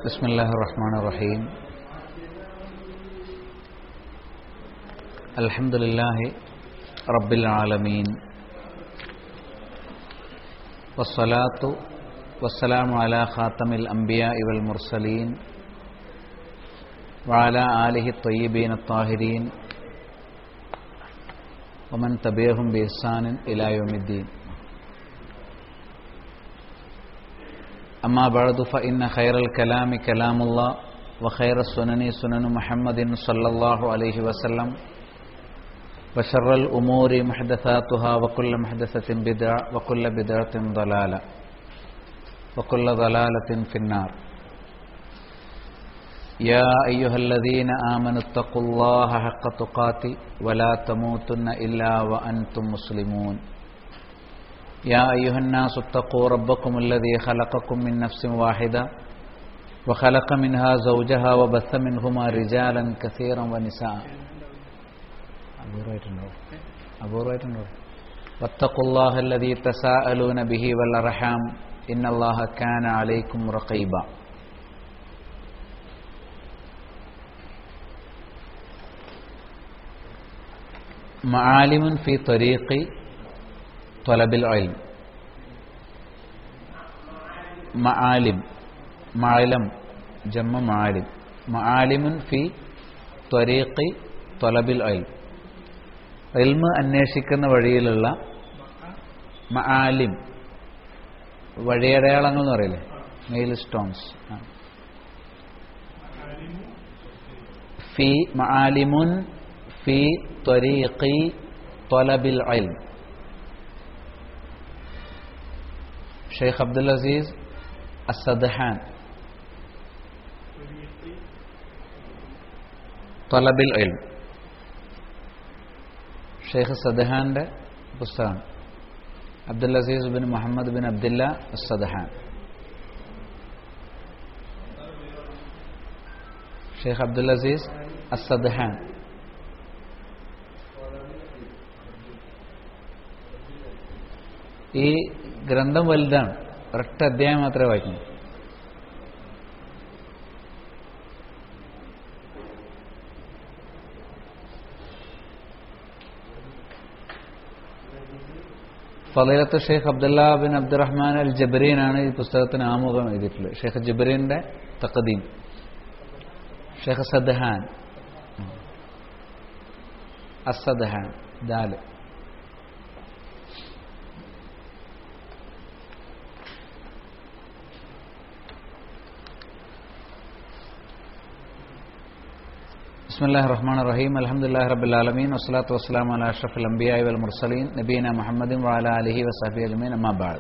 بسم الله الرحمن الرحيم الحمد لله رب العالمين والصلاة والسلام على خاتم الأنبياء والمرسلين وعلى آله الطيبين الطاهرين ومن تبعهم بإحسان إلى يوم الدين أما بعد فإن خير الكلام كلام الله وخير السنن سنن محمد صلى الله عليه وسلم وشر الأمور محدثاتها وكل محدثة بدعة وكل بدعة ضلالة وكل ضلالة في النار يا أيها الذين آمنوا اتقوا الله حق تقاته ولا تموتن إلا وأنتم مسلمون يا أيها الناس اتقوا ربكم الذي خلقكم من نفس واحدة وخلق منها زوجها وبث منهما رجالا كثيرا ونساء അപൂർവമായിട്ടുണ്ടോ واتقوا الله الذي تساءلون به والأرحام إن الله كان عليكم رقيبا معالم في طريق طلب العلم معالم معلم جمع معالم معالم في طريق طلب العلم ഇൽമ അന്വേഷിക്കുന്ന വഴിയിലുള്ള മആലിം വഴിയടയാളങ്ങൾ എന്ന് പറയില്ലേ മെയിൽ സ്റ്റോൺസ് ഫി മആലിമുൻ ഫി ത്വരീഖി ത്വലബിൽ ഇൽം ഷെയ്ഖ് അബ്ദുൽ അസീസ് അസദ്ഹാൻ ത്വലബിൽ ഇൽം ഷെയ്ഖ് സദഹാന്റെ പുസ്തകമാണ് Abdul Aziz bin Muhammad bin Abdullah Sadhan Sheikh Abdul Aziz അസദ്ഹാൻ ഈ ഗ്രന്ഥം വലുതാണ് ഒരൊറ്റ അധ്യായം മാത്രമേ വായിക്കുന്നു ഫലീലത്ത് ഷെയ്ഖ് അബ്ദുല്ല ബിൻ അബ്ദുറഹ്മാൻ അൽ ജബരീനാണ് ഈ പുസ്തകത്തിന് ആമുഖം എഴുതിയിട്ടുള്ളത് ഷെയ്ഖ് ജബരീന്റെ തക്കദീം ഷെയ്ഖ് സദ്ഹാൻ അസദ്ഹാൻ ദാല് بسم الله الرحمن الرحيم الحمد لله رب العالمين والصلاة والسلام على أشرف الأنبياء والمرسلين نبينا محمد وعلى آله وصحبه أجمعين أما بعد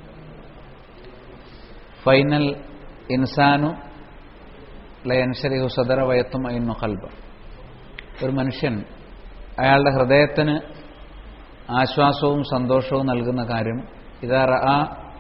فإن الإنسان لا ينشره صدر ويطمئن قلبه ഒരു മനുഷ്യൻ അയാളുടെ ഹൃദയത്തിന് ആശ്വാസവും സന്തോഷവും നൽകുന്ന കാര്യം ഇതാ റഅ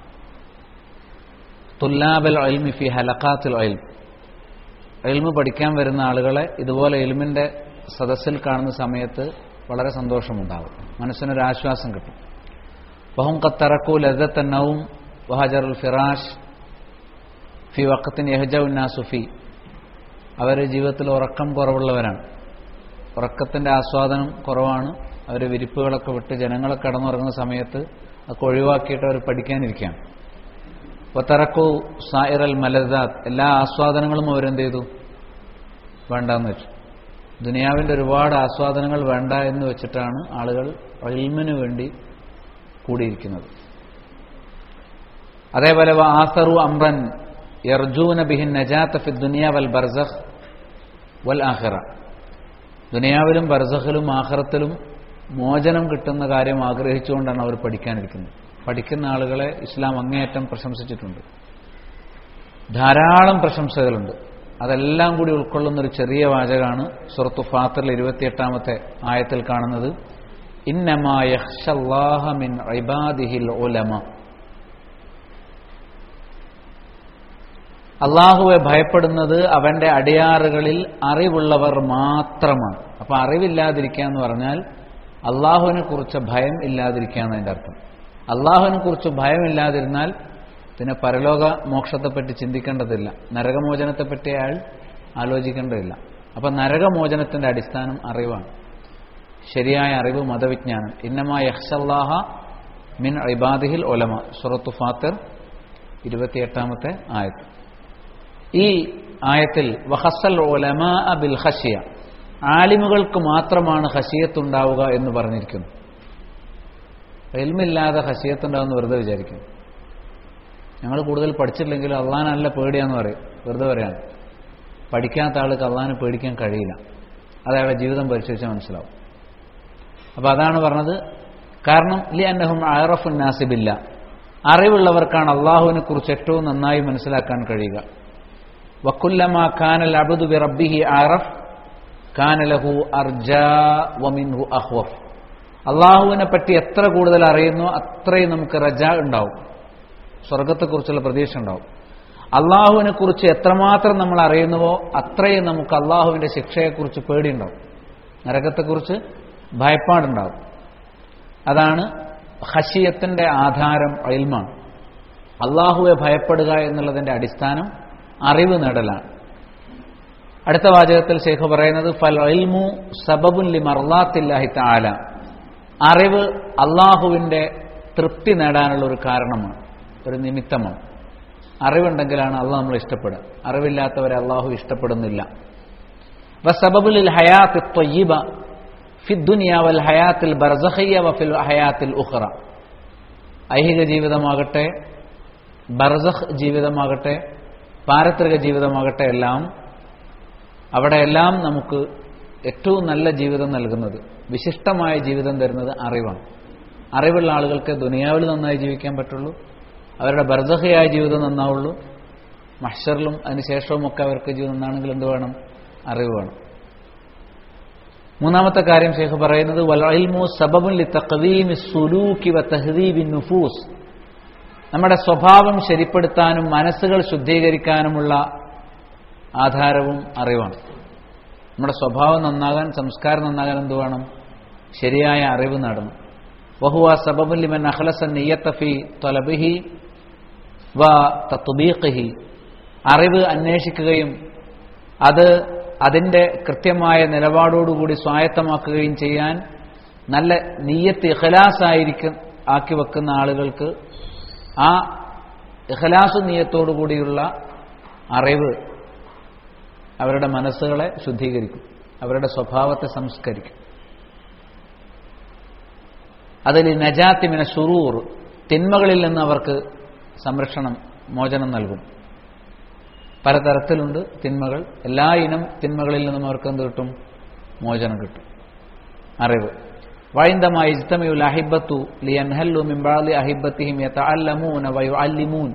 തുല്ലാബൽ അൽമി ഫി ഹലക്കാത്തുൽ അൽം എൽമ് പഠിക്കാൻ വരുന്ന ആളുകളെ ഇതുപോലെ എൽമിൻ്റെ സദസ്സിൽ കാണുന്ന സമയത്ത് വളരെ സന്തോഷമുണ്ടാകും മനസ്സിനൊരു ആശ്വാസം കിട്ടും വഹും കത്തറക്കു ലതന്നവും വഹജറുൽ ഫിറാഷ് ഫി വക്കത്തിന് യഹജുന്നാസുഫി അവർ ജീവിതത്തിൽ ഉറക്കം കുറവുള്ളവരാണ് ഉറക്കത്തിൻ്റെ ആസ്വാദനം കുറവാണ് അവർ വിരിപ്പുകളൊക്കെ വിട്ട് ജനങ്ങളൊക്കെ കടന്നുറങ്ങുന്ന സമയത്ത് അതൊക്കെ ഒഴിവാക്കിയിട്ട് അവർ പഠിക്കാനിരിക്കുകയാണ് വത്തറക്കു സായിറൽ മലദാത്ത് എല്ലാ ആസ്വാദനങ്ങളും അവരെന്ത് ചെയ്തു വേണ്ടെന്ന് വെച്ചു ദുനിയാവിൻ്റെ ഒരുപാട് ആസ്വാദനങ്ങൾ വേണ്ട എന്ന് വെച്ചിട്ടാണ് ആളുകൾ ഇൽമിന് വേണ്ടി കൂടിയിരിക്കുന്നത് അതേപോലെ ആസറു അമ്രൻ യർജൂന ബിഹിൻ നജാത്ത് ഫി ദുനിയ വൽ ബർസഖ് വൽ ആഹിറ ദുനിയാവിലും ബർസഖിലും ആഹ്റത്തിലും മോചനം കിട്ടുന്ന കാര്യം ആഗ്രഹിച്ചുകൊണ്ടാണ് അവർ പഠിക്കാനിരിക്കുന്നത് പഠിക്കുന്ന ആളുകളെ ഇസ്ലാം അങ്ങേയറ്റം പ്രശംസിച്ചിട്ടുണ്ട് ധാരാളം പ്രശംസകളുണ്ട് അതെല്ലാം കൂടി ഉൾക്കൊള്ളുന്ന ഒരു ചെറിയ വാചകമാണ് സുറത്തു ഫാത്തറിൽ ഇരുപത്തിയെട്ടാമത്തെ ആയത്തിൽ കാണുന്നത് ഇന്നമാഹിൻ ഉലമ അള്ളാഹുവെ ഭയപ്പെടുന്നത് അവന്റെ അടിയാറുകളിൽ അറിവുള്ളവർ മാത്രമാണ് അപ്പൊ അറിവില്ലാതിരിക്കുക എന്ന് പറഞ്ഞാൽ അള്ളാഹുവിനെ കുറിച്ച് ഭയം ഇല്ലാതിരിക്കുക എന്നതിന്റെ അർത്ഥം അള്ളാഹുവിനെ കുറിച്ച് ഭയമില്ലാതിരുന്നാൽ പിന്നെ പരലോക മോക്ഷത്തെപ്പറ്റി ചിന്തിക്കേണ്ടതില്ല നരകമോചനത്തെപ്പറ്റി അയാൾ ആലോചിക്കേണ്ടതില്ല അപ്പം നരകമോചനത്തിന്റെ അടിസ്ഥാനം അറിവാണ് ശരിയായ അറിവ് മതവിജ്ഞാനം ഇന്നമാ യഹ്സല്ലാഹ മിൻ ഇബാദിഹിൽ ഒലമ സുറത്തു ഫാത്തിർ ഇരുപത്തിയെട്ടാമത്തെ ആയത്ത് ഈ ആയത്തിൽ വഹസൽ ഒലമാ ബിൽ ഹഷിയ ആലിമുകൾക്ക് മാത്രമാണ് ഹഷിയത്തുണ്ടാവുക എന്ന് പറഞ്ഞിരിക്കുന്നു എൽമില്ലാതെ ഹഷിയത്തുണ്ടാവുമെന്ന് വെറുതെ വിചാരിക്കും ഞങ്ങൾ കൂടുതൽ പഠിച്ചിട്ടില്ലെങ്കിൽ അള്ളാൻ നല്ല പേടിയാന്ന് പറയും വെറുതെ പറയാണ് പഠിക്കാത്ത ആൾക്ക് അള്ളാനെ പേടിക്കാൻ കഴിയില്ല അത് അയാളുടെ ജീവിതം പരിശോധിച്ചാൽ മനസ്സിലാവും അപ്പോൾ അതാണ് പറഞ്ഞത് കാരണം ലി അന്നഹും അയറഫുൻ നാസിബില്ല അറിവുള്ളവർക്കാണ് അള്ളാഹുവിനെ കുറിച്ച് ഏറ്റവും നന്നായി മനസ്സിലാക്കാൻ കഴിയുക വക്കുല്ലമാ ഖാനൽ അബുദു ബി റബ്ബിഹി അറഫ് കാനലഹു അർജാ വമിൻഹു അഹ്വഫ് അള്ളാഹുവിനെ പറ്റി എത്ര കൂടുതൽ അറിയുന്നോ അത്രയും നമുക്ക് റജ ഉണ്ടാവും സ്വർഗത്തെക്കുറിച്ചുള്ള പ്രതീക്ഷ ഉണ്ടാവും അള്ളാഹുവിനെ കുറിച്ച് എത്രമാത്രം നമ്മൾ അറിയുന്നുവോ അത്രയും നമുക്ക് അള്ളാഹുവിന്റെ ശിക്ഷയെക്കുറിച്ച് പേടിയുണ്ടാവും നരകത്തെക്കുറിച്ച് ഭയപ്പാടുണ്ടാവും അതാണ് ഹഷിയത്തിന്റെ ആധാരം അയിൽമാണ് അള്ളാഹുവെ ഭയപ്പെടുക എന്നുള്ളതിന്റെ അടിസ്ഥാനം അറിവ് നേടലാണ് അടുത്ത വാചകത്തിൽ ശേഖ് പറയുന്നത് ഫൽ ഇൽമു സബബുൻ ലി മർലാത്തില്ലാഹി താല അറിവ് അള്ളാഹുവിന്റെ തൃപ്തി നേടാനുള്ള ഒരു കാരണമാണ് ഒരു നിമിത്തമാണ് അറിവുണ്ടെങ്കിലാണ് അള്ളാഹ് നമ്മൾ ഇഷ്ടപ്പെടുക അറിവില്ലാത്തവരെ അള്ളാഹു ഇഷ്ടപ്പെടുന്നില്ല വസബബുലിൽ ഹയാത്ത് ത്വയ്യിബ ഫി ദുനിയ വൽ ഹയാത്തിൽ ബർസഖയ്യ വഫിൽ ഹയാത്തിൽ ഉഖറ ഐഹിക ജീവിതമാകട്ടെ ബർസഖ് ജീവിതമാകട്ടെ പാരത്രിക ജീവിതമാകട്ടെ എല്ലാം അവിടെയെല്ലാം നമുക്ക് ഏറ്റവും നല്ല ജീവിതം നൽകുന്നത് വിശിഷ്ടമായ ജീവിതം തരുന്നത് അറിവാണ് അറിവുള്ള ആളുകൾക്ക് ദുനിയാവിൽ നന്നായി ജീവിക്കാൻ പറ്റുള്ളൂ അവരുടെ ബർദഹയായ ജീവിതം നന്നാവുള്ളൂ മഹ്ഷറിലും അതിനുശേഷവും ഒക്കെ അവർക്ക് ജീവിതം നന്നാണെങ്കിൽ എന്ത് വേണം അറിവ് വേണം മൂന്നാമത്തെ കാര്യം ഷേഖ് പറയുന്നത് വൽമു സബബുൻ ലി തഖദീമി സുലൂക്കി വ തഹദീബി നുഫൂസ് നമ്മുടെ സ്വഭാവം ശരിപ്പെടുത്താനും മനസ്സുകൾ ശുദ്ധീകരിക്കാനുമുള്ള ആധാരവും അറിവാണ് നമ്മുടെ സ്വഭാവം നന്നാകാൻ സംസ്കാരം നന്നാകാൻ എന്ത് വേണം ശരിയായ അറിവ് നേടണം വഹുവ സബബുൻ ലിമൻ അഖ്ലസ നിയ്യത്ത ഫി തൊലബിഹി വ തത്ബീഖിഹി അറിവ് അന്വേഷിക്കുകയും അത് അതിൻ്റെ കൃത്യമായ നിലപാടോടുകൂടി സ്വായത്തമാക്കുകയും ചെയ്യാൻ നല്ല നീയത്ത് ഇഖലാസായിരിക്കും ആക്കി വെക്കുന്ന ആളുകൾക്ക് ആ ഇഖലാസു നീയത്തോടുകൂടിയുള്ള അറിവ് അവരുടെ മനസ്സുകളെ ശുദ്ധീകരിക്കും അവരുടെ സ്വഭാവത്തെ സംസ്കരിക്കും അതിൽ നജാത്തിമിന ഷുറൂർ തിന്മകളിൽ നിന്ന് അവർക്ക് സംരക്ഷണം മോചനം നൽകും പലതരത്തിലുണ്ട് തിന്മകൾ എല്ലാ ഇനം തിന്മകളിൽ നിന്നും അവർക്ക് എന്ത് കിട്ടും മോചനം കിട്ടും അറിവ് വൈന്ദമായി ഇജ്തമിയുൽ അഹിബത്തു ലിയൻഹല്ലു മിംബാലി അഹിബത്തിഹിം യതഅല്ലമൂന വയുഅല്ലിമൂൻ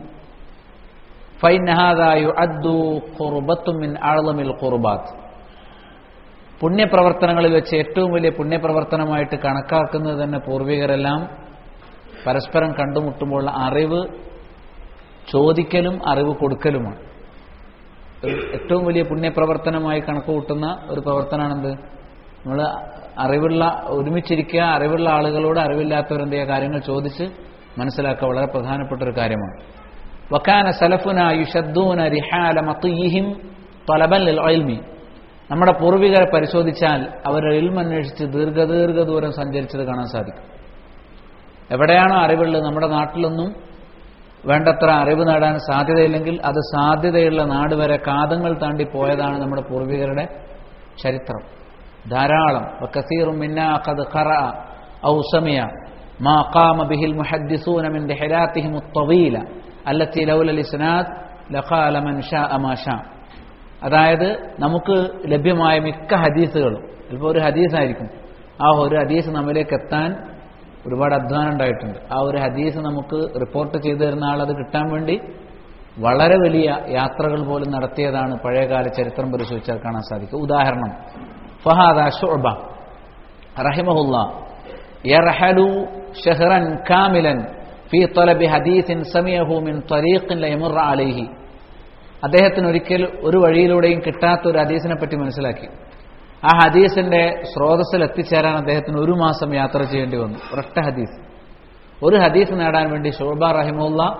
ഫൈൻ ഹാദാ യുഅദ്ദു ഖുർബത്തും മിൻ അഅ്ളമിൽ ഖുർബാത്ത് പുണ്യപ്രവർത്തനങ്ങളിൽ വെച്ച് ഏറ്റവും വലിയ പുണ്യപ്രവർത്തനമായിട്ട് കണക്കാക്കുന്നത് തന്നെ പൂർവികരെല്ലാം പരസ്പരം കണ്ടുമുട്ടുമ്പോൾ അറിവ് ചോദിക്കലും അറിവ് കൊടുക്കലുമാണ് ഏറ്റവും വലിയ പുണ്യപ്രവർത്തനമായി കണക്ക് കൂട്ടുന്ന ഒരു പ്രവർത്തനമാണെന്ത് നമ്മൾ അറിവുള്ള ഒരുമിച്ചിരിക്കുക അറിവുള്ള ആളുകളോട് അറിവില്ലാത്തവരെന്ത് ചെയ്യുക കാര്യങ്ങൾ ചോദിച്ച് മനസ്സിലാക്കുക വളരെ പ്രധാനപ്പെട്ട ഒരു കാര്യമാണ് വക്കാന സലഫുന യുഷദ്ദൂന റിഹാല മത്തിയിഹിം തലബൻ ഇൽമി നമ്മുടെ പൂർവികരെ പരിശോധിച്ചാൽ അവർ ഇൽമന്വേഷിച്ച് ദീർഘദീർഘ ദൂരം സഞ്ചരിച്ചത് കാണാൻ സാധിക്കും എവിടെയാണോ അറിവുള്ളത് നമ്മുടെ നാട്ടിലൊന്നും വേണ്ടത്ര അറിവ് നേടാൻ സാധ്യതയില്ലെങ്കിൽ അത് സാധ്യതയുള്ള നാട് വരെ കാതങ്ങൾ താണ്ടി പോയതാണ് നമ്മുടെ പൂർവികരുടെ ചരിത്രം ധാരാളം വക്കസീറും മിന്നാഖദ് ഖറ ഔ സമിയ മാ ഖാമ ബിഹിൽ മുഹദ്ദിസൂന മിൻ റിഹലാത്തിഹിം الطويله التي لولا الاسناد لقال من شاء ما شاء അതായത് നമുക്ക് ലഭ്യമായ മിക്ക ഹദീസുകളും ചിലപ്പോൾ ഒരു ഹദീസായിരിക്കും ആ ഒരു ഹദീസ് നമ്മിലേക്ക് എത്താൻ ഒരുപാട് അധ്വാനം ഉണ്ടായിട്ടുണ്ട് ആ ഒരു ഹദീസ് നമുക്ക് റിപ്പോർട്ട് ചെയ്തു തരുന്ന ആൾ അത് കിട്ടാൻ വേണ്ടി വളരെ വലിയ യാത്രകൾ പോലും നടത്തിയതാണ് പഴയകാല ചരിത്രം പരിശോധിച്ചാൽ കാണാൻ സാധിക്കും ഉദാഹരണം ഫഹാദ ഷുഅബ റഹിമഹുല്ല യർഹലു ഷഹ്റൻ കാമിലൻ ഫീ തൊലബി ഹദീസിൻ സമയഹു മിൻ ത്വരീഖിൻ ലയമുറ അലൈഹി അദ്ദേഹത്തിന് ഒരിക്കൽ ഒരു വഴിയിലൂടെയും കിട്ടാത്ത ഒരു ഹദീസിനെ പറ്റി മനസ്സിലാക്കി ആ ഹദീസിന്റെ സ്രോതസ്സിൽ എത്തിച്ചേരാൻ അദ്ദേഹത്തിന് ഒരു മാസം യാത്ര ചെയ്യേണ്ടി വന്നു ഒരൊറ്റ ഹദീസ് ഒരു ഹദീസ് നേടാൻ വേണ്ടി ഷോബ റഹിമുള്ള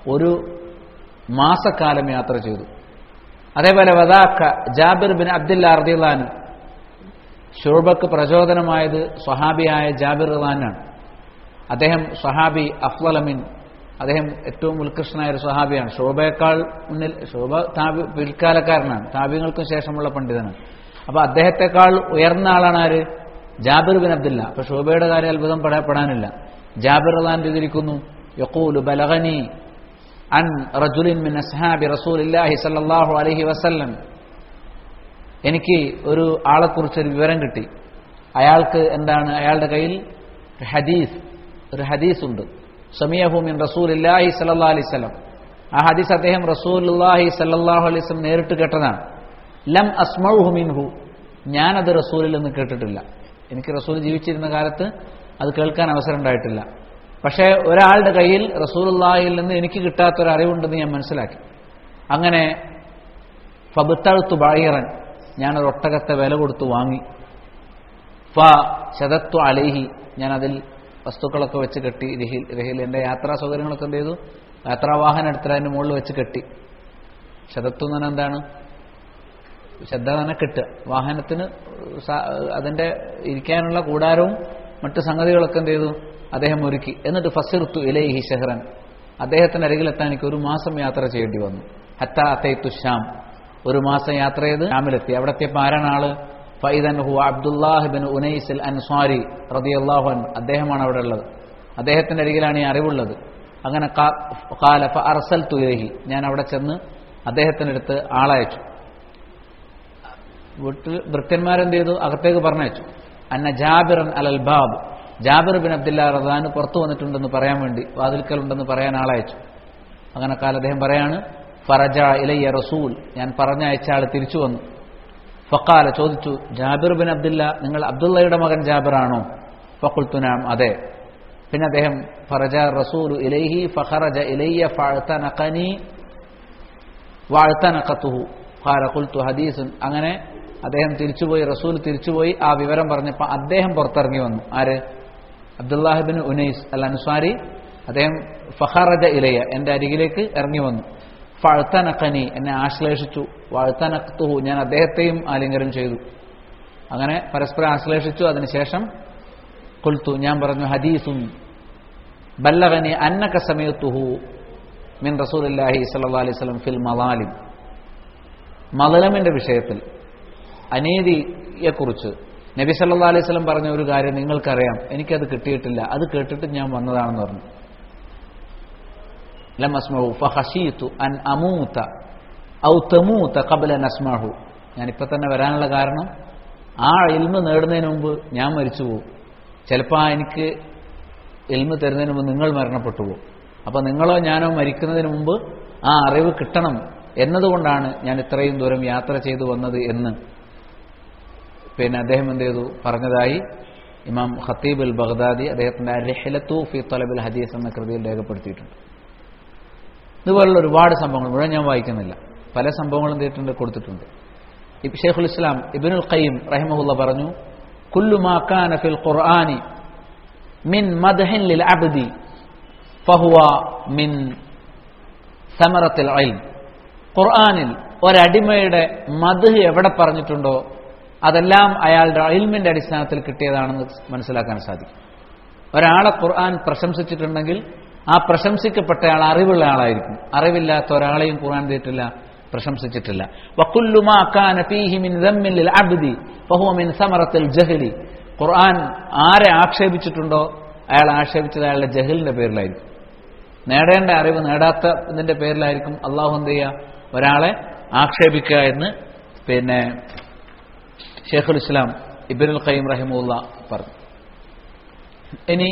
ഒരു മാസക്കാലം യാത്ര ചെയ്തു അതേപോലെ വദാക്ക ജാബിർ ബിൻ അബ്ദുല്ല അർദിലാൻ ഷുർബക്ക് പ്രചോദനമായത് സ്വഹാബിയായ ജാബിർ റദാനാണ് അദ്ദേഹം സ്വഹാബി അഫ്ലമിൻ അദ്ദേഹം ഏറ്റവും ഉത്കൃഷ്ടനായ ഒരു സ്വഹാബിയാണ് ഷോബയേക്കാൾ മുന്നിൽ ഷോബ താബി പിൽക്കാലക്കാരനാണ് താബിങ്ങൾക്കും ശേഷമുള്ള പണ്ഡിതനാണ് അപ്പൊ അദ്ദേഹത്തെക്കാൾ ഉയർന്ന ആളാണ് ആര് ജാബിർ ബിൻ അബ്ദുല്ല അപ്പൊ ഷോബയുടെ കാര്യം അത്ഭുതം പെടാനില്ല ജാബിർ റദാൻ ചെയ്തിരിക്കുന്നു യഖൂലു ബലഗനി അൻ റജുലിൻ മിൻ അസ്ഹാബി റസൂലില്ലാഹി സല്ലല്ലാഹു അലൈഹി വസല്ലം എനിക്ക് ഒരു ആളെക്കുറിച്ചൊരു വിവരം കിട്ടി അയാൾക്ക് എന്താണ് അയാളുടെ കയ്യിൽ ഒരു ഹദീസ് ഒരു ഹദീസ് ഉണ്ട് സമീഹു മിൻ റസൂലില്ലാഹി സല്ലല്ലാഹു അലൈഹി വസല്ലം ആ ഹദീസ് അദ്ദേഹം റസൂലുള്ളാഹി സല്ലല്ലാഹു അലൈഹി വസല്ലം നേരിട്ട് കേട്ടതാണ് ലം അസ്മഉഹു മിൻഹു ഞാനത് റസൂലിൽ നിന്ന് കേട്ടിട്ടില്ല എനിക്ക് റസൂൽ ജീവിച്ചിരുന്ന കാലത്ത് അത് കേൾക്കാൻ അവസരം ഉണ്ടായിട്ടില്ല പക്ഷേ ഒരാളുടെ കയ്യിൽ റസൂലുള്ളാഹിയിൽ നിന്ന് എനിക്ക് കിട്ടാത്തൊരു അറിവുണ്ടെന്ന് ഞാൻ മനസ്സിലാക്കി അങ്ങനെ ഫബുത്തഴുത്തു ബായിറൻ ഞാനൊരു ഒട്ടകത്തെ വില കൊടുത്തു വാങ്ങി ഫ ശതത്വ അലേഹി ഞാൻ അതിൽ വസ്തുക്കളൊക്കെ വെച്ച് കെട്ടി രഹിൽ രഹിൽ എൻ്റെ യാത്രാ സൗകര്യങ്ങളൊക്കെ എന്ത് ചെയ്തു യാത്രാവാഹനം എടുത്തിട്ട് അതിൻ്റെ മുകളിൽ വെച്ച് കെട്ടി ശതത്വം എന്ന് പറഞ്ഞാൽ എന്താണ് ശ്രദ്ധ തന്നെ കെട്ടുക വാഹനത്തിന് സ- അതിൻ്റെ ഇരിക്കാനുള്ള കൂടാരവും മറ്റു സംഗതികളൊക്കെ എന്ത് ചെയ്തു അദ്ദേഹം ഒരുക്കി എന്നിട്ട് ഫസിർത്തു ഇലൈഹി ഷെഹ്റൻ അദ്ദേഹത്തിന് അരികിലെത്താൻ എനിക്ക് ഒരു മാസം യാത്ര ചെയ്യേണ്ടി വന്നു ഹത്ത അത്തൈത്തു ഷാം ഒരു മാസം യാത്ര ചെയ്ത് ഷാമിലെത്തി അവിടെ എത്തിയപ്പോൾ ആരാണ് ആള് ഫൈദൻ ഹു അബ്ദുല്ലാഹ് ബിൻ ഉനൈസിൽ അൻസ്വാരി റളിയല്ലാഹു അൻഹു അദ്ദേഹമാണ് അവിടെ ഉള്ളത് അദ്ദേഹത്തിന്റെ അരികിലാണ് ഈ അറിവുള്ളത് അങ്ങനെ കാ- കാല ഫ അർസൽതു ഇലൈഹി ഞാൻ അവിടെ ചെന്ന് അദ്ദേഹത്തിനടുത്ത് ആളയച്ചു വീട്ടിൽ ഭൃത്യന്മാരെന്ത് ചെയ്തു അകത്തേക്ക് പറഞ്ഞയച്ചു അന്ന ജാബിറൻ അലൽ ബാബ് ജാബിർ ബിൻ അബ്ദുല്ല റദാൻ പുറത്തു വന്നിട്ടുണ്ടെന്ന് പറയാൻ വേണ്ടി വാതിൽക്കലുണ്ടെന്ന് പറയാൻ ആളയച്ചു അങ്ങനെ കാല അദ്ദേഹം പറയാണ് ഫറജ ഇലയ്യ റസൂൽ ഞാൻ പറഞ്ഞയച്ച ആൾ തിരിച്ചു വന്നു ഫക്കാല ചോദിച്ചു ജാബിർ ബിൻ അബ്ദുല്ല നിങ്ങൾ അബ്ദുള്ളയുടെ മകൻ ജാബിറാണോ ഫക്കുൽത്തുനാം അതെ പിന്നെ അദ്ദേഹം ഫറജ റസൂൽ ഇലൈഹി ഫഖറജ ഇലയ്യ ഫഅതനഖനി വാഴ്ത്തനക്കത്തുഹു ഖാല ഖുൽതു ഹദീസുൻ അങ്ങനെ അദ്ദേഹം തിരിച്ചുപോയി റസൂൽ തിരിച്ചുപോയി ആ വിവരം പറഞ്ഞപ്പോൾ അദ്ദേഹം പുറത്തിറങ്ങി വന്നു ആര് അബ്ദുല്ലാഹിബിൻ ഉനൈസ് അൽ അൻസ്വാരി അദ്ദേഹം ഫഹറജ ഇലയ എൻ്റെ അരികിലേക്ക് ഇറങ്ങി വന്നു ഫഴുത്തനക്കനി എന്നെ ആശ്ലേഷിച്ചു വാഴ്ത്തനക്കത്തുഹു ഞാൻ അദ്ദേഹത്തെയും ആലിംഗനം ചെയ്തു അങ്ങനെ പരസ്പരം ആശ്ലേഷിച്ചു അതിനുശേഷം കൊൽത്തു ഞാൻ പറഞ്ഞു ഹദീസും ബല്ലഗനി അന്നക സമയത്തുഹു മിൻ റസൂലില്ലാഹി സല്ലല്ലാഹു അലൈഹി വസല്ലം ഫിൽ മലാലിം മലലമിന്റെ വിഷയത്തിൽ അനീതിയെക്കുറിച്ച് നബി സല്ലല്ലാഹു അലൈഹി വസല്ലം പറഞ്ഞ ഒരു കാര്യം നിങ്ങൾക്കറിയാം എനിക്കത് കിട്ടിയിട്ടില്ല അത് കേട്ടിട്ട് ഞാൻ വന്നതാണെന്ന് പറഞ്ഞു ലം അസ്മഹു ഫഖശീതു അൻ അമൂത ഔ തമൂത ഖബ്ല അൻ അസ്മഹു ഞാൻ ഇപ്പൊ തന്നെ വരാനുള്ള കാരണം ആ ഇൽമ നേടുന്നതിന് മുമ്പ് ഞാൻ മരിച്ചു പോകും ചിലപ്പോൾ എനിക്ക് ഇൽമ തരുന്നതിന് മുമ്പ് നിങ്ങൾ മരണപ്പെട്ടു പോകും അപ്പോൾ നിങ്ങളോ ഞാനോ മരിക്കുന്നതിന് മുമ്പ് ആ അറിവ് കിട്ടണം എന്നതുകൊണ്ടാണ് ഞാൻ ഇത്രയും ദൂരം യാത്ര ചെയ്തു വന്നത് എന്ന് പിന്നെ അദ്ദേഹം എന്ത് ചെയ്തു പറഞ്ഞതായി ഇമാം ഖത്തീബ് അൽ ബഗ്ദാദി അദ്ദേഹത്തിന്റെ രഹലത്തു ഫി തലബിൽ ഹദീസ് എന്ന കൃതിയിൽ രേഖപ്പെടുത്തിയിട്ടുണ്ട് ഇതുപോലുള്ള ഒരുപാട് സംഭവങ്ങൾ മുഴുവൻ ഞാൻ വായിക്കുന്നില്ല പല സംഭവങ്ങളും ചെയ്തിട്ടുണ്ട് കൊടുത്തിട്ടുണ്ട് ഇബ് ഷെയ്ഖുൽ ഇസ്ലാം ഇബിനുൽ ഖയ്യിം റഹിമഹുല്ല പറഞ്ഞു കുല്ലു മാ കാന ഫിൽ ഖുർആനി മിൻ മദ്ഹിൻ ലിൽ അബ്ദി ഫഹുവ മിൻ സമറത്തിൽ ഇൽം ഖുർആനിൽ ഒരടിമയുടെ മധു എവിടെ പറഞ്ഞിട്ടുണ്ടോ അതെല്ലാം അയാളുടെ ഇൽമിന്റെ അടിസ്ഥാനത്തിൽ കിട്ടിയതാണെന്ന് മനസ്സിലാക്കാൻ സാധിക്കും ഒരാളെ ഖുർആൻ പ്രശംസിച്ചിട്ടുണ്ടെങ്കിൽ ആ പ്രശംസിക്കപ്പെട്ടയാൾ അറിവുള്ള ആളായിരിക്കും അറിവില്ലാത്ത ഒരാളെയും ഖുർആൻ ചെയ്തിട്ടില്ല പ്രശംസിച്ചിട്ടില്ല വക്കുല്ലുമാ കാന ഫീഹി മിൻ ദമ്മിൻ ലിൽ അബ്ദി ഫഹുവ മിൻ സമറത്തിൽ ജഹലി ഖുർആൻ ആരെ ആക്ഷേപിച്ചിട്ടുണ്ടോ അയാൾ ആക്ഷേപിച്ചത് അയാളുടെ ജഹലിന്റെ പേരിലായിരിക്കും നേടേണ്ട അറിവ് നേടാത്തതിന്റെ പേരിലായിരിക്കും അള്ളാഹു എന്ത് ചെയ്യുക ഒരാളെ ആക്ഷേപിക്കുക എന്ന് പിന്നെ ഷെയ്ഖുൽ ഇസ്ലാം ഇബിനുൽ ഖയ്യം റഹിമുല്ല പറഞ്ഞു ഇനി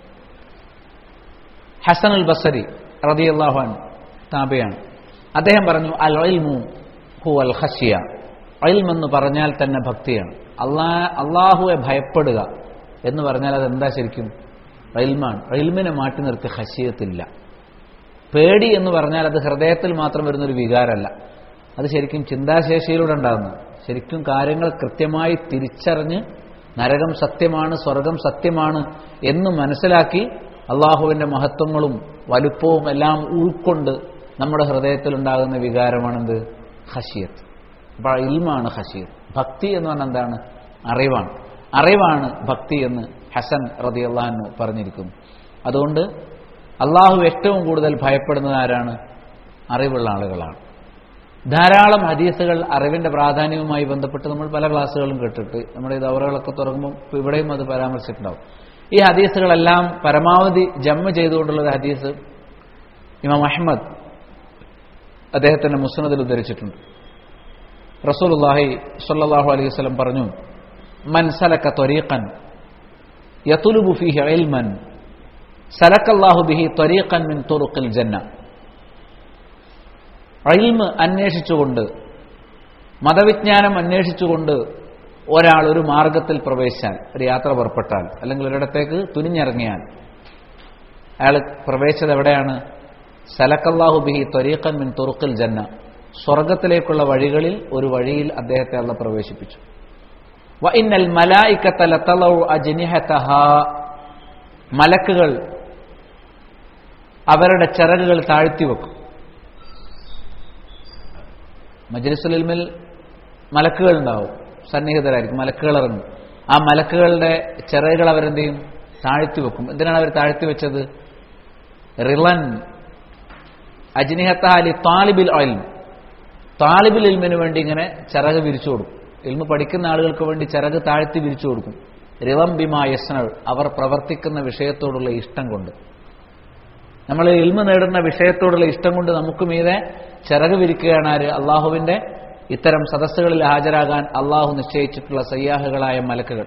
ഹസൻ അൽ ബസരി റതി അള്ളാഹുൻ താബയാണ് അദ്ദേഹം പറഞ്ഞു അൽ ഇൽമു ഹു അൽ ഖശിയ ഇൽം എന്ന് പറഞ്ഞാൽ തന്നെ ഭക്തിയാണ് അള്ളാ അള്ളാഹുവെ ഭയപ്പെടുക എന്ന് പറഞ്ഞാൽ അതെന്താ ശരിക്കും ഇൽമാണ് ഇൽമിനെ മാറ്റി നിർത്തി ഹശിയത്തില്ല പേടി എന്ന് പറഞ്ഞാൽ അത് ഹൃദയത്തിൽ മാത്രം വരുന്നൊരു വികാരമല്ല അത് ശരിക്കും ചിന്താശേഷിയിലൂടെ ഉണ്ടാകുന്നത് ശരിക്കും കാര്യങ്ങൾ കൃത്യമായി തിരിച്ചറിഞ്ഞ് നരകം സത്യമാണ് സ്വർഗം സത്യമാണ് എന്ന് മനസ്സിലാക്കി അള്ളാഹുവിന്റെ മഹത്വങ്ങളും വലുപ്പവും എല്ലാം ഉൾക്കൊണ്ട് നമ്മുടെ ഹൃദയത്തിലുണ്ടാകുന്ന വികാരമാണെന്ത് ഹഷിയത്ത് അപ്പോൾ ഇൽമാണ് ഹഷിയത്ത് ഭക്തി എന്ന് പറഞ്ഞാൽ എന്താണ് അറിവാണ് അറിവാണ് ഭക്തി എന്ന് ഹസൻ റതി അള്ളാഹു പറഞ്ഞിരിക്കുന്നു അതുകൊണ്ട് അള്ളാഹു ഏറ്റവും കൂടുതൽ ഭയപ്പെടുന്നത് ആരാണ് അറിവുള്ള ആളുകളാണ് ധാരാളം ഹദീസുകൾ അറിവിന്റെ പ്രാധാന്യവുമായി ബന്ധപ്പെട്ട് നമ്മൾ പല ക്ലാസ്സുകളും കേട്ടിട്ട് നമ്മുടെ ഈ ദൗറകളൊക്കെ തുറക്കുമ്പോൾ ഇപ്പൊ ഇവിടെയും അത് പരാമർശിച്ചിട്ടുണ്ടാവും ഈ ഹദീസുകളെല്ലാം പരമാവധി ജമ്മ ചെയ്തുകൊണ്ടുള്ള ഒരു ഹദീസ് ഇമാം അഹമ്മദ് അദ്ദേഹത്തിന്റെ മുസ്നദിൽ ഉദ്ധരിച്ചിട്ടുണ്ട് റസൂലുള്ളാഹി സ്വല്ലല്ലാഹു അലൈഹി വസല്ലം പറഞ്ഞു മൻ സലക ത്വരീഖൻ യതുലുബു ഫീഹി ഇൽമൻ സലക്കല്ലാഹു ബിഹി ത്വരീഖൻ മിൻ തുറുഖിൽ ജന്ന ഇൽമ് അന്വേഷിച്ചുകൊണ്ട് മതവിജ്ഞാനം അന്വേഷിച്ചുകൊണ്ട് ഒരാൾ ഒരു മാർഗത്തിൽ പ്രവേശിച്ചാൽ ഒരു യാത്ര പുറപ്പെട്ടാൽ അല്ലെങ്കിൽ ഒരിടത്തേക്ക് തുനിഞ്ഞിറങ്ങിയാൽ അയാൾ പ്രവേശിച്ചത് എവിടെയാണ് സലക്കല്ലാഹു ബിഹി ത്വരീഖൻ മിൻ തുറുക്കിൽ ജന്ന സ്വർഗത്തിലേക്കുള്ള വഴികളിൽ ഒരു വഴിയിൽ അദ്ദേഹത്തെ അള്ള പ്രവേശിപ്പിച്ചു വ ഇന്നൽ മലായിക്കത്ത ലതളഉ അജ്നിഹതഹ മലക്കുകൾ അവരുടെ ചിറകുകൾ താഴ്ത്തിവെക്കും മജ്ലിസുൽ ഇൽമിൽ മലക്കുകൾ ഉണ്ടാവും സന്നിഹിതരായിരിക്കും മലക്കുകൾ ഇറങ്ങും ആ മലക്കുകളുടെ ചിറകുകൾ അവരെന്ത് ചെയ്യും താഴ്ത്തി വെക്കും എന്തിനാണ് അവർ താഴ്ത്തി വെച്ചത് റിളൻ അജ്നിഹത്താലി താലിബിൽ ഓയിൽ താലിബിൽ ഇൽമിന് വേണ്ടി ഇങ്ങനെ ചിറക് വിരിച്ചു കൊടുക്കും ഇൽമ പഠിക്കുന്ന ആളുകൾക്ക് വേണ്ടി ചിറക് താഴ്ത്തി വിരിച്ചു കൊടുക്കും റിളം ബിമാ യസ്നൾ അവർ പ്രവർത്തിക്കുന്ന വിഷയത്തോടുള്ള ഇഷ്ടം കൊണ്ട് നമ്മൾ ഇൽമ നേടുന്ന വിഷയത്തോടുള്ള ഇഷ്ടം കൊണ്ട് നമുക്ക് മീതെ ചിറക് വിരിക്കുകയാണ് ആര് അള്ളാഹുവിന്റെ ഇത്തരം സദസ്സുകളിൽ ഹാജരാകാൻ അള്ളാഹു നിശ്ചയിച്ചിട്ടുള്ള സയ്യാഹുകളായ മലക്കുകൾ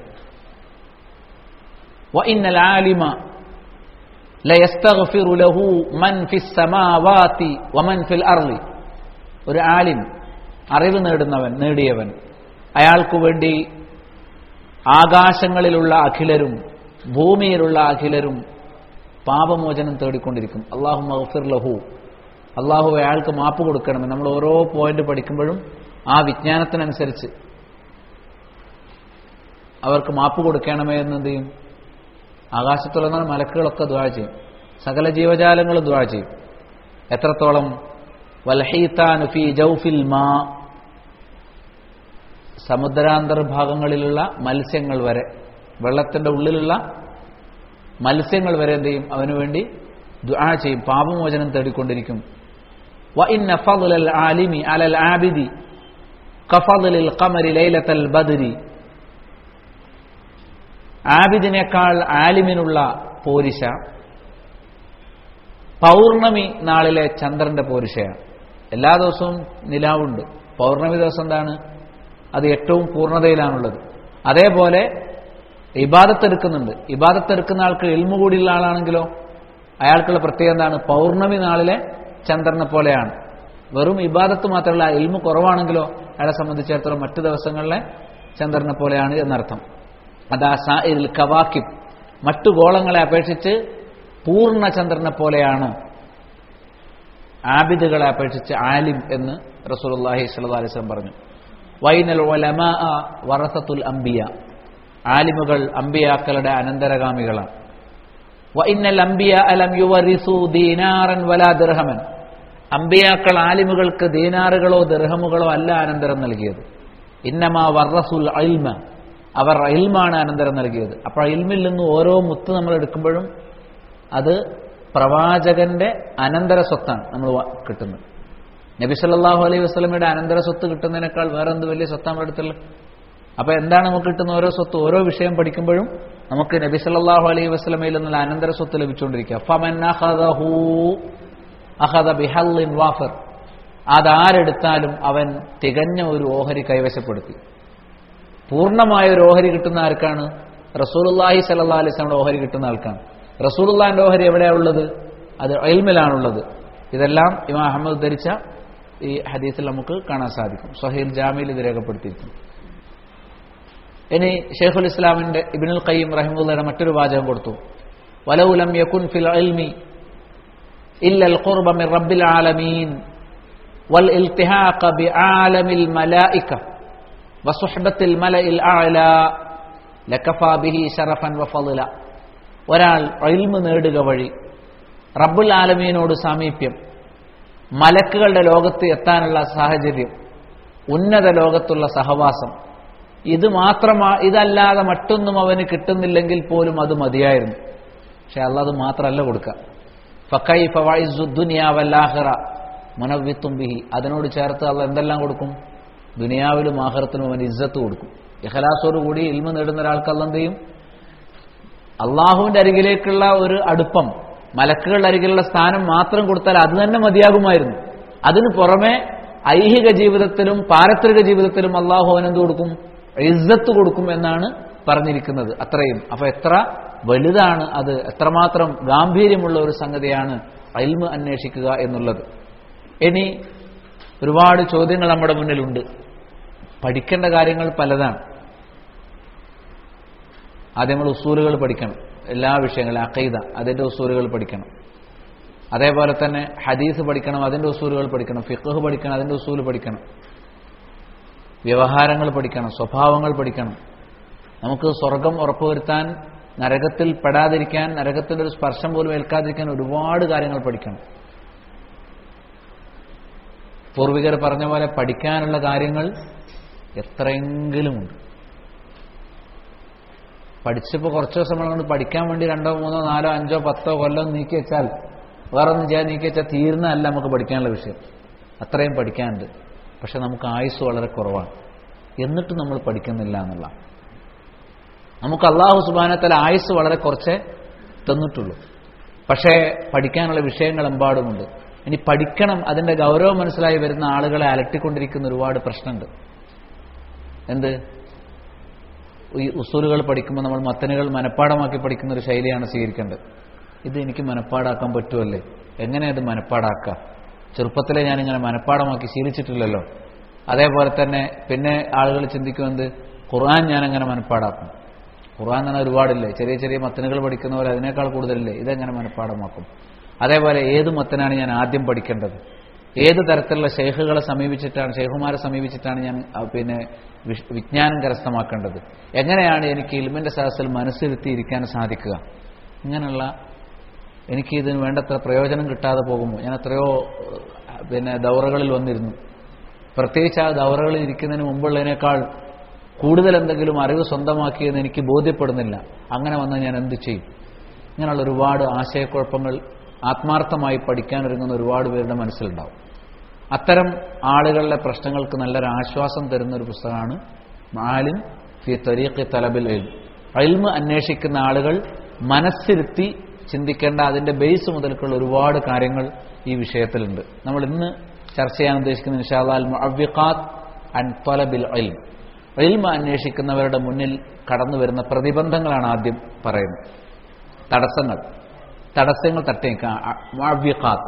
وإن العالم ليستغفر له من في السماوات ومن في الأرض ഒരു ആലിം അറിവ് നേടുന്നവൻ നേടിയവൻ അയാൾക്കു വേണ്ടി ആകാശങ്ങളിലുള്ള അഖിലരും ഭൂമിയിലുള്ള അഖിലരും പാപമോചനം തേടിക്കൊണ്ടിരിക്കും അള്ളാഹു മഹഫിർ ലഹു അള്ളാഹു അയാൾക്ക് മാപ്പ് കൊടുക്കണമെന്ന് നമ്മൾ ഓരോ പോയിന്റ് പഠിക്കുമ്പോഴും ആ വിജ്ഞാനത്തിനനുസരിച്ച് അവർക്ക് മാപ്പ് കൊടുക്കണമേ എന്ന് എന്ത് ചെയ്യും ആകാശത്തുള്ള മലക്കുകളൊക്കെ ദ്വാ ചെയ്യും സകല ജീവജാലങ്ങളും ദ്വാ ചെയ്യും എത്രത്തോളം വൽഹീത്താനു ഫി ജൗഫിൽ മാ സമുദ്രാന്തർഭാഗങ്ങളിലുള്ള മത്സ്യങ്ങൾ വരെ വെള്ളത്തിന്റെ ഉള്ളിലുള്ള മത്സ്യങ്ങൾ വരെ എന്ത് ചെയ്യും അവന് വേണ്ടി ദുആ ചെയ്യും പാപമോചനം തേടിക്കൊണ്ടിരിക്കും وإن فضل العالم على العابد كفضل القمر ليلة البدر ആബിദിനേക്കാൾ ആലിമിനുള്ള പോരിശ പൗർണമി നാളിലെ ചന്ദ്രന്റെ പോരിശയാണ് എല്ലാ ദിവസവും നിലാവുണ്ട് പൗർണമി ദിവസം എന്താണ് അത് ഏറ്റവും പൂർണ്ണതയിലാണുള്ളത് അതേപോലെ ഇബാദത്തെടുക്കുന്നുണ്ട് ഇബാദത്തെടുക്കുന്ന ആൾക്ക് എൽമു കൂടിയുള്ള ആളാണെങ്കിലോ അയാൾക്കുള്ള പ്രത്യേകത എന്താണ് പൗർണമി നാളിലെ ചന്ദ്രനെ പോലെയാണ് വെറും ഇബാദത്ത് മാത്രമല്ല എൽമു കുറവാണെങ്കിലോ അയാളെ സംബന്ധിച്ചിടത്തോളം മറ്റു ദിവസങ്ങളിലെ ചന്ദ്രനെ പോലെയാണ് എന്നർത്ഥം അതാ സാഇൽ കവാക്കിബ് മറ്റു ഗോളങ്ങളെ അപേക്ഷിച്ച് പൂർണ്ണ ചന്ദ്രനെ പോലെയാണ് ആബിദുകളെ അപേക്ഷിച്ച് ആലിം എന്ന് റസൂലുള്ളാഹി സ്വല്ലല്ലാഹി അലൈഹി വസല്ലം പറഞ്ഞു വൈനൽ ഉലമാ വറസത്തുൽ അംബിയ ആലിമുകൾ അംബിയാക്കളുടെ അനന്തരഗാമികളാണ് വൈനൽ അംബിയ അലം യുവരിസു ദീനാറൻ വലാ ദിർഹമൻ അംബിയാക്കൾ ആലിമുകൾക്ക് ദീനാറുകളോ ദിർഹമുകളോ അല്ല അനന്തരം നൽകിയത് ഇന്നമാ വർറസുൽ അൽമ അവർ ഇൽമാണ് അനന്തരം നൽകിയത് അപ്പോൾ ഇൽമിൽ നിന്ന് ഓരോ മുത്ത് നമ്മൾ എടുക്കുമ്പോഴും അത് പ്രവാചകന്റെ അനന്തര സ്വത്താണ് നമ്മൾ കിട്ടുന്നത് നബി സല്ലല്ലാഹു അലൈഹി വസ്ലമയുടെ അനന്തര സ്വത്ത് കിട്ടുന്നതിനേക്കാൾ വേറെ എന്ത് വലിയ സ്വത്ത് നമ്മുടെ അടുത്തുള്ളത് അപ്പൊ എന്താണ് നമുക്ക് കിട്ടുന്ന ഓരോ സ്വത്ത് ഓരോ വിഷയം പഠിക്കുമ്പോഴും നമുക്ക് നബി സല്ലല്ലാഹു അലൈഹി വസ്ലമയിൽ നിന്നുള്ള അനന്തര സ്വത്ത് ലഭിച്ചുകൊണ്ടിരിക്കുക ഫമൻ അഖദഹു അഖദ ബിഹല്ലിൻ വാഫിർ അതാരെടുത്താലും അവൻ തികഞ്ഞ ഒരു ഓഹരി കൈവശപ്പെടുത്തി പൂർണ്ണമായ ഒരു ഓഹരി കിട്ടുന്ന ആർക്കാണ് റസൂലുല്ലാഹി സല്ലാ അലിസ്ലാമിന്റെ ഓഹരി കിട്ടുന്ന ആൾക്കാണ് റസൂലുല്ലാന്റെ ഓഹരി എവിടെയാണ് ഉള്ളത് അത് അയൽമിലാണുള്ളത് ഇതെല്ലാം ഇമാം അഹമ്മദ് ധരിച്ച ഈ ഹദീസിൽ നമുക്ക് കാണാൻ സാധിക്കും സഹീൽ ജാമിയിൽ ഇത് രേഖപ്പെടുത്തിയിരിക്കുന്നു ഇനി ഷെയ്ഖുൽ ഇസ്ലാമിന്റെ ഇബിനുൽ ഖയ്യം റഹിമുള്ളയുടെ മറ്റൊരു വാചകം കൊടുത്തു വലൗലം യകുൻ ഫിൽ ഇൽമി ഇല്ലൽ ഖുർബ മിൻ റബ്ബിൽ ആലമീൻ വൽ ഇൽതിഹാഖ ബിആലമിൽ മലായിക വസുഹബത്തിൽ മലയിൽ ആല ലക്കഫാ ബിഹി ഷറഫൻ വഫളില ഒരാൾ ഇൽമ് നേടുക വഴി റബ്ബുൽ ആലമീനോട് സാമീപ്യം മലക്കുകളുടെ ലോകത്ത് എത്താനുള്ള സാഹചര്യം ഉന്നത ലോകത്തുള്ള സഹവാസം ഇത് മാത്രമാ ഇതല്ലാതെ മറ്റൊന്നും അവന് കിട്ടുന്നില്ലെങ്കിൽ പോലും അത് മതിയായിരുന്നു പക്ഷെ അല്ല അത് മാത്രമല്ല കൊടുക്കുക ഫക്കൈ ഫവായിസുദ്ദുനിയാവല്ലാഹിറ മുനവിത്തും ബിഹി അതിനോട് ചേർത്ത് അള്ള എന്തെല്ലാം കൊടുക്കും ദുനിയാവിലും ആഹ്റത്തിനും അവന് ഇജ്ജത്ത് കൊടുക്കും ഇഖലാസോട് കൂടി ഇൽമ നേടുന്ന ഒരാൾക്ക് അല്ല എന്ത് ചെയ്യും അള്ളാഹുവിന്റെ അരികിലേക്കുള്ള ഒരു അടുപ്പം മലക്കുകളുടെ അരികിലുള്ള സ്ഥാനം മാത്രം കൊടുത്താൽ അത് തന്നെ മതിയാകുമായിരുന്നു അതിനു പുറമെ ഐഹിക ജീവിതത്തിലും പാരത്രിക ജീവിതത്തിലും അള്ളാഹു അവനെന്ത് കൊടുക്കും ഇസ്സത്ത് കൊടുക്കും എന്നാണ് പറഞ്ഞിരിക്കുന്നത് അത്രയും അപ്പൊ എത്ര വലുതാണ് അത് എത്രമാത്രം ഗാംഭീര്യമുള്ള ഒരു സംഗതിയാണ് അൽമ് അന്വേഷിക്കുക എന്നുള്ളത് ഇനി ഒരുപാട് ചോദ്യങ്ങൾ നമ്മുടെ മുന്നിലുണ്ട് പഠിക്കേണ്ട കാര്യങ്ങൾ പലതാണ് ആദ്യം നമ്മൾ ഉസൂലുകൾ പഠിക്കണം എല്ലാ വിഷയങ്ങളും അക്കൈദ അതിന്റെ ഉസൂലുകൾ പഠിക്കണം അതേപോലെ തന്നെ ഹദീസ് പഠിക്കണം അതിന്റെ ഉസൂലുകൾ പഠിക്കണം ഫിഖ് പഠിക്കണം അതിന്റെ ഉസൂല് പഠിക്കണം വ്യവഹാരങ്ങൾ പഠിക്കണം സ്വഭാവങ്ങൾ പഠിക്കണം നമുക്ക് സ്വർഗം ഉറപ്പുവരുത്താൻ നരകത്തിൽ പെടാതിരിക്കാൻ നരകത്തിന്റെ ഒരു സ്പർശം പോലും ഏൽക്കാതിരിക്കാൻ ഒരുപാട് കാര്യങ്ങൾ പഠിക്കണം പൂർവികർ പറഞ്ഞ പോലെ പഠിക്കാനുള്ള കാര്യങ്ങൾ എത്രയെങ്കിലുമുണ്ട് പഠിച്ചപ്പോൾ കുറച്ച് ദിവസം നമ്മൾ കൊണ്ട് പഠിക്കാൻ വേണ്ടി രണ്ടോ മൂന്നോ നാലോ അഞ്ചോ പത്തോ കൊല്ലം നീക്കി വെച്ചാൽ വേറെ ഒന്നും ചെയ്യാൻ നീക്കി വെച്ചാൽ തീർന്നതല്ല നമുക്ക് പഠിക്കാനുള്ള വിഷയം അത്രയും പഠിക്കാനുണ്ട് പക്ഷെ നമുക്ക് ആയുസ് വളരെ കുറവാണ് എന്നിട്ടും നമ്മൾ പഠിക്കുന്നില്ല എന്നുള്ള നമുക്ക് അള്ളാഹു സുബാനത്തല ആയുസ് വളരെ കുറച്ചേ തന്നിട്ടുള്ളൂ പക്ഷേ പഠിക്കാനുള്ള വിഷയങ്ങൾ എമ്പാടുമുണ്ട് ഇനി പഠിക്കണം അതിന്റെ ഗൗരവം മനസ്സിലായി വരുന്ന ആളുകളെ അലട്ടിക്കൊണ്ടിരിക്കുന്ന ഒരുപാട് പ്രശ്നമുണ്ട് എന്ത് ഈ ഉസൂലുകൾ പഠിക്കുമ്പോൾ നമ്മൾ മത്തനുകൾ മനപ്പാടമാക്കി പഠിക്കുന്ന ഒരു ശൈലിയാണ് സ്വീകരിക്കേണ്ടത് ഇത് എനിക്ക് മനപ്പാടാക്കാൻ പറ്റുമല്ലേ എങ്ങനെ അത് മനപ്പാടാക്കാം ചെറുപ്പത്തിലെ ഞാനിങ്ങനെ മനപ്പാടമാക്കി ശീലിച്ചിട്ടില്ലല്ലോ അതേപോലെ തന്നെ പിന്നെ ആളുകൾ ചിന്തിക്കുമെന്ത് ഖുർആൻ ഞാൻ എങ്ങനെ മനപ്പാടാക്കും ഖുർആൻ തന്നെ ഒരുപാടില്ലേ ചെറിയ ചെറിയ മത്തനുകൾ പഠിക്കുന്ന പോലെ അതിനേക്കാൾ കൂടുതലില്ലേ ഇതെങ്ങനെ മനപ്പാടമാക്കും അതേപോലെ ഏത് മത്തനാണ് ഞാൻ ആദ്യം പഠിക്കേണ്ടത് ഏത് തരത്തിലുള്ള ഷെയ്ഖുകളെ സമീപിച്ചിട്ടാണ് ഷെയ്ഖുമാരെ സമീപിച്ചിട്ടാണ് ഞാൻ ആ, പിന്നെ വിഷ്- വിജ്ഞാനം കരസ്ഥമാക്കേണ്ടത് എങ്ങനെയാണ് എനിക്ക് ഇൽമിന്റെ സദസ്സിൽ മനസ്സിരുത്തി ഇരിക്കാൻ സാധിക്കുക ഇങ്ങനെയുള്ള എനിക്ക് ഇതിന് വേണ്ടത്ര പ്രയോജനം കിട്ടാതെ പോകുമ്പോൾ ഞാൻ എത്രയോ ഏഹ്, പിന്നെ ദൗറകളിൽ വന്നിരുന്നു പ്രത്യേകിച്ച് ആ ദൗറകളിൽ ഇരിക്കുന്നതിന് മുമ്പുള്ളതിനേക്കാൾ കൂടുതൽ എന്തെങ്കിലും അറിവ് സ്വന്തമാക്കിയെന്ന് എനിക്ക് ബോധ്യപ്പെടുന്നില്ല അങ്ങനെ വന്നാൽ ഞാൻ എന്ത് ചെയ്യും ഇങ്ങനെയുള്ള ഒരുപാട് ആശയക്കുഴപ്പങ്ങൾ ആത്മാർത്ഥമായി പഠിക്കാനൊരുങ്ങുന്ന ഒരുപാട് പേരുടെ മനസ്സിലുണ്ടാവും അത്തരം ആളുകളുടെ പ്രശ്നങ്ങൾക്ക് നല്ലൊരു ആശ്വാസം തരുന്ന ഒരു പുസ്തകമാണ് മാലിൻ ഫി തരീഖി തലബിൽ ഇൽം ഇൽമ് അന്വേഷിക്കുന്ന ആളുകൾ മനസ്സിരുത്തി ചിന്തിക്കേണ്ട അതിന്റെ ബേസ് മുതൽക്കുള്ള ഒരുപാട് കാര്യങ്ങൾ ഈ വിഷയത്തിലുണ്ട് നമ്മൾ ഇന്ന് ചർച്ച ചെയ്യാൻ ഉദ്ദേശിക്കുന്ന ഇൻഷാല്ലാൽ മുഅവ്വിഖാത്ത് അൻ തലബിൽ ഇൽം ഇൽമ അന്വേഷിക്കുന്നവരുടെ മുന്നിൽ കടന്നു വരുന്ന പ്രതിബന്ധങ്ങളാണ് ആദ്യം പറയുന്നത് തടസ്സങ്ങൾ തടസ്സങ്ങൾ തട്ടേക്കാത്ത്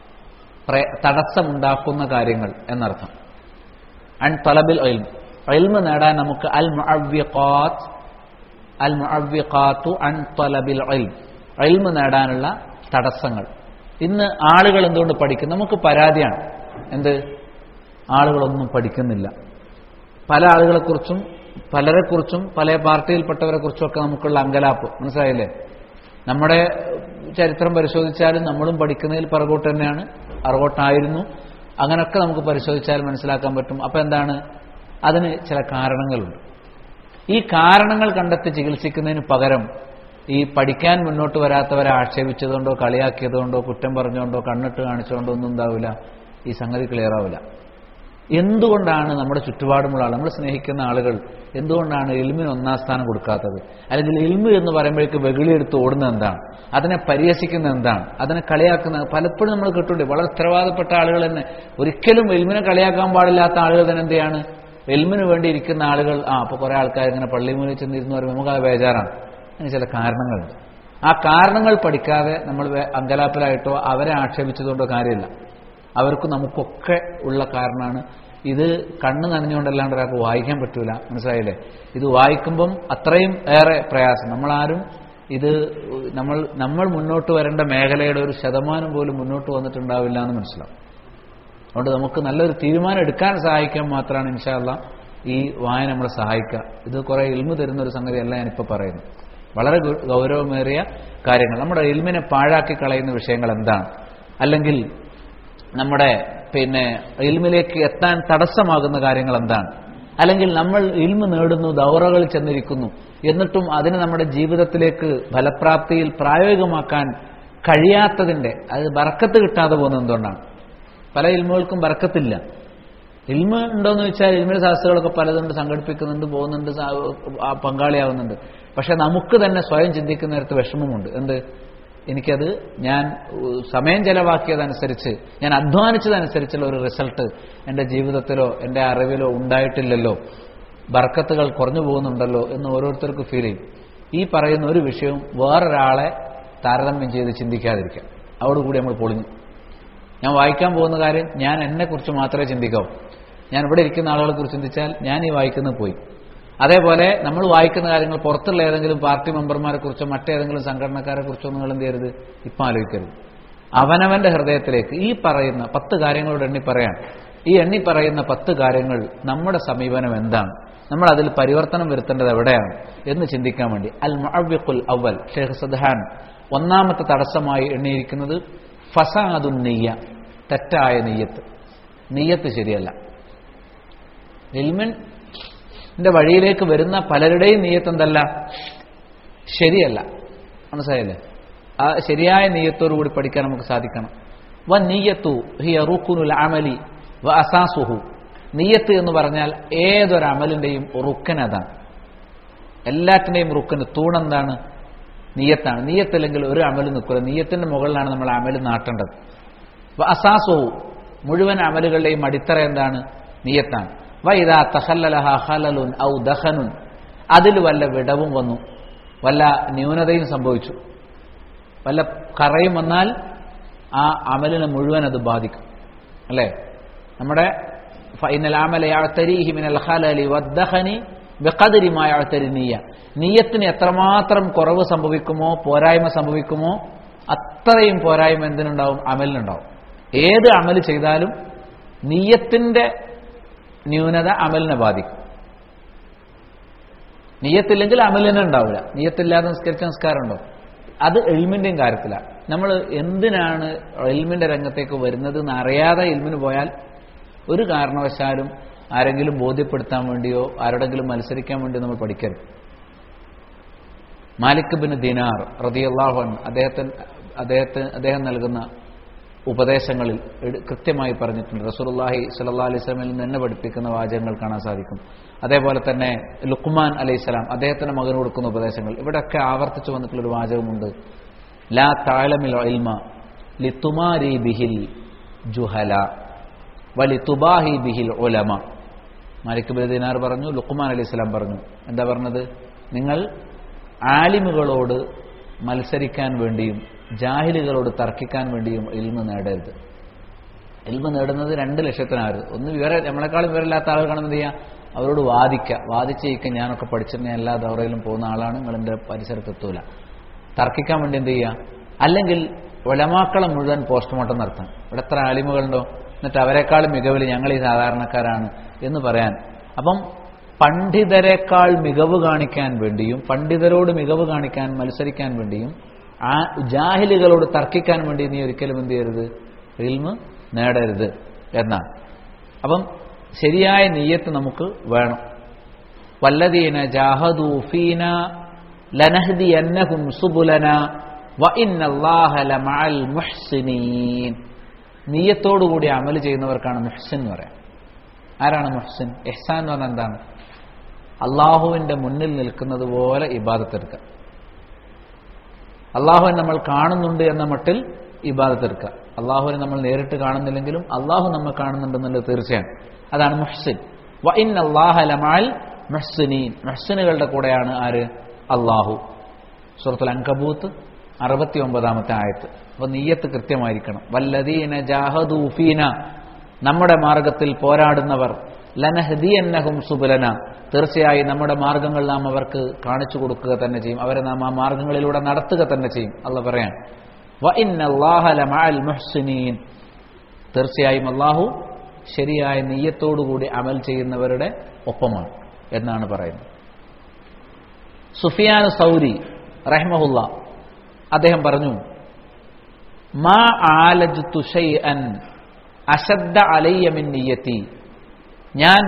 തടസ്സമുണ്ടാക്കുന്ന കാര്യങ്ങൾ എന്നർത്ഥം അൻ തലബിൽ ഇൽം ഇൽമ നേടാൻ നമുക്ക് അൽ മുഅവ്വിഖാത്ത് അൽ മുഅവ്വിഖാത്തു അൻ തലബിൽ ഇൽം ഇൽമ നേടാനുള്ള തടസ്സങ്ങൾ ഇന്ന് ആളുകൾ എന്തുകൊണ്ട് പഠിക്കും നമുക്ക് പരാതിയാണ് എന്ത് ആളുകളൊന്നും പഠിക്കുന്നില്ല പല ആളുകളെക്കുറിച്ചും പലരെക്കുറിച്ചും പല പാർട്ടിയിൽപ്പെട്ടവരെ കുറിച്ചും ഒക്കെ നമുക്കുള്ള അങ്കലാപ്പ് മനസ്സിലായില്ലേ നമ്മുടെ ചരിത്രം പരിശോധിച്ചാലും നമ്മളും പഠിക്കുന്നതിൽ പിറകോട്ട് തന്നെയാണ് അറകോട്ടായിരുന്നു അങ്ങനെയൊക്കെ നമുക്ക് പരിശോധിച്ചാൽ മനസ്സിലാക്കാൻ പറ്റും അപ്പം എന്താണ് അതിന് ചില കാരണങ്ങളുണ്ട് ഈ കാരണങ്ങൾ കണ്ടെത്തി ചികിത്സിക്കുന്നതിന് പകരം ഈ പഠിക്കാൻ മുന്നോട്ട് വരാത്തവരെ ആക്ഷേപിച്ചതുകൊണ്ടോ കളിയാക്കിയതുകൊണ്ടോ കുറ്റം പറഞ്ഞുകൊണ്ടോ കണ്ണിട്ട് കാണിച്ചുകൊണ്ടോ ഒന്നും ഉണ്ടാവില്ല ഈ സംഗതി ക്ലിയർ ആവില്ല എന്തുകൊണ്ടാണ് നമ്മുടെ ചുറ്റുപാടുമുള്ള ആൾ നമ്മൾ സ്നേഹിക്കുന്ന ആളുകൾ എന്തുകൊണ്ടാണ് ഇൽമിന് ഒന്നാം സ്ഥാനം കൊടുക്കാത്തത് അല്ലെങ്കിൽ ഇൽമു എന്ന് പറയുമ്പോഴേക്ക് വെകിളിയെടുത്ത് ഓടുന്നത് എന്താണ് അതിനെ പരിഹസിക്കുന്ന എന്താണ് അതിനെ കളിയാക്കുന്ന പലപ്പോഴും നമ്മൾ കിട്ടുന്നുണ്ട് വളരെ ഉത്തരവാദപ്പെട്ട ആളുകൾ തന്നെ ഒരിക്കലും എൽമിനെ കളിയാക്കാൻ പാടില്ലാത്ത ആളുകൾ തന്നെ എന്ത് ചെയ്യാണ് എൽമിന് വേണ്ടി ഇരിക്കുന്ന ആളുകൾ ആ അപ്പോൾ കുറെ ആൾക്കാർ ഇങ്ങനെ പള്ളി മൂലം ചെന്നിരുന്ന് പറയുമ്പോൾ നമുക്ക് അത് ബേജാറാണ് അങ്ങനെ ചില കാരണങ്ങളുണ്ട് ആ കാരണങ്ങൾ പഠിക്കാതെ നമ്മൾ വേ- അങ്കലാപ്പിലായിട്ടോ അവരെ ആക്ഷേപിച്ചതുകൊണ്ടോ കാര്യമില്ല അവർക്ക് നമുക്കൊക്കെ ഉള്ള കാരണമാണ് ഇത് കണ്ണ് നനഞ്ഞുകൊണ്ടല്ലാണ്ട് ഒരാൾക്ക് വായിക്കാൻ പറ്റൂല മനസ്സിലായില്ലേ ഇത് വായിക്കുമ്പം അത്രയും ഏറെ പ്രയാസം നമ്മളാരും ഇത് നമ്മൾ നമ്മൾ മുന്നോട്ട് വരേണ്ട മേഖലയുടെ ഒരു ശതമാനം പോലും മുന്നോട്ട് വന്നിട്ടുണ്ടാവില്ല എന്ന് മനസ്സിലാവും അതുകൊണ്ട് നമുക്ക് നല്ലൊരു തീരുമാനം എടുക്കാൻ സഹായിക്കാൻ മാത്രമാണ് ഇൻഷാല്ല ഈ വായന നമ്മളെ സഹായിക്കുക ഇത് കുറെ ഇൽമു തരുന്ന ഒരു സംഗതിയല്ല ഞാനിപ്പോൾ പറയുന്നത് വളരെ ഗൗ- ഗൗരവമേറിയ കാര്യങ്ങൾ നമ്മുടെ ഇൽമിനെ പാഴാക്കി കളയുന്ന വിഷയങ്ങൾ എന്താണ് അല്ലെങ്കിൽ നമ്മുടെ പിന്നെ ഇൽമിലേക്ക് എത്താൻ തടസ്സമാകുന്ന കാര്യങ്ങൾ എന്താണ് അല്ലെങ്കിൽ നമ്മൾ ഇൽമ നേടുന്നു ദൗറകളിൽ ചെന്നിരിക്കുന്നു എന്നിട്ടും അതിന് നമ്മുടെ ജീവിതത്തിലേക്ക് ഫലപ്രാപ്തിയിൽ പ്രായോഗികമാക്കാൻ കഴിയാത്തതിന്റെ അത് ബറക്കത്ത് കിട്ടാതെ പോകുന്നത് എന്തുകൊണ്ടാണ് പല ഇൽമുകൾക്കും ബറക്കത്തില്ല ഇൽമ ഉണ്ടോയെന്ന് വെച്ചാൽ ഇൽമിന്റെ ശാസ്ത്രങ്ങളൊക്കെ പലതുണ്ട് സംഘടിപ്പിക്കുന്നുണ്ട് പോകുന്നുണ്ട് സാ- ആ പങ്കാളിയാവുന്നുണ്ട് പക്ഷെ നമുക്ക് തന്നെ സ്വയം ചിന്തിക്കുന്ന നേരത്ത് വിഷമമുണ്ട് എന്ത് എനിക്കത് ഞാൻ ഉ, സമയം ചെലവാക്കിയതനുസരിച്ച് ഞാൻ അധ്വാനിച്ചതനുസരിച്ചുള്ള ഒരു റിസൾട്ട് എൻ്റെ ജീവിതത്തിലോ എൻ്റെ അറിവിലോ ഉണ്ടായിട്ടില്ലല്ലോ ബർക്കത്തുകൾ കുറഞ്ഞു പോകുന്നുണ്ടല്ലോ എന്ന് ഓരോരുത്തർക്കും ഫീൽ ചെയ്യും ഈ പറയുന്ന ഒരു വിഷയവും വേറൊരാളെ താരതമ്യം ചെയ്ത് ചിന്തിക്കാതിരിക്കാം അതോടുകൂടി നമ്മൾ പൊളിഞ്ഞു ഞാൻ വായിക്കാൻ പോകുന്ന കാര്യം ഞാൻ എന്നെക്കുറിച്ച് മാത്രമേ ചിന്തിക്കാവൂ ഞാൻ ഇവിടെ ഇരിക്കുന്ന ആളുകളെ കുറിച്ച് ചിന്തിച്ചാൽ ഞാൻ ഈ വായിക്കുന്നത് പോയി അതേപോലെ നമ്മൾ വായിക്കുന്ന കാര്യങ്ങൾ പുറത്തുള്ള ഏതെങ്കിലും പാർട്ടി മെമ്പർമാരെ കുറിച്ചോ മറ്റേതെങ്കിലും സംഘടനക്കാരെ കുറിച്ചോ നിങ്ങൾ എന്ത് ചെയ്യരുത് ഇപ്പം ആലോചിക്കരുത് അവനവന്റെ ഹൃദയത്തിലേക്ക് ഈ പറയുന്ന പത്ത് കാര്യങ്ങളോട് എണ്ണി പറയാം ഈ എണ്ണി പറയുന്ന പത്ത് കാര്യങ്ങൾ നമ്മുടെ സമീപനം എന്താണ് നമ്മൾ അതിൽ പരിവർത്തനം വരുത്തേണ്ടത് എവിടെയാണ് എന്ന് ചിന്തിക്കാൻ വേണ്ടി അൽ മുഅവ്വിഖുൽ അവൽ ഷെയ്ഖ് സദ്ഹാൻ ഒന്നാമത്തെ തടസ്സമായി എണ്ണിയിരിക്കുന്നത് ഫസാദുൻ നെയ്യ തെറ്റായ നെയ്യത്ത് നെയ്യത്ത് ശരിയല്ല ഇൽമിന്റെ വഴിയിലേക്ക് വരുന്ന പലരുടെയും നെയ്യത്ത് എന്തല്ല ശരിയല്ല മനസ്സിലായില്ലേ ആ ശരിയായ നെയ്യത്തോടു കൂടി പഠിക്കാൻ നമുക്ക് സാധിക്കണം വ നീയത്തു ഹിയ റുക്കുനുൽ അമലി വ അസാസുഹു നീയത്ത് എന്ന് പറഞ്ഞാൽ ഏതൊരു അമലിന്റെയും റുക്കൻ അതാണ് എല്ലാറ്റിന്റെയും റുക്കന് തൂണെന്താണ് നീയത്താണ് നീയത്തില്ലെങ്കിൽ ഒരു അമൽ നിൽക്കില്ല നീയത്തിന്റെ മുകളിലാണ് നമ്മൾ അമൽ നാട്ടേണ്ടത് വ അസാസുഹു മുഴുവൻ അമലുകളുടെയും അടിത്തറ എന്താണ് നീയത്താണ് വൈദാ തഹല്ലലഹ ഹലലുൻ ഔ ദഹനുൻ അതിൽ വല്ല വിടവും വന്നു വല്ല ന്യൂനതയും സംഭവിച്ചു വല്ല കറയും വന്നാൽ ആ അമലിനെ മുഴുവൻ അത് ബാധിക്കും അല്ലേ നമ്മുടെ ഫൈനൽ അമല യഅ്തരീഹി മിനൽ ഖലലി വദ്ദഖനി ബിഖദ്രി മാ യഅ്തരി നിയ്യ നിയ്യത്തിന് എത്രമാത്രം കുറവ് സംഭവിക്കുമോ പോരായ്മ സംഭവിക്കുമോ അത്രയും പോരായ്മ എന്തിനുണ്ടാവും അമലിനുണ്ടാവും ഏത് അമൽ ചെയ്താലും നിയ്യത്തിന്റെ ന്യൂനത അമലിനെ ബാധിക്കും നീയത്തില്ലെങ്കിൽ അമലിനെ ഉണ്ടാവില്ല നീയത്തില്ലാതെ നിസ്കരിച്ച നിസ്കാരം ഉണ്ടോ അത് എൽമിന്റെയും കാര്യത്തിലാണ് നമ്മൾ എന്തിനാണ് എൽമിന്റെ രംഗത്തേക്ക് വരുന്നത് എന്ന് അറിയാതെ എൽമിന് പോയാൽ ഒരു കാരണവശാലും ആരെങ്കിലും ബോധ്യപ്പെടുത്താൻ വേണ്ടിയോ ആരോടെങ്കിലും മത്സരിക്കാൻ വേണ്ടിയോ നമ്മൾ പഠിക്കരുത് മാലിക് ബിൻ ദിനാർ റതിയല്ലാഹുൻ അദ്ദേഹത്തിന് അദ്ദേഹത്തിന് അദ്ദേഹം നൽകുന്ന ഉപദേശങ്ങളിൽ എട്- കൃത്യമായി പറഞ്ഞിട്ടുണ്ട് റസൂലുള്ളാഹി സ്വല്ലല്ലാഹി അലൈഹി വസല്ലമയിൽ നിന്ന് തന്നെ പഠിപ്പിക്കുന്ന വാചകങ്ങൾ കാണാൻ സാധിക്കും അതേപോലെ തന്നെ ലുക്മാൻ അലൈഹിസ്സലാം അദ്ദേഹത്തിന്റെ മകന് കൊടുക്കുന്ന ഉപദേശങ്ങൾ ഇവിടെയൊക്കെ ആവർത്തിച്ചു വന്നിട്ടുള്ള ഒരു വാചകമുണ്ട് ലാ താലമിൽ ഇൽമ ലിത്തുമാരി ബിഹിൽ ജുഹല വലി തുബാഹി ബിഹിൽ ഉലമ മാലിക് ബിൻ ദിനാർ പറഞ്ഞു ലുക്മാൻ അലൈഹിസ്സലാം പറഞ്ഞു എന്താ പറഞ്ഞത് നിങ്ങൾ ആലിമുകളോട് മത്സരിക്കാൻ വേണ്ടിയും ജാഹിലുകളോട് തർക്കിക്കാൻ വേണ്ടിയും ഇൽമ നേടരുത് ഇൽമ നേടുന്നത് രണ്ട് ലക്ഷത്തിനായിരുന്നു ഒന്ന് വിവരം നമ്മളെക്കാളും വിവരമില്ലാത്ത ആളുകളാണ് എന്ത് ചെയ്യുക അവരോട് വാദിക്കുക വാദിച്ചേക്ക് ഞാനൊക്കെ പഠിച്ചിട്ട് ഞാൻ എല്ലാ ദൗറയിലും പോകുന്ന ആളാണ് നിങ്ങൾ എൻ്റെ പരിസരത്ത് എത്തൂല തർക്കിക്കാൻ വേണ്ടി എന്ത് ചെയ്യുക അല്ലെങ്കിൽ ഒലമാക്കളെ മുഴുവൻ പോസ്റ്റ്മോർട്ടം നടത്താം ഇവിടെ എത്ര ആലിമുകളുണ്ടോ എന്നിട്ട് അവരെക്കാളും മികവിൽ ഞങ്ങൾ ഈ സാധാരണക്കാരാണ് എന്ന് പറയാൻ അപ്പം പണ്ഡിതരെക്കാൾ മികവ് കാണിക്കാൻ വേണ്ടിയും പണ്ഡിതരോട് മികവ് കാണിക്കാൻ മത്സരിക്കാൻ വേണ്ടിയും ആ ജാഹിലുകളോട് തർക്കിക്കാൻ വേണ്ടി നീ ഒരിക്കലും എന്ത് ചെയ്യരുത് ഇൽമ് നേടരുത് എന്നാണ് അപ്പം ശരിയായ നീയത്ത് നമുക്ക് വേണം വല്ലദീന ജാഹദു ഫീന ലനഹ്ദി അന്നഹും സുബുലന വ ഇന്നല്ലാഹ ലമഅൽ മുഹ്സിനീൻ നീയത്തോടുകൂടി അമൽ ചെയ്യുന്നവർക്കാണ് മുഹ്സിൻ എന്ന് പറയാം ആരാണ് മുഹ്സിൻ ഇഹ്സാൻ എന്ന് പറഞ്ഞാൽ എന്താണ് അള്ളാഹുവിന്റെ മുന്നിൽ നിൽക്കുന്നത് പോലെ ഇബാദത്തെടുക്കുക അള്ളാഹുവിനെ നമ്മൾ കാണുന്നുണ്ട് എന്ന മട്ടിൽ ഇബാദത്തെടുക്കുക അള്ളാഹുവിനെ നമ്മൾ നേരിട്ട് കാണുന്നില്ലെങ്കിലും അള്ളാഹു നമ്മൾ കാണുന്നുണ്ടെന്നുള്ളത് തീർച്ചയാണ് അതാണ് മുഹ്സിൻ വ ഇൻ അള്ളാഹ ലമാൽ മുഹ്സിനീൻ മുഹ്സിനുകളുടെ കൂടെയാണ് ആര് അള്ളാഹു സുഹൃത്തുൽ അങ്കബൂത്ത് അറുപത്തി ഒമ്പതാമത്തെ ആയത്ത് അപ്പൊ നീയത്ത് കൃത്യമായിരിക്കണം വല്ലദീന ജാഹദൂ ഫീന നമ്മുടെ മാർഗത്തിൽ പോരാടുന്നവർ ലനഹദിയന്നഹും സുബുലന തീർച്ചയായും നമ്മുടെ മാർഗങ്ങൾ നാം അവർക്ക് കാണിച്ചു കൊടുക്കുക തന്നെ ചെയ്യും അവരെ നാം ആ മാർഗങ്ങളിലൂടെ നടത്തുക തന്നെ ചെയ്യും അല്ല പറയാൻ വ ഇന്നല്ലാഹ ലമഅൽ മുഹ്സിനീൻ തീർച്ചയായും അള്ളാഹു ശരിയായ നീയത്തോടുകൂടി അമൽ ചെയ്യുന്നവരുടെ ഒപ്പമാണ് എന്നാണ് പറയുന്നത് സുഫിയാൻ സൗരി റഹ്മഹുല്ല അദ്ദേഹം പറഞ്ഞു മാ ആലജ്തു ഷൈഅൻ അശദ്ദ അലയ്യ മിൻ നിയ്യത്തി ഞാൻ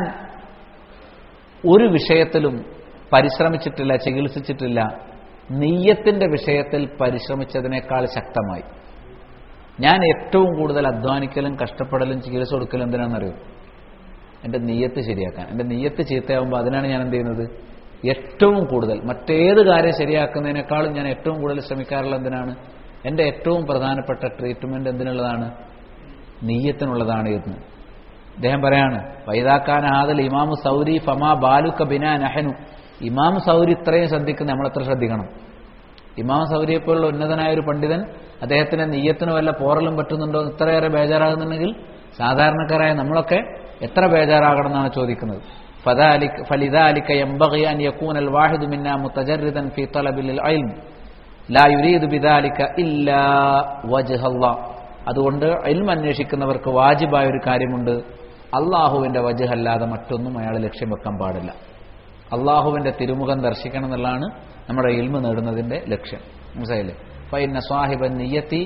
ഒരു വിഷയത്തിലും പരിശ്രമിച്ചിട്ടില്ല ചികിത്സിച്ചിട്ടില്ല നെയ്യത്തിന്റെ വിഷയത്തിൽ പരിശ്രമിച്ചതിനേക്കാൾ ശക്തമായി ഞാൻ ഏറ്റവും കൂടുതൽ അധ്വാനിക്കലും കഷ്ടപ്പെടലും ചികിത്സ കൊടുക്കലും എന്തിനാണെന്നറിയോ എൻ്റെ നെയ്യത്ത് ശരിയാക്കാൻ എൻ്റെ നെയ്യത്ത് ചീത്തയാകുമ്പോൾ അതിനാണ് ഞാൻ എന്ത് ചെയ്യുന്നത് ഏറ്റവും കൂടുതൽ മറ്റേത് കാര്യം ശരിയാക്കുന്നതിനേക്കാളും ഞാൻ ഏറ്റവും കൂടുതൽ ശ്രമിക്കാറുള്ള എന്തിനാണ് എൻ്റെ ഏറ്റവും പ്രധാനപ്പെട്ട ട്രീറ്റ്മെന്റ് എന്തിനുള്ളതാണ് നെയ്യത്തിനുള്ളതാണ് എന്ന് അദ്ദേഹം പറയാണ് വൈദാക്കാൻ ആദൽ ഇമാമു സൗരി ഫമാ ബാലുക്ക ബിനാ നഹനു ഇമാം സൗരി ഇത്രയും ശ്രദ്ധിക്കുന്ന നമ്മളെത്ര ശ്രദ്ധിക്കണം ഇമാം സൗരിയെപ്പോലുള്ള ഉന്നതനായ ഒരു പണ്ഡിതൻ അദ്ദേഹത്തിന്റെ നെയ്യത്തിന് വല്ല പോറലും പറ്റുന്നുണ്ടോ എന്ന് ഇത്രയേറെ ബേജാറാകുന്നുണ്ടെങ്കിൽ സാധാരണക്കാരായ നമ്മളൊക്കെ എത്ര ബേജാറാകണം എന്നാണ് ചോദിക്കുന്നത് فذلك فلذلك ينبغي أن يكون الواحد منا متجردا في طلب العلم لا يريد بذلك إلا وجه الله അതുകൊണ്ട് ഇൽമ അന്വേഷിക്കുന്നവർക്ക് വാജിബായ ഒരു കാര്യമുണ്ട് അള്ളാഹുവിന്റെ വജഹല്ലാതെ മറ്റൊന്നും അയാൾ ലക്ഷ്യം വെക്കാൻ പാടില്ല അള്ളാഹുവിന്റെ തിരുമുഖം ദർശിക്കണം എന്നുള്ളതാണ് നമ്മുടെ ഇൽമ നേടുന്നതിന്റെ ലക്ഷ്യം മനസ്സിലായില്ലേ ഫൈന സ്വാഹിബൻ നീയത്തി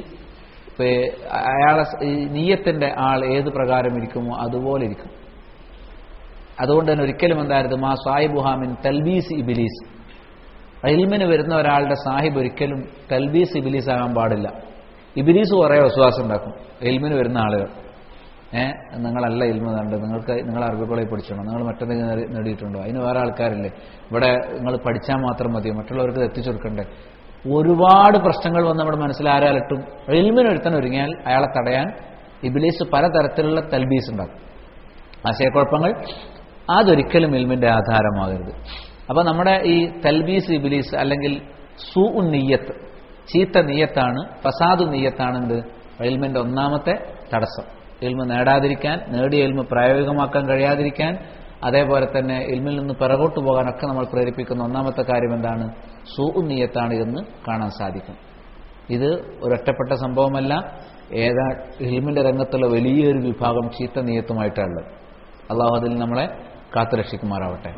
അയാളെ ഈ നീയത്തിന്റെ ആൾ ഏത് പ്രകാരം ഇരിക്കുമോ അതുപോലെ ഇരിക്കും അതുകൊണ്ട് തന്നെ ഒരിക്കലും എന്തായിരുന്നു മാ സാഹിബുഹാമിൻ തൽബീസ് ഇബിലീസ് ഇൽമിന് വരുന്ന ഒരാളുടെ സാഹിബ് ഒരിക്കലും തൽബീസ് ഇബിലീസ് ആകാൻ പാടില്ല ഇബിലീസ് കുറേ വിശ്വാസം ഉണ്ടാക്കും ഇൽമിന് വരുന്ന ആളുകൾ ഏഹ് നിങ്ങളല്ല ഇൽമ നേടേണ്ടത് നിങ്ങൾക്ക് നിങ്ങൾ അറബിക്കുളയിൽ പഠിച്ചോണം നിങ്ങൾ മറ്റെന്തെങ്കിലും നേടി- നേടിയിട്ടുണ്ടോ അതിന് വേറെ ആൾക്കാരില്ലേ ഇവിടെ നിങ്ങൾ പഠിച്ചാൽ മാത്രം മതിയോ മറ്റുള്ളവർക്ക് ഇത് എത്തിച്ചു കൊടുക്കണ്ടേ ഒരുപാട് പ്രശ്നങ്ങൾ വന്ന് നമ്മുടെ മനസ്സിൽ ആരാലിട്ടും ഇൽമിന് ഒരുത്തൻ ഒരുങ്ങിയാൽ അയാളെ തടയാൻ ഇബിലീസ് പലതരത്തിലുള്ള തൽബീസ് ഉണ്ടാക്കും ആശയക്കുഴപ്പങ്ങൾ അതൊരിക്കലും ഇൽമിന്റെ ആധാരമാകരുത് അപ്പൊ നമ്മുടെ ഈ തൽബീസ് ഇബിലീസ് അല്ലെങ്കിൽ സൂ നീയത്ത് ചീത്ത നീയത്താണ് ഫസാദു നീയത്താണ് എന്ത് ഇൽമിന്റെ ഒന്നാമത്തെ തടസ്സം ഇൽമ നേടാതിരിക്കാൻ നേടിയ ഇൽമ പ്രായോഗികമാക്കാൻ കഴിയാതിരിക്കാൻ അതേപോലെ തന്നെ ഇൽമിൽ നിന്ന് പിറകോട്ട് പോകാനൊക്കെ നമ്മൾ പ്രേരിപ്പിക്കുന്ന ഒന്നാമത്തെ കാര്യം എന്താണ് സൂ നീയത്താണ് എന്ന് കാണാൻ സാധിക്കും ഇത് ഒരൊറ്റപ്പെട്ട സംഭവമല്ല ഏതാ ഇൽമിന്റെ രംഗത്തുള്ള വലിയൊരു വിഭാഗം ചീത്ത നീയത്തുമായിട്ടുള്ളത് അള്ളാഹു അതിൽ നമ്മളെ കാത്തുരക്ഷിക്കുമാറാവട്ടെ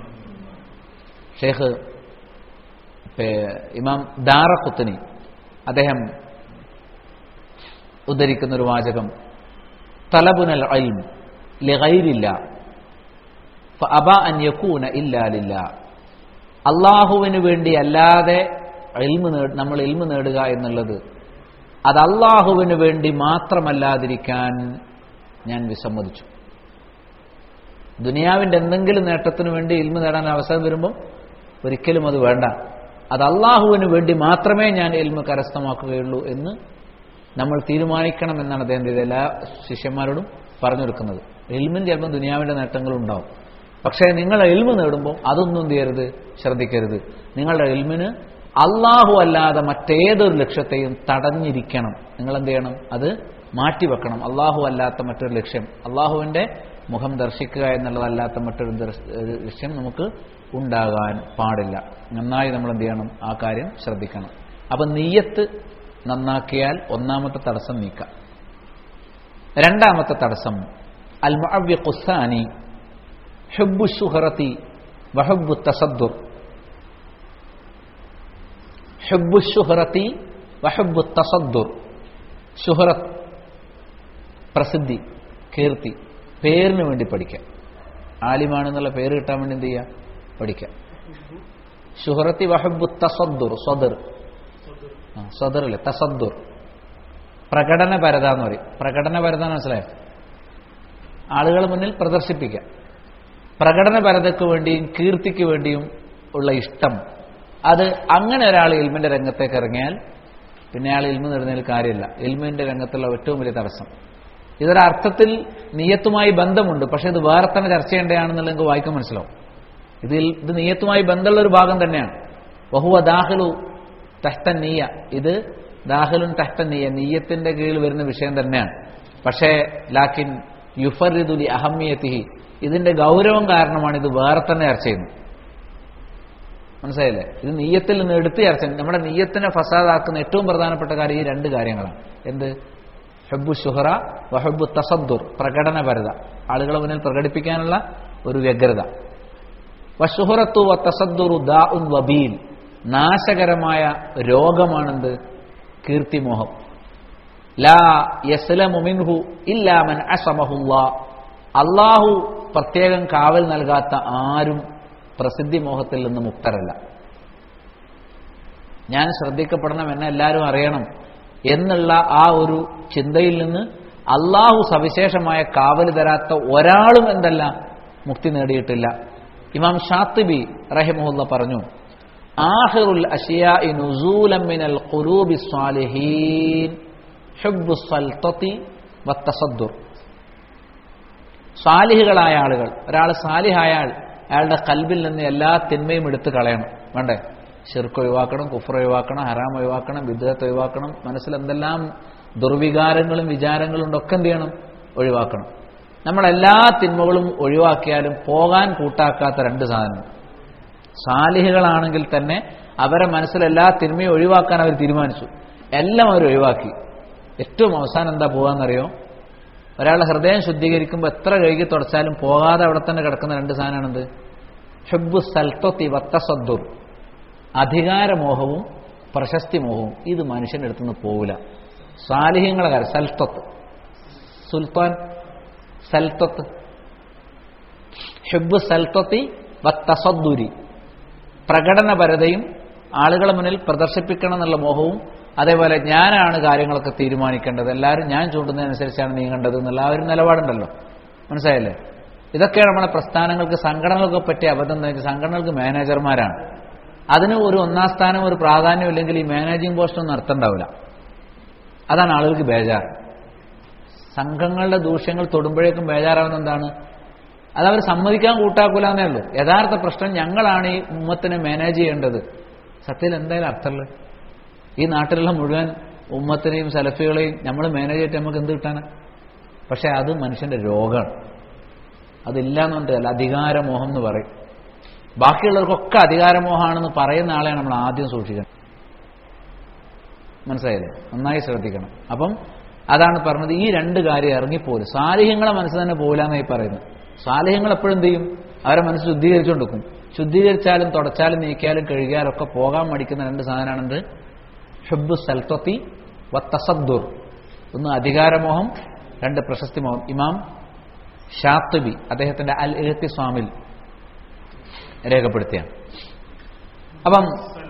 ഷേഖ് പേ- ഇമാം ദാറ കുത്തനി അദ്ദേഹം ഉദ്ധരിക്കുന്ന ഒരു വാചകം തലബുനൽ അൽം ലിഗൈരില്ല ഫഅബ അൻ യകൂന ഇല്ലാ ലില്ലാ അള്ളാഹുവിന് വേണ്ടി അല്ലാതെ ഇൽമ് നേട് നമ്മൾ ഇൽമ് നേടുക എന്നുള്ളത് അത് അള്ളാഹുവിന് വേണ്ടി മാത്രമല്ലാതിരിക്കാൻ ഞാൻ വിസമ്മതിച്ചു ദുനിയാവിന്റെ എന്തെങ്കിലും നേട്ടത്തിന് വേണ്ടി ഇൽമ നേടാൻ അവസരം വരുമ്പോൾ ഒരിക്കലും അത് വേണ്ട അത് അള്ളാഹുവിന് വേണ്ടി മാത്രമേ ഞാൻ ഇൽമ കരസ്ഥമാക്കുകയുള്ളൂ എന്ന് നമ്മൾ തീരുമാനിക്കണം എന്നാണ് അദ്ദേഹം ചെയ്തത് എല്ലാ ശിഷ്യന്മാരോടും പറഞ്ഞു കൊടുക്കുന്നത് എൽമിന് ചിലപ്പോൾ ദുനിയാവിന്റെ നേട്ടങ്ങൾ ഉണ്ടാവും പക്ഷേ നിങ്ങൾ എൽമ് നേടുമ്പോൾ അതൊന്നും എന്ത് ചെയ്യരുത് ശ്രദ്ധിക്കരുത് നിങ്ങളുടെ എൽമിന് അള്ളാഹു അല്ലാതെ മറ്റേതൊരു ലക്ഷ്യത്തെയും തടഞ്ഞിരിക്കണം നിങ്ങൾ എന്ത് ചെയ്യണം അത് മാറ്റിവെക്കണം അള്ളാഹു അല്ലാത്ത മറ്റൊരു ലക്ഷ്യം അള്ളാഹുവിന്റെ മുഖം ദർശിക്കുക എന്നുള്ളതല്ലാത്ത മറ്റൊരു ദർശ- ഒരു ലക്ഷ്യം നമുക്ക് ഉണ്ടാകാൻ പാടില്ല നന്നായി നമ്മൾ എന്ത് ചെയ്യണം ആ കാര്യം ശ്രദ്ധിക്കണം അപ്പൊ നെയ്യത്ത് നന്നാക്കിയാൽ ഒന്നാമത്തെ തടസ്സം നീക്കാം രണ്ടാമത്തെ തടസ്സം അൽ മുഅവ്വി ഖുസാനി ഹുബ്ബു ശുഹറത്തി വഹുബ്ബു തസദ്ദുർ ഹുബ്ബു ശുഹറത്തി വഹുബ്ബു തസദ്ദുർ ശുഹറത്ത് പ്രസിദ്ധി കീർത്തി പേരിന് വേണ്ടി പഠിക്കാം ആലിമാണെന്നുള്ള പേര് കിട്ടാൻ വേണ്ടി എന്ത് ചെയ്യാം പഠിക്കാം ഷുഹറത്തി വഹബു തസദ്ദുർ സ്വദർ ആ സ്വദറില്ലേ തസദ്ദുർ പ്രകടനപരത എന്ന് പറയും പ്രകടനപരത എന്ന് മനസ്സിലായോ ആളുകൾ മുന്നിൽ പ്രദർശിപ്പിക്കാം പ്രകടനപരതയ്ക്ക് വേണ്ടിയും കീർത്തിക്ക് വേണ്ടിയും ഉള്ള ഇഷ്ടം അത് അങ്ങനെ ഒരാൾ ഇൽമിന്റെ രംഗത്തേക്ക് ഇറങ്ങിയാൽ പിന്നെ അയാൾ ഇൽമ നേടുന്നതിൽ കാര്യമില്ല ഇൽമിന്റെ രംഗത്തുള്ള ഏറ്റവും വലിയ തടസ്സം ഇതൊരർത്ഥത്തിൽ നീയത്തുമായി ബന്ധമുണ്ട് പക്ഷെ ഇത് വേറെ തന്നെ ചർച്ച ചെയ്യേണ്ടതാണെന്നുള്ള നിങ്ങൾക്ക് വായിക്കാൻ മനസ്സിലാവും ഇതിൽ ഇത് നീയത്തുമായി ബന്ധമുള്ള ഒരു ഭാഗം തന്നെയാണ് വഹുവ ദാഹലു തഹ്ത നീയ ഇത് ദാഹലുൻ തഹ്ത നീയ നീയത്തിന്റെ കീഴിൽ വരുന്ന വിഷയം തന്നെയാണ് പക്ഷേ ലാക്കിൻ യുഫറിദുലി അഹമ്മിയത്തിഹി ഇതിന്റെ ഗൗരവം കാരണമാണ് ഇത് വേറെ തന്നെ ചർച്ച ചെയ്യുന്നത് മനസ്സിലായില്ലേ ഇത് നീയത്തിൽ നിന്ന് എടുത്ത് ചർച്ച ചെയ്യുന്നത്. നമ്മുടെ നീയത്തിനെ ഫസാദാക്കുന്ന ഏറ്റവും പ്രധാനപ്പെട്ട കാര്യം ഈ രണ്ട് കാര്യങ്ങളാണ് എന്ത് ഹബ്ബു ഷുഹറ വഹബ്ബു തസദ്ദുർ പ്രകടനപരത ആളുകളെ മുന്നിൽ പ്രകടിപ്പിക്കാനുള്ള ഒരു വ്യഗ്രത വഷുഹറത്തു വ തസദ്ദുറു ദാഉൻ വബീൽ നാശകരമായ രോഗമാണെന്ത് കീർത്തിമോഹം ലാ യസ്ലമു മിൻഹു ഇല്ലാ മൻ അസമഹുല്ലാ അള്ളാഹു പ്രത്യേകം കാവൽ നൽകാത്ത ആരും പ്രസിദ്ധി മോഹത്തിൽ നിന്ന് മുക്തരല്ല ഞാൻ ശ്രദ്ധിക്കപ്പെടണം എന്നെ എല്ലാവരും അറിയണം എന്നുള്ള ആ ഒരു ചിന്തയിൽ നിന്ന് അള്ളാഹു സവിശേഷമായ കാവൽ തരാത്ത ഒരാളും എന്തല്ല മുക്തി നേടിയിട്ടില്ല ഇമാം ഷാത്തിബി റഹിമുല്ല പറഞ്ഞു ആഹിറുൽ അഷിയാഇ നുസൂലൻ മിനൽ ഖുലൂബി സ്വാലിഹീൻ ഹുബ്ബു സൽത്തത്തി വത്തസദ്ദുർ സാലിഹുകളായ ആളുകൾ ഒരാൾ സാലിഹായാൽ അയാളുടെ കൽബിൽ നിന്ന് എല്ലാ തിന്മയും എടുത്ത് കളയണം വേണ്ടേ ഷിർക്ക് ഒഴിവാക്കണം കുഫർ ഒഴിവാക്കണം ഹറാം ഒഴിവാക്കണം വിദ്യത്ത് ഒഴിവാക്കണം മനസ്സിൽ എന്തെല്ലാം ദുർവികാരങ്ങളും വിചാരങ്ങളും ഉണ്ടൊക്കെ എന്ത് ചെയ്യണം ഒഴിവാക്കണം നമ്മളെല്ലാ തിന്മകളും ഒഴിവാക്കിയാലും പോകാൻ കൂട്ടാക്കാത്ത രണ്ട് സാധനം സാലിഹുകളാണെങ്കിൽ തന്നെ അവരെ മനസ്സിൽ എല്ലാ തിന്മയും ഒഴിവാക്കാൻ അവർ തീരുമാനിച്ചു എല്ലാം അവർ ഒഴിവാക്കി ഏറ്റവും അവസാനം എന്താ പോകാന്നറിയോ ഒരാളുടെ ഹൃദയം ശുദ്ധീകരിക്കുമ്പോൾ എത്ര കഴുകി തുടച്ചാലും പോകാതെ അവിടെ തന്നെ കിടക്കുന്ന രണ്ട് സാധനമാണെന്ത് ഹെബ് സൽത്തൊത്തി വത്തസദ്ദുർ അധികാരമോഹവും പ്രശസ്തി മോഹവും ഇത് മനുഷ്യൻ്റെ അടുത്തുനിന്ന് പോവില്ല സാലിഹ്യങ്ങളെ കാര്യം സൽത്വത്ത് സുൽത്താൻ സൽത്വത്ത് ഹെബ് സൽത്വത്തി വത്തസദ്ദുരി പ്രകടനപരതയും ആളുകളെ മുന്നിൽ പ്രദർശിപ്പിക്കണം എന്നുള്ള മോഹവും അതേപോലെ ഞാനാണ് കാര്യങ്ങളൊക്കെ തീരുമാനിക്കേണ്ടത് എല്ലാവരും ഞാൻ ചൂണ്ടുന്നതനുസരിച്ചാണ് നീങ്ങേണ്ടത് എന്നുള്ള ആ ഒരു നിലപാടുണ്ടല്ലോ മനസ്സിലായല്ലേ ഇതൊക്കെയാണ് നമ്മളെ പ്രസ്ഥാനങ്ങൾക്ക് സംഘടനകൾക്ക് പറ്റിയ അബദ്ധം എന്ന് വെച്ചാൽ സംഘടനകൾക്ക് മാനേജർമാരാണ് അതിന് ഒരു ഒന്നാം സ്ഥാനം ഒരു പ്രാധാന്യം ഇല്ലെങ്കിൽ ഈ മാനേജിംഗ് പോസ്റ്റൊന്നും അർത്ഥമുണ്ടാവില്ല അതാണ് ആളുകൾക്ക് ബേജാർ സംഘങ്ങളുടെ ദൂഷ്യങ്ങൾ തൊടുമ്പോഴേക്കും ബേജാറാവുന്ന എന്താണ് അതവർ സമ്മതിക്കാൻ കൂട്ടാക്കൂല എന്നേ ഉള്ളൂ യഥാർത്ഥ പ്രശ്നം ഞങ്ങളാണ് ഈ ഉമ്മത്തിനെ മാനേജ് ചെയ്യേണ്ടത് സത്യത്തിൽ എന്തായാലും അർത്ഥമുള്ളത് ഈ നാട്ടിലുള്ള മുഴുവൻ ഉമ്മത്തിനെയും സലഫികളെയും നമ്മൾ മാനേജ് ചെയ്തിട്ട് നമുക്ക് എന്ത് കിട്ടാനാ പക്ഷെ അത് മനുഷ്യന്റെ രോഗമാണ് അതില്ല എന്നുണ്ടല്ല അധികാരമോഹം എന്ന് പറയും ബാക്കിയുള്ളവർക്കൊക്കെ അധികാരമോഹമാണെന്ന് പറയുന്ന ആളെ നമ്മൾ ആദ്യം സൂക്ഷിക്കണം മനസ്സിലായില്ലേ നന്നായി ശ്രദ്ധിക്കണം അപ്പം അതാണ് പറഞ്ഞത് ഈ രണ്ട് കാര്യം ഇറങ്ങിപ്പോലും സാലിഹ്യങ്ങളെ മനസ്സ് തന്നെ പോലാന്നായി പറയുന്നത് സാലിഹ്യങ്ങൾ എപ്പോഴും എന്ത് ചെയ്യും അവരെ മനസ്സ് ശുദ്ധീകരിച്ചുകൊണ്ടിരിക്കും ശുദ്ധീകരിച്ചാലും തുടച്ചാലും നീക്കിയാലും കഴുകിയാലും ഒക്കെ പോകാൻ മടിക്കുന്ന രണ്ട് സാധനമാണെന്ത് ഹെബ് സൽത്വത്തി വത്തസദ്ദുർ ഒന്ന് അധികാരമോഹം രണ്ട് പ്രശസ്തി മോഹം ഇമാം ഷാത്തുബി അദ്ദേഹത്തിന്റെ അൽ എഴുത്തി സ്വാമിൽ രേഖപ്പെടുത്തിയ അപ്പം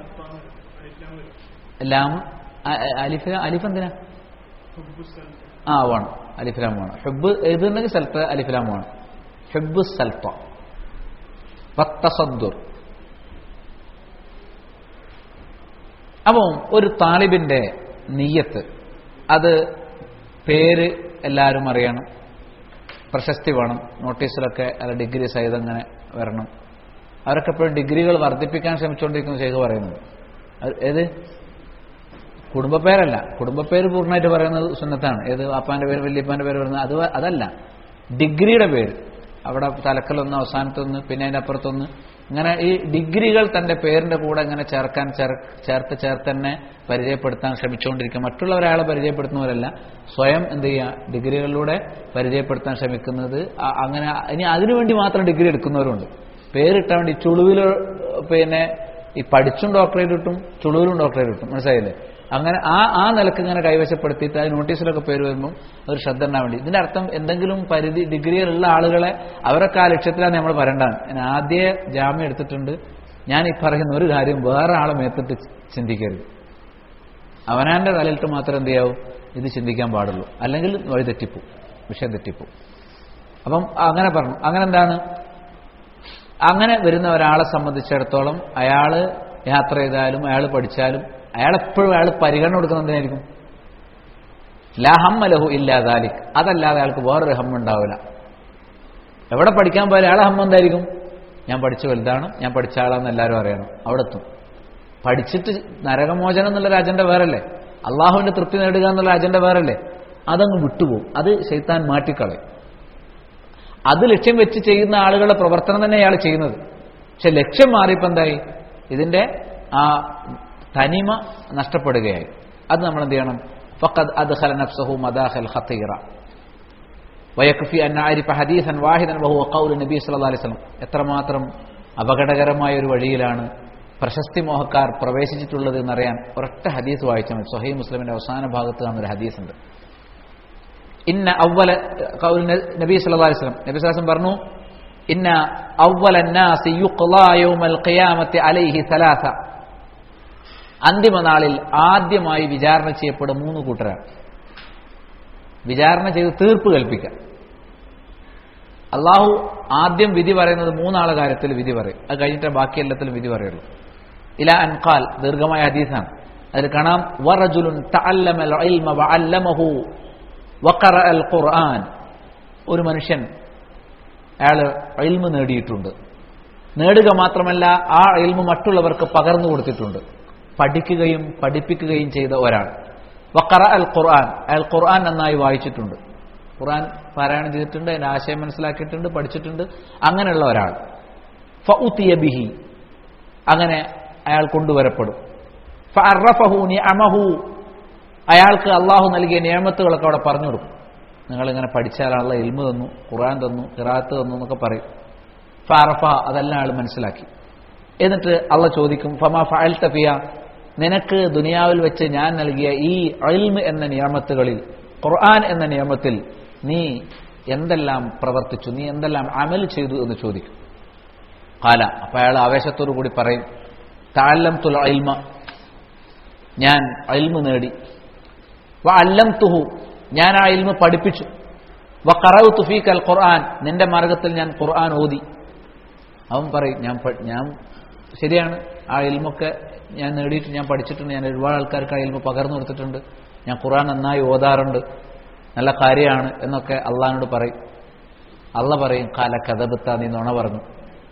ലാം അലിഫ് അലിഫ് എന്തിനാ ആ വേണം അലിഫിലാം വേണം ഹെബ് എഴുതുന്നെങ്കിൽ സ്ഥലത്ത് അലിഫിലാം വേണം ഹെബ് സൽത്ത വത്തസദ്ദുർ അപ്പം ഒരു താലിബിന്റെ നീയത്ത് അത് പേര് എല്ലാവരും അറിയണം പ്രശസ്തി വേണം നോട്ടീസിലൊക്കെ അല്ല ഡിഗ്രി സഹിതം ഇങ്ങനെ വരണം അവരൊക്കെ എപ്പോഴും ഡിഗ്രികൾ വർദ്ധിപ്പിക്കാൻ ശ്രമിച്ചുകൊണ്ടിരിക്കുന്ന ശേഖ പറയുന്നത് അത് ഏത് കുടുംബപ്പേരല്ല കുടുംബപ്പേര് പൂർണ്ണമായിട്ട് പറയുന്നത് സുന്നത്താണ് ഏത് വാപ്പാന്റെ പേര് വല്യപ്പാന്റെ പേര് പറയുന്നത് അത് അതല്ല ഡിഗ്രിയുടെ പേര് അവിടെ തലക്കലൊന്ന് അവസാനത്തൊന്ന് പിന്നെ അതിൻ്റെ അപ്പുറത്തൊന്ന് ഇങ്ങനെ ഈ ഡിഗ്രികൾ തന്റെ പേരിന്റെ കൂടെ ഇങ്ങനെ ചേർക്കാൻ ചേർത്ത് ചേർത്ത് തന്നെ പരിചയപ്പെടുത്താൻ ശ്രമിച്ചുകൊണ്ടിരിക്കുക മറ്റുള്ള ഒരാളെ പരിചയപ്പെടുത്തുന്നവരല്ല സ്വയം എന്ത് ചെയ്യുക ഡിഗ്രികളിലൂടെ പരിചയപ്പെടുത്താൻ ശ്രമിക്കുന്നത് അങ്ങനെ ഇനി അതിനുവേണ്ടി മാത്രം ഡിഗ്രി എടുക്കുന്നവരുണ്ട് പേരിട്ടാൻ വേണ്ടി ചുളുവിൽ പിന്നെ ഈ പഠിച്ചും ഡോക്ടറേറ്റ് കിട്ടും ചുളുവിലും ഡോക്ടറേറ്റ് കിട്ടും മനസ്സിലായില്ലേ അങ്ങനെ ആ ആ നിലക്ക് ഇങ്ങനെ കൈവശപ്പെടുത്തിയിട്ട് അത് നോട്ടീസിലൊക്കെ പേര് വരുമ്പോൾ ഒരു ശ്രദ്ധ ഉണ്ടാൻ വേണ്ടി ഇതിന്റെ അർത്ഥം എന്തെങ്കിലും പരിധി ഡിഗ്രിയിലുള്ള ആളുകളെ അവരൊക്കെ ആ ലക്ഷ്യത്തിലാണ് നമ്മൾ പറയേണ്ടത് ഞാൻ ആദ്യ ജാമ്യം എടുത്തിട്ടുണ്ട് ഞാൻ ഈ പറയുന്ന ഒരു കാര്യം വേറെ ആളെ മേത്തിട്ട് ചിന്തിക്കരുത് അവനാന്റെ തലയിലിട്ട് മാത്രം എന്ത് ചെയ്യാവൂ ഇത് ചിന്തിക്കാൻ പാടുള്ളൂ അല്ലെങ്കിൽ വഴി തെറ്റിപ്പോ വിഷയം തെറ്റിപ്പോ അപ്പം അങ്ങനെ പറഞ്ഞു അങ്ങനെ എന്താണ് അങ്ങനെ വരുന്ന ഒരാളെ സംബന്ധിച്ചിടത്തോളം അയാൾ യാത്ര ചെയ്താലും അയാൾ പഠിച്ചാലും അയാൾ എപ്പോഴും അയാൾ പരിഗണന കൊടുക്കുന്നത് എന്തിനായിരിക്കും ലാ ഹമ്മലഹു ഇല്ലാതാലിക് അതല്ലാതെ അയാൾക്ക് വേറൊരു ഹമ്മ ഉണ്ടാവില്ല എവിടെ പഠിക്കാൻ പോയാലും അയാളെ ഹമ്മ എന്തായിരിക്കും ഞാൻ പഠിച്ചു വലുതാണ് ഞാൻ പഠിച്ച ആളാന്ന് എല്ലാവരും അറിയണം അവിടെ എത്തും പഠിച്ചിട്ട് നരകമോചനം എന്നുള്ള അജണ്ട വേറല്ലേ അള്ളാഹുവിന്റെ തൃപ്തി നേടുക എന്നുള്ള അജണ്ട വേറല്ലേ അതങ്ങ് വിട്ടുപോകും അത് ശൈത്താൻ മാറ്റിക്കളയും അത് ലക്ഷ്യം വെച്ച് ചെയ്യുന്ന ആളുകളുടെ പ്രവർത്തനം തന്നെ അയാൾ ചെയ്യുന്നത് പക്ഷെ ലക്ഷ്യം മാറിയപ്പോൾ എന്തായി ഇതിന്റെ ആ തനിമ നഷ്ടപ്പെടുകയായി അത് നമ്മൾ എന്ത് ചെയ്യണം ഫഖദ് അദ്ഖല നഫ്സഹു മദാഖൽ ഖതീറ വയക്ഫി അൻ ആരിഫ ഹദീസൻ വാഹിദൻ വഹുവ ഖൗലു നബി സല്ലല്ലാഹു അലൈഹി വസല്ലം എത്രമാത്രം അപകടകരമായ ഒരു വഴിയിലാണ് പ്രശസ്തി മോഹക്കാർ പ്രവേശിച്ചിട്ടുള്ളത് എന്നറിയാൻ ഒരൊറ്റ ഹദീസ് വായിച്ചാൽ മതി സൊഹൈ മുസ്ലിമിന്റെ അവസാന ഭാഗത്ത് കാണുന്നൊരു ഹദീസുണ്ട് ഇന്ന അവല ഖൗൽ നബി സല്ലല്ലാഹു അലൈഹി വസല്ലം നബി സല്ലല്ലാഹു അലൈഹി പറഞ്ഞു ഇന്ന അവല الناس يقضى يوم القيامه عليه ثلاثه അന്തിമ നാളിൽ ആദ്യമായി വിചാരണ ചെയ്യപ്പെടുന്ന മൂന്ന് കൂട്ടരാണ് വിചാരണ ചെയ്ത് തീർപ്പ് കൽപ്പിക്കുക അള്ളാഹു ആദ്യം വിധി പറയുന്നത് മൂന്നാളെ കാര്യത്തിൽ വിധി പറയും അത് കഴിഞ്ഞിട്ട് ബാക്കി എല്ലാത്തിലും വിധി പറയുള്ളൂ ഇല അൻകാൽ ദീർഘമായ ഹദീസാണ് അതിൽ കാണാം വറജുലുൻ തഅല്ലമൽ ഇൽമ വഅല്ലമഹു വഖറഅൽ ഖുർആൻ ഒരു മനുഷ്യൻ അയാൾ ഇൽമ നേടിയിട്ടുണ്ട് നേടുക മാത്രമല്ല ആ ഇൽമ മറ്റുള്ളവർക്ക് പകർന്നു കൊടുത്തിട്ടുണ്ട് പഠിക്കുകയും പഠിപ്പിക്കുകയും ചെയ്ത ഒരാൾ വഖറ അൽ ഖുർആൻ അയാൾ ഖുർആൻ നന്നായി വായിച്ചിട്ടുണ്ട് ഖുർആൻ പാരായണം ചെയ്തിട്ടുണ്ട് അതിന്റെ ആശയം മനസ്സിലാക്കിയിട്ടുണ്ട് പഠിച്ചിട്ടുണ്ട് അങ്ങനെയുള്ള ഒരാൾ ഫഉതിയ ബിഹി അങ്ങനെ അയാൾ കൊണ്ടുവരപ്പെടും ഫഅറഫഹു നിഅമഹു അയാൾക്ക് അള്ളാഹു നൽകിയ നിയമത്തുകളൊക്കെ അവിടെ പറഞ്ഞു കൊടുക്കും നിങ്ങളിങ്ങനെ പഠിച്ചാലുള്ള ഇൽമ തന്നു ഖുർആൻ തന്നു ഖിറാത്ത് തന്നു എന്നൊക്കെ പറയും ഫാറഫ അതെല്ലാം ആൾ മനസ്സിലാക്കി എന്നിട്ട് അള്ള ചോദിക്കും ഫമ ഫഅൽ തഫിയ നിനക്ക് ദുനിയാവിൽ വെച്ച് ഞാൻ നൽകിയ ഈ അൽമ് എന്ന നിയമത്തുകളിൽ ഖുർആൻ എന്ന നിയമത്തിൽ നീ എന്തെല്ലാം പ്രവർത്തിച്ചു നീ എന്തെല്ലാം അമൽ ചെയ്തു എന്ന് ചോദിക്കും കാല അപ്പൊ അയാൾ ആവേശത്തോടു കൂടി പറയും താലം തുൽ അൽമ ഞാൻ അൽമ നേടി വ അല്ലം തുഹു ഞാൻ ആ ഇൽമ പഠിപ്പിച്ചു വ കറവ് തുഫീഖ് അൽ ഖുർആൻ നിന്റെ മാർഗത്തിൽ ഞാൻ ഖുർആൻ ഓതി അവൻ പറയും ഞാൻ പ- ഞാൻ ശരിയാണ് ആ ഇൽമൊക്കെ ഞാൻ നേടിയിട്ട് ഞാൻ പഠിച്ചിട്ടുണ്ട് ഞാൻ ഒരുപാട് ആൾക്കാർക്ക് ആ ഇൽമ പകർന്നു കൊടുത്തിട്ടുണ്ട് ഞാൻ ഖുർആൻ നന്നായി ഓതാറുണ്ട് നല്ല കാര്യമാണ് എന്നൊക്കെ അള്ളഹാനോട് പറയും അള്ള പറയും കാല കഥബത്ത നീ നുണ പറഞ്ഞു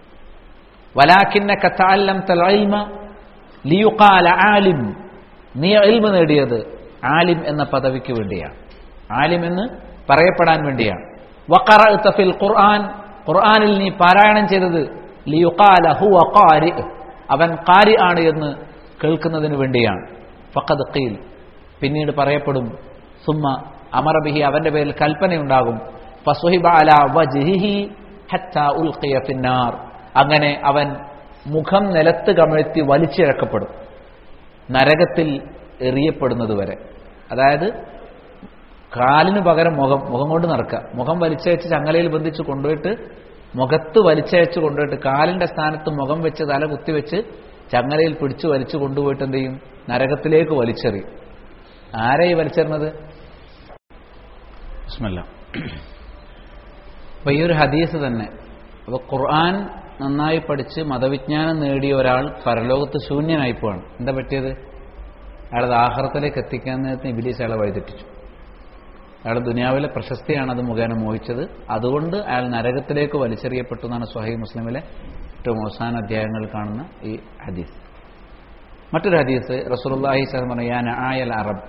വലാഖിന്ന കത്താലം തൽമ ലിയുക്കാല ആലിം നീ ഇൽമ നേടിയത് ആലിം എന്ന പദവിക്ക് വേണ്ടിയാണ് ആലിം എന്ന് പറയപ്പെടാൻ വേണ്ടിയാണ് വഖറ ഫിൽ ഖുർആൻ ഖുർആനിൽ നീ പാരായണം ചെയ്തത് ലിയുക്കാല ഹുവ ഖാരി അവൻ ഖാരി ആണ് എന്ന് കേൾക്കുന്നതിന് വേണ്ടിയാണ് ഫഖദ് ഖീൽ പിന്നീട് പറയപ്പെടും സുമ്മ അമറബിഹി അവന്റെ പേരിൽ കൽപ്പനയുണ്ടാകും ഫസുഹിബ അല വജ്ഹിഹി ഹത്താ ഉൽഖിയ ഫിന്നാർ അങ്ങനെ അവൻ മുഖം നിലത്ത് കമഴ്ത്തി വലിച്ചിഴക്കപ്പെടും നരകത്തിൽ എറിയപ്പെടുന്നത് വരെ അതായത് കാലിന് പകരം മുഖം മുഖം കൊണ്ട് നടക്കുക മുഖം വലിച്ചയച്ച് ചങ്ങലയിൽ ബന്ധിച്ച് കൊണ്ടുപോയിട്ട് മുഖത്ത് വലിച്ചയച്ച് കൊണ്ടുപോയിട്ട് കാലിന്റെ സ്ഥാനത്ത് മുഖം വെച്ച് തല കുത്തിവെച്ച് ചങ്ങലയിൽ പിടിച്ചു വലിച്ചു കൊണ്ടുപോയിട്ട് എന്ത് ചെയ്യും നരകത്തിലേക്ക് വലിച്ചെറിയും ആരായി വലിച്ചെറിഞ്ഞത് ബിസ്മില്ലാ. അപ്പൊ ഈ ഒരു ഹദീസ് തന്നെ അപ്പൊ ഖുർആൻ നന്നായി പഠിച്ച് മതവിജ്ഞാനം നേടിയ ഒരാൾ പരലോകത്ത് ശൂന്യനായി പോവാണ് എന്താ പറ്റിയത് അയാളത് ആഹ്റത്തിലേക്ക് എത്തിക്കാൻ നേരത്തെ ഇബിലീസ് അയാളെ വഴിതെറ്റിച്ചു അയാൾ ദുനിയാവിലെ പ്രശസ്തിയാണ് അത് മുഖേന മോഹിച്ചത് അതുകൊണ്ട് അയാൾ നരകത്തിലേക്ക് വലിച്ചെറിയപ്പെട്ടു എന്നാണ് സ്വഹൈ മുസ്ലിമിലെ ഏറ്റവും അവസാന അധ്യായങ്ങളിൽ കാണുന്ന ഈ ഹദീസ് മറ്റൊരു ഹദീസ് റസൂലുള്ളാഹി സ്വലം പറഞ്ഞു ഞാൻ ആയൽ അറബ്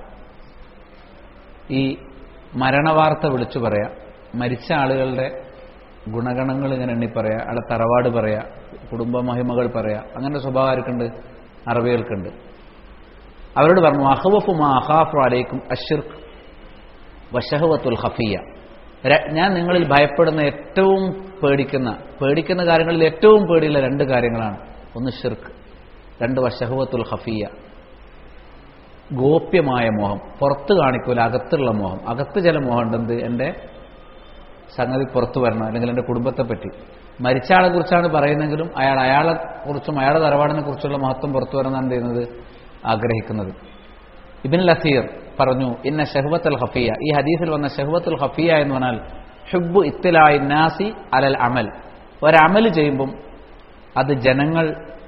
ഈ മരണവാർത്ത വിളിച്ചു പറയാം മരിച്ച ആളുകളുടെ ഗുണഗണങ്ങൾ ഇങ്ങനെ എണ്ണി പറയാ അയാളെ തറവാട് പറയാ കുടുംബ മഹിമകൾ പറയാ അങ്ങനത്തെ സ്വഭാവം ആർക്കുണ്ട് അറബികൾക്കുണ്ട് അവരോട് പറഞ്ഞു അഹ്വഫു മാ അഹാഫു അലൈക്കും അഷിർക്ക് വശഹവത്തുൽ ഹഫിയ ര- ഞാൻ നിങ്ങളിൽ ഭയപ്പെടുന്ന ഏറ്റവും പേടിക്കുന്ന പേടിക്കുന്ന കാര്യങ്ങളിൽ ഏറ്റവും പേടിയുള്ള രണ്ട് കാര്യങ്ങളാണ് ഒന്ന് ഷിർക്ക് രണ്ട് വശഹവത്തുൽ ഹഫിയ ഗോപ്യമായ മോഹം പുറത്ത് കാണിക്കൂല അകത്തുള്ള മോഹം അകത്ത് ചില മോഹമുണ്ട് എന്ത് എൻ്റെ സംഗതി പുറത്തു വരണം അല്ലെങ്കിൽ എൻ്റെ കുടുംബത്തെ പറ്റി മരിച്ച ആളെ കുറിച്ചാണ് പറയുന്നെങ്കിലും അയാൾ അയാളെ കുറിച്ചും അയാളുടെ തറവാടിനെ കുറിച്ചുള്ള മഹത്വം പുറത്തു വരണം എന്ത് ചെയ്യുന്നത് ആഗ്രഹിക്കുന്നത് ഇബിൻ ലസീർ പറഞ്ഞു ഇന്ന ഷഹ്വത്തുൽ ഹഫിയ ഈ ഹദീസിൽ വന്ന ഷഹ്വത്തുൽ ഹഫിയ എന്ന് പറഞ്ഞാൽ ഹുബ് ഇത്തിലായി നാസി അലൽ അമൽ ഒരമൽ ചെയ്യുമ്പം അത് ജനങ്ങൾ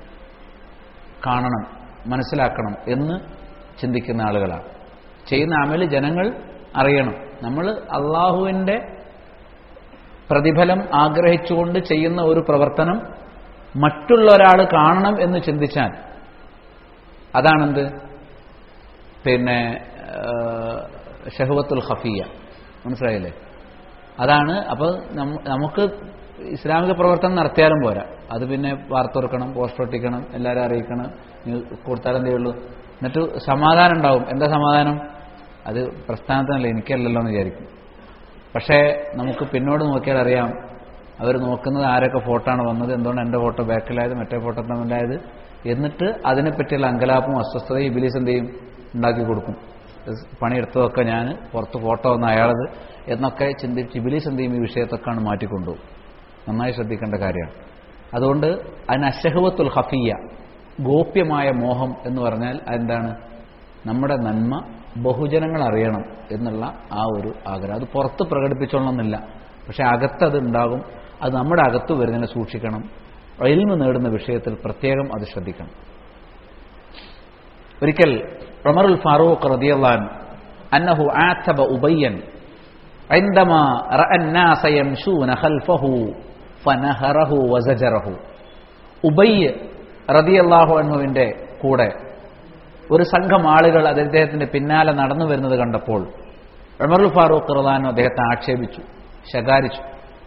കാണണം മനസ്സിലാക്കണം എന്ന് ചിന്തിക്കുന്ന ആളുകളാണ് ചെയ്യുന്ന അമല് ജനങ്ങൾ അറിയണം നമ്മൾ അള്ളാഹുവിൻ്റെ പ്രതിഫലം ആഗ്രഹിച്ചുകൊണ്ട് ചെയ്യുന്ന ഒരു പ്രവർത്തനം മറ്റുള്ള ഒരാൾ കാണണം എന്ന് ചിന്തിച്ചാൽ അതാണെന്ത് പിന്നെ ഷഹുവത്തുൽ ഖഫിയ മനസ്സിലായില്ലേ അതാണ് അപ്പോൾ നമുക്ക് ഇസ്ലാമിക പ്രവർത്തനം നടത്തിയാലും പോരാ അത് പിന്നെ വാർത്ത കൊടുക്കണം പോസ്റ്റർ ഒട്ടിക്കണം എല്ലാവരും അറിയിക്കണം കൊടുത്താലും എന്തേ ഉള്ളൂ എന്നിട്ട് സമാധാനം ഉണ്ടാവും എന്താ സമാധാനം അത് പ്രസ്ഥാനത്തിനല്ല എനിക്കല്ലല്ലോ എന്ന് വിചാരിക്കും പക്ഷേ നമുക്ക് പിന്നോട് നോക്കിയാൽ അറിയാം അവർ നോക്കുന്നത് ആരൊക്കെ ഫോട്ടോ ആണ് വന്നത് എന്തുകൊണ്ട് എൻ്റെ ഫോട്ടോ ബാക്കിലായത് മറ്റേ ഫോട്ടോ തമ്മിലായത് എന്നിട്ട് അതിനെപ്പറ്റിയുള്ള അങ്കലാപ്പും അസ്വസ്ഥതയും ഇബിലീസ് എന്ത് ചെയ്യും ഉണ്ടാക്കി കൊടുക്കും പണിയെടുത്തതൊക്കെ ഞാൻ പുറത്ത് ഫോട്ടോ വന്ന അയാളത് എന്നൊക്കെ ചിന്തിച്ച് ഇബിലീസ് എന്ത് ചെയ്യും ഈ വിഷയത്തൊക്കെയാണ് മാറ്റിക്കൊണ്ടുപോകും നന്നായി ശ്രദ്ധിക്കേണ്ട കാര്യമാണ് അതുകൊണ്ട് അതിന് അശഹവത്തുൽ ഹഫിയ ഗോപ്യമായ മോഹം എന്ന് പറഞ്ഞാൽ അതെന്താണ് നമ്മുടെ നന്മ ബഹുജനങ്ങൾ അറിയണം എന്നുള്ള ആ ഒരു ആഗ്രഹം അത് പുറത്ത് പ്രകടിപ്പിച്ചോളണമെന്നില്ല പക്ഷെ അകത്ത് അത് ഉണ്ടാകും അത് നമ്മുടെ അകത്ത് വരുന്നതിനെ സൂക്ഷിക്കണം എൽമ നേടുന്ന വിഷയത്തിൽ പ്രത്യേകം അത് ശ്രദ്ധിക്കണം ഒരിക്കൽ ഉമറുൽ ഫാറൂഖ് റദിയല്ലാൻ അന്നഹു ആത്തബ ഉബയ്യൻ عندما رأى الناس يمشون خلفه فنهره وزجره ഉബയ്യ് റദിയല്ലാഹു അൻഹുവിന്റെ കൂടെ ഒരു സംഘം ആളുകൾ അദ്ദേഹത്തിന്റെ പിന്നാലെ നടന്നു വരുന്നത് കണ്ടപ്പോൾ ഉമറുൽ ഫാറൂഖ് റദാൻ അദ്ദേഹത്തെ ആക്ഷേപിച്ചു ശകാരിച്ചു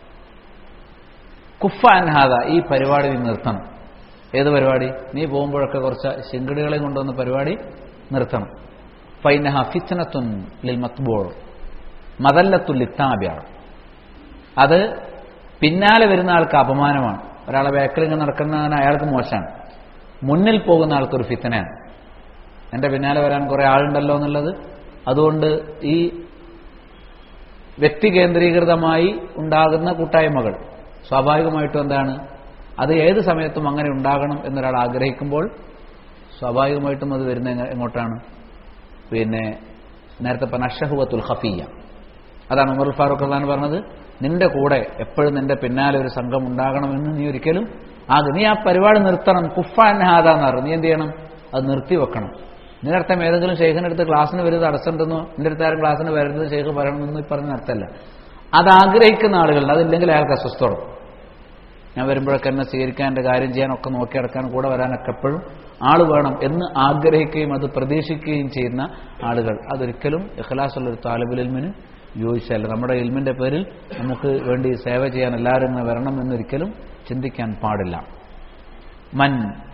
കുഫ അൻഹാദ ഈ പരിപാടി നീ നിർത്തണം ഏത് പരിപാടി നീ പോകുമ്പോഴൊക്കെ കുറച്ച് ശിങ്കടികളെ കൊണ്ടുവന്ന പരിപാടി നിർത്തണം ഫൈനഹ ഫിത്തനത്തുൻ ലിൽ മത്ബോൾ മതല്ലത്തുൽ ഇത്താബ്യാണ് അത് പിന്നാലെ വരുന്ന ആൾക്ക് അപമാനമാണ് ഒരാളെ ബാക്കിൽ ഇങ്ങനെ നടക്കുന്നതിന് അയാൾക്ക് മോശമാണ് മുന്നിൽ പോകുന്ന ആൾക്കൊരു ഫിത്തനയാണ് എൻ്റെ പിന്നാലെ വരാൻ കുറേ ആളുണ്ടല്ലോ എന്നുള്ളത് അതുകൊണ്ട് ഈ വ്യക്തി കേന്ദ്രീകൃതമായി ഉണ്ടാകുന്ന കൂട്ടായ്മകൾ സ്വാഭാവികമായിട്ടും എന്താണ് അത് ഏത് സമയത്തും അങ്ങനെ ഉണ്ടാകണം എന്നൊരാൾ ആഗ്രഹിക്കുമ്പോൾ സ്വാഭാവികമായിട്ടും അത് വരുന്ന എങ്ങ- എങ്ങോട്ടാണ് പിന്നെ നേരത്തെ പറഞ്ഞ അഷഹുവത്തുൽ ഹഫിയ അതാണ് ഉമർ ഫാറൂഖ് ഖാൻ പറഞ്ഞത് നിന്റെ കൂടെ എപ്പോഴും നിന്റെ പിന്നാലെ ഒരു സംഘം ഉണ്ടാകണമെന്ന് നീ ഒരിക്കലും ആകെ നീ ആ പരിപാടി നിർത്തണം കുഫാൻ ഹാദ എന്ന് പറഞ്ഞു നീ എന്ത് ചെയ്യണം അത് നിർത്തി വെക്കണം ഇതിനർത്ഥം ഏതെങ്കിലും ഷെയ്ഖിനടുത്ത് ക്ലാസ്സിന് വരുന്നത് തടസ്സമുണ്ടെന്നോ നിന്റെ അടുത്ത് ആരും ക്ലാസ്സിന് വരുന്നത് ഷെയ്ഖ് പറയണമെന്നോ ഈ പറഞ്ഞ അർത്ഥമല്ല അത് ആഗ്രഹിക്കുന്ന ആളുകളുണ്ട് അതില്ലെങ്കിൽ അയാൾക്ക് അസ്വസ്ഥോടും ഞാൻ വരുമ്പോഴൊക്കെ എന്നെ സ്വീകരിക്കാൻ എൻ്റെ കാര്യം ചെയ്യാനൊക്കെ നോക്കി നടക്കാൻ കൂടെ വരാനൊക്കെ എപ്പോഴും ആള് വേണം എന്ന് ആഗ്രഹിക്കുകയും അത് പ്രതീക്ഷിക്കുകയും ചെയ്യുന്ന ആളുകൾ അതൊരിക്കലും ഇഖലാസുള്ള ഒരു താലിബുൽ ഇൽമിന് യോജിച്ചല്ല നമ്മുടെ ഇൽമിന്റെ പേരിൽ നമുക്ക് വേണ്ടി സേവ ചെയ്യാൻ എല്ലാവരും ഇങ്ങനെ വരണം എന്നൊരിക്കലും ചിന്തിക്കാൻ പാടില്ല മൻ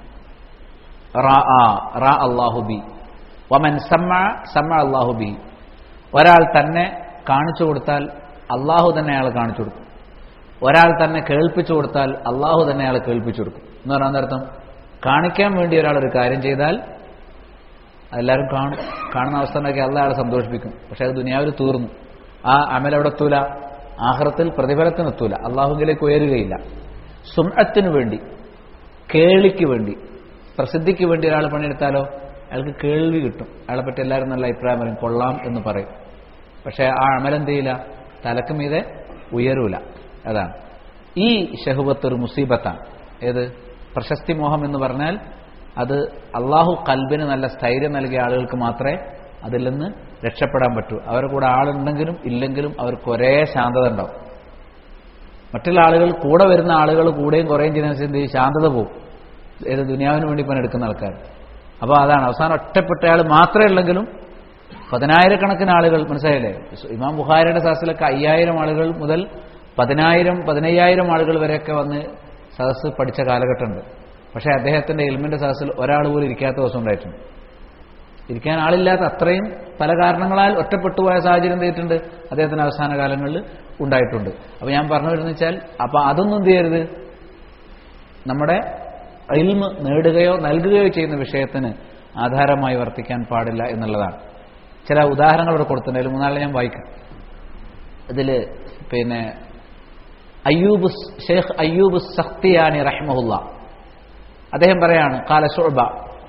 റാ അള്ളാഹു ബി വമൻ സമ്മ സമ്മ അള്ളാഹു ബി ഒരാൾ തന്നെ കാണിച്ചു കൊടുത്താൽ അള്ളാഹു തന്നെ അയാൾ കാണിച്ചു കൊടുക്കും ഒരാൾ തന്നെ കേൾപ്പിച്ചു കൊടുത്താൽ അള്ളാഹു തന്നെ അയാൾ കേൾപ്പിച്ചു കൊടുക്കും എന്ന് പറഞ്ഞാൽ അർത്ഥം കാണിക്കാൻ വേണ്ടി ഒരാൾ ഒരു കാര്യം ചെയ്താൽ അതെല്ലാവരും കാണും കാണുന്ന അവസ്ഥ ഉണ്ടാക്കി അള്ള അയാളെ സന്തോഷിപ്പിക്കും പക്ഷെ അത് ദുനിയാവിൽ തീർന്നു ആ അമൽ എവിടെ എത്തൂല ആഹ്റത്തിൽ പ്രതിഫലത്തിന് എത്തൂല അള്ളാഹുങ്കിലേക്ക് ഉയരുകയില്ല സുംഅത്തിന് വേണ്ടി കേളിക്ക് വേണ്ടി പ്രസിദ്ധിക്ക് വേണ്ടി ഒരാൾ പണിയെടുത്താലോ അയാൾക്ക് കേൾവി കിട്ടും അയാളെ പറ്റി എല്ലാവരും നല്ല അഭിപ്രായം പറയും കൊള്ളാം എന്ന് പറയും പക്ഷെ ആ അമലെന്ത് ചെയ്യില്ല തലക്ക് മീതെ ഉയരൂല അതാണ് ഈ ഷഹുവത്ത് ഒരു മുസീബത്താണ് ഏത് പ്രശസ്തി മോഹം എന്ന് പറഞ്ഞാൽ അത് അള്ളാഹു കൽബിന് നല്ല സ്ഥൈര്യം നൽകിയ ആളുകൾക്ക് മാത്രമേ അതിൽ നിന്ന് രക്ഷപ്പെടാൻ പറ്റൂ അവരുടെ കൂടെ ആളുണ്ടെങ്കിലും ഇല്ലെങ്കിലും അവർക്ക് ഒരേ ശാന്തത ഉണ്ടാവും മറ്റുള്ള ആളുകൾ കൂടെ വരുന്ന ആളുകൾ കൂടെയും കുറേയും ചെയ്യുന്നതനുസരിച്ച് എന്ത് ചെയ്യും? ശാന്തത പോകും ഏത് ദുനിയാവിന് വേണ്ടി പണിയെടുക്കുന്ന ആൾക്കാർ അപ്പോൾ അതാണ് അവസാനം ഒറ്റപ്പെട്ട ആൾ മാത്രമേ ഉള്ളെങ്കിലും പതിനായിരക്കണക്കിന് ആളുകൾ മനസ്സിലായില്ലേ ഇമാം ബുഹാരിയുടെ സദസ്സിലൊക്കെ അയ്യായിരം ആളുകൾ മുതൽ പതിനായിരം പതിനയ്യായിരം ആളുകൾ വരെയൊക്കെ വന്ന് സദസ്സ് പഠിച്ച കാലഘട്ടമുണ്ട് പക്ഷേ അദ്ദേഹത്തിന്റെ ഇൽമിന്റെ സദസ്സിൽ ഒരാൾ പോലും ഇരിക്കാത്ത ദിവസം ഉണ്ടായിട്ടുണ്ട് ഇരിക്കാൻ ആളില്ലാത്ത അത്രയും പല കാരണങ്ങളാൽ ഒറ്റപ്പെട്ടു പോയ സാഹചര്യം എന്തിട്ടുണ്ട് അദ്ദേഹത്തിന്റെ അവസാന കാലങ്ങളിൽ ഉണ്ടായിട്ടുണ്ട് അപ്പൊ ഞാൻ പറഞ്ഞു വരുന്നത് വെച്ചാൽ അപ്പൊ അതൊന്നും എന്ത് ചെയ്യരുത് നമ്മുടെ ഇൽമ് നേടുകയോ നൽകുകയോ ചെയ്യുന്ന വിഷയത്തിന് ആധാരമായി വർത്തിക്കാൻ പാടില്ല എന്നുള്ളതാണ് ചില ഉദാഹരണങ്ങൾ ഇവിടെ കൊടുത്തിട്ടുണ്ട് അതിൽ മൂന്നാളെ ഞാൻ വായിക്കാം ഇതിൽ പിന്നെ അയ്യൂബ് ഷെയ്ഖ് അയ്യൂബ് സഖ്തിയാനി റഹ്മഹുല്ല അദ്ദേഹം പറയാണ് കാല ഷുബ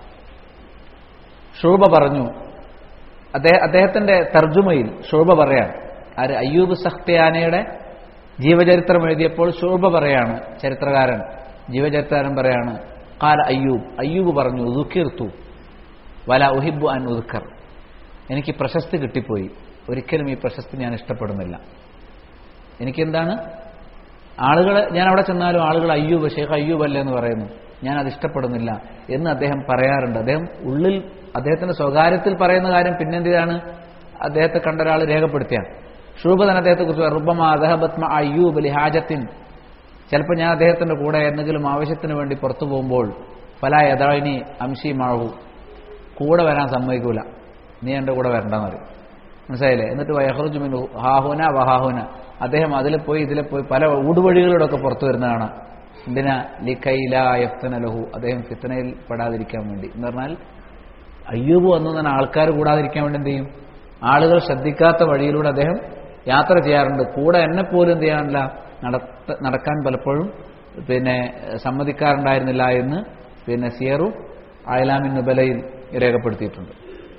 ഷൂബ പറഞ്ഞു അദ്ദേഹം അദ്ദേഹത്തിന്റെ തർജുമയിൽ ഷൂബ പറയാണ് ആര് അയ്യൂബ് സഖ്തിയാനയുടെ ജീവചരിത്രം എഴുതിയപ്പോൾ ഷൂബ പറയാണ് ചരിത്രകാരൻ ജീവചരിത്രകാരൻ പറയാണ് കാല അയ്യൂബ് അയ്യൂബ് പറഞ്ഞു ഉദുക്കിർത്തു വല ഉഹിബു അൻ ഉദുക്കർ എനിക്ക് പ്രശസ്തി കിട്ടിപ്പോയി ഒരിക്കലും ഈ പ്രശസ്തി ഞാൻ ഇഷ്ടപ്പെടുന്നില്ല എനിക്കെന്താണ് ആളുകൾ ഞാൻ അവിടെ ചെന്നാലും ആളുകൾ അയ്യൂബ് ഷേഖ് അയ്യൂബ് അല്ലേ എന്ന് പറയുന്നു ഞാൻ അത് ഇഷ്ടപ്പെടുന്നില്ല എന്ന് അദ്ദേഹം പറയാറുണ്ട് അദ്ദേഹം ഉള്ളിൽ അദ്ദേഹത്തിന്റെ സ്വകാര്യത്തിൽ പറയുന്ന കാര്യം പിന്നെന്തിനാണ് അദ്ദേഹത്തെ കണ്ട ഒരാൾ രേഖപ്പെടുത്തിയാണ് ഷൂബതൻ അദ്ദേഹത്തെ കുറിച്ച് റുബമ അദഹബത്മ അയ്യൂബ് അലി ഹാജത്തിൻ ചിലപ്പോൾ ഞാൻ അദ്ദേഹത്തിന്റെ കൂടെ എന്തെങ്കിലും ആവശ്യത്തിന് വേണ്ടി പുറത്തു പോകുമ്പോൾ ഫല യഥായിനി അംശി മാഴു കൂടെ വരാൻ സമ്മതിക്കൂല നീ എൻ്റെ കൂടെ വരണ്ടെന്ന് പറയും മനസ്സിലായില്ലേ എന്നിട്ട് വയഹറുജു മിനു ഹാഹുന വഹാഹുന അദ്ദേഹം അതിൽ പോയി ഇതിലെ പോയി പല ഊടുവഴികളിലൂടെയൊക്കെ പുറത്തു വരുന്നതാണ് എന്തിനാ ലിഖൈല യഫ്തന ലഹു അദ്ദേഹം ഫിത്തനയിൽ പെടാതിരിക്കാൻ വേണ്ടി എന്ന് പറഞ്ഞാൽ അയ്യൂബ് വന്നു തന്നെ ആൾക്കാർ കൂടാതിരിക്കാൻ വേണ്ടി എന്ത് ചെയ്യും ആളുകൾ ശ്രദ്ധിക്കാത്ത വഴിയിലൂടെ അദ്ദേഹം യാത്ര ചെയ്യാറുണ്ട് കൂടെ എന്നെ പോലും എന്ത് ചെയ്യാനില്ല നടത്ത നടക്കാൻ പലപ്പോഴും പിന്നെ സമ്മതിക്കാറുണ്ടായിരുന്നില്ല എന്ന് പിന്നെ സിയറു അയലാമിൻ നുബലയിൽ രേഖപ്പെടുത്തിയിട്ടുണ്ട്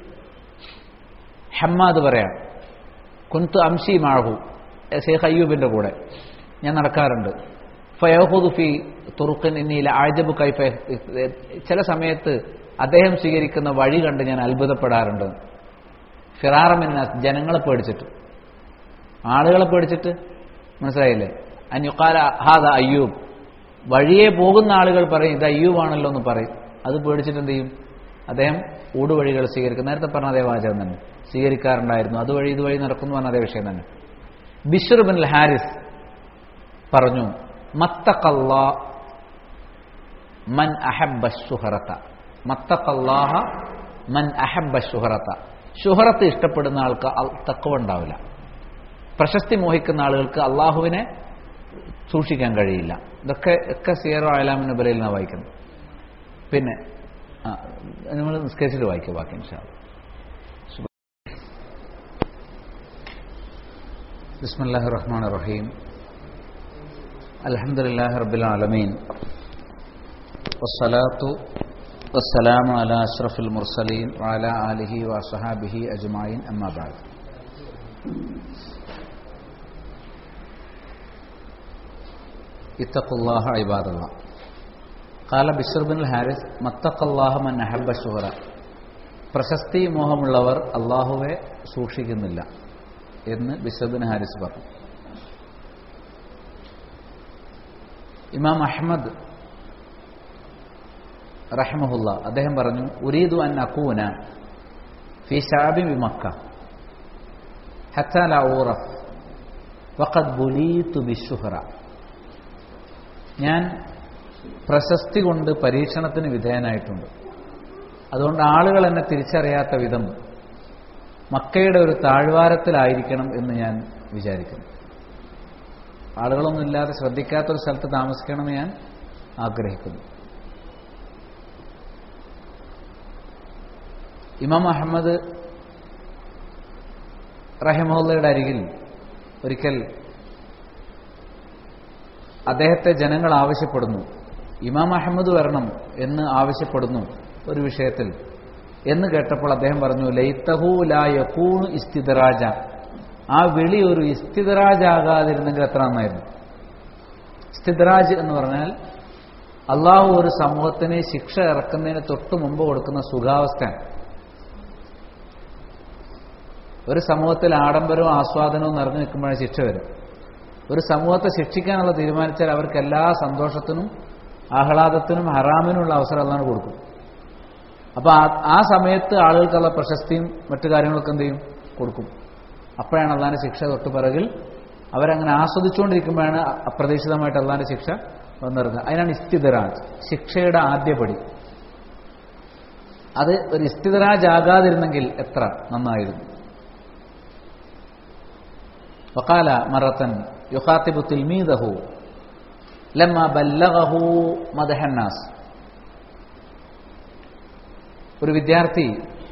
ഹമ്മാദ് പറയാം കുന്തു അംഷി മാഹു ഷെയ്ഖ് അയ്യൂബിന്റെ കൂടെ ഞാൻ നടക്കാറുണ്ട് ഫയഹുദു ഫി തുറുക്കൻ എന്നിയിലെ ആജബ് കൈഫ ചില സമയത്ത് അദ്ദേഹം സ്വീകരിക്കുന്ന വഴി കണ്ട് ഞാൻ അത്ഭുതപ്പെടാറുണ്ട് ഫിറാറമിനാസ് ജനങ്ങളെ പേടിച്ചിട്ട് ആളുകളെ പേടിച്ചിട്ട് മനസ്സിലായില്ലേ അന്യുക്കാല ഹാദ അയ്യൂബ് വഴിയെ പോകുന്ന ആളുകൾ പറയും ഇത് അയ്യൂബാണല്ലോ എന്ന് പറയും അത് പേടിച്ചിട്ട് എന്ത് ചെയ്യും അദ്ദേഹം ഊടുവഴികൾ സ്വീകരിക്കും നേരത്തെ പറഞ്ഞ അതേ വാചകം തന്നെ സ്വീകരിക്കാറുണ്ടായിരുന്നു അതുവഴി ഇതുവഴി നടക്കുന്നു പറഞ്ഞ അതേ വിഷയം തന്നെ ബിഷർ ബിൻ ഹാരിസ് പറഞ്ഞു മത്തക്കല്ല മൻ അഹബ്ബ ഷുഹറത്ത മത്തക്കല്ലാഹ മൻ അഹബ്ബ ഷുഹറത്ത ഷുഹറത്ത് ഇഷ്ടപ്പെടുന്ന ആൾക്ക് തക്കവ ഉണ്ടാവില്ല പ്രശസ്തി മോഹിക്കുന്ന ആളുകൾക്ക് അള്ളാഹുവിനെ സൂക്ഷിക്കാൻ കഴിയില്ല ഇതൊക്കെ ഒക്കെ സിയറോ അലാമിൻ ബലയിൽ നിന്നാണ് വായിക്കുന്നത് പിന്നെ നമ്മൾ നിസ്കരിച്ചിട്ട് വായിക്കുക ബാക്കി ഇൻഷാ بسم الله الرحمن الرحيم الحمد لله رب العالمين والصلاة والسلام على أشرف المرسلين وعلى آله وصحابه أجمعين أما بعد اتقوا الله عباد الله قال ബിഷർ ബിൻ ഹാരിസ് മത്തക്കല്ലാഹ മൻ അഹബ ഷുഹറ പ്രശസ്തി മോഹമുള്ളവർ അള്ളാഹുവെ സൂക്ഷിക്കുന്നില്ല എന്ന് ബിഷർ ബിൻ ഹാരിസ് പറഞ്ഞു ഇമാം അഹമ്മദ് റഹ്മഹുല്ല അദ്ദേഹം പറഞ്ഞു ഉരീദു അൻ അക്കൂന ഫി ഷാബി ബി മക്ക ഹത്താല ഊറഫ് വഖദ് ബുലീത്തു ബിഷുഹറ ഞാൻ പ്രശസ്തി കൊണ്ട് പരീക്ഷണത്തിന് വിധേയനായിട്ടുണ്ട് അതുകൊണ്ട് ആളുകൾ എന്നെ തിരിച്ചറിയാത്ത വിധം മക്കയുടെ ഒരു താഴ്വാരത്തിലായിരിക്കണം എന്ന് ഞാൻ വിചാരിക്കുന്നു ആളുകളൊന്നും ഇല്ലാതെ ശ്രദ്ധിക്കാത്തൊരു സ്ഥലത്ത് താമസിക്കണമെന്ന് ഞാൻ ആഗ്രഹിക്കുന്നു ഇമാം അഹമ്മദ് റഹിമുള്ളയുടെ അരികിൽ ഒരിക്കൽ അദ്ദേഹത്തെ ജനങ്ങൾ ആവശ്യപ്പെടുന്നു ഇമാം അഹമ്മദ് വരണം എന്ന് ആവശ്യപ്പെടുന്നു ഒരു വിഷയത്തിൽ എന്ന് കേട്ടപ്പോൾ അദ്ദേഹം പറഞ്ഞു ലൈത്തഹു ലാ യക്കൂണു ഇസ്തിദറാജ ആ വിളി ഒരു ഇസ്തിദറാജ് ആകാതിരുന്നെങ്കിൽ എത്ര നന്നായിരുന്നു ഇസ്തിദറാജ് എന്ന് പറഞ്ഞാൽ അള്ളാഹു ഒരു സമൂഹത്തിന് ശിക്ഷ ഇറക്കുന്നതിന് തൊട്ട് മുമ്പ് കൊടുക്കുന്ന സുഖാവസ്ഥയാണ് ഒരു സമൂഹത്തിൽ ആഡംബരവും ആസ്വാദനവും നിറഞ്ഞു നിൽക്കുമ്പോഴേ ശിക്ഷ വരും ഒരു സമൂഹത്തെ ശിക്ഷിക്കാനുള്ള തീരുമാനിച്ചാൽ അവർക്ക് എല്ലാ സന്തോഷത്തിനും ആഹ്ലാദത്തിനും ഹറാമിനുള്ള അവസരം അതാണ് കൊടുക്കും അപ്പൊ ആ സമയത്ത് ആളുകൾക്കുള്ള പ്രശസ്തിയും മറ്റു കാര്യങ്ങളൊക്കെ എന്ത് ചെയ്യും കൊടുക്കും അപ്പോഴാണ് അള്ളാന്റെ ശിക്ഷ തൊട്ട് പിറകിൽ അവരങ്ങനെ ആസ്വദിച്ചുകൊണ്ടിരിക്കുമ്പോഴാണ് അപ്രതീക്ഷിതമായിട്ട് അള്ളാന്റെ ശിക്ഷ വന്നിറങ്ങുക അതിനാണ് ഇസ്തിദറാജ് ശിക്ഷയുടെ ആദ്യപടി അത് ഒരു ഇസ്തിദറാജ് ആകാതിരുന്നെങ്കിൽ എത്ര നന്നായിരുന്നു وقال مرة يخاطب تلميذه لما بلغه مدح الناس ഒരു വിദ്യാർത്ഥി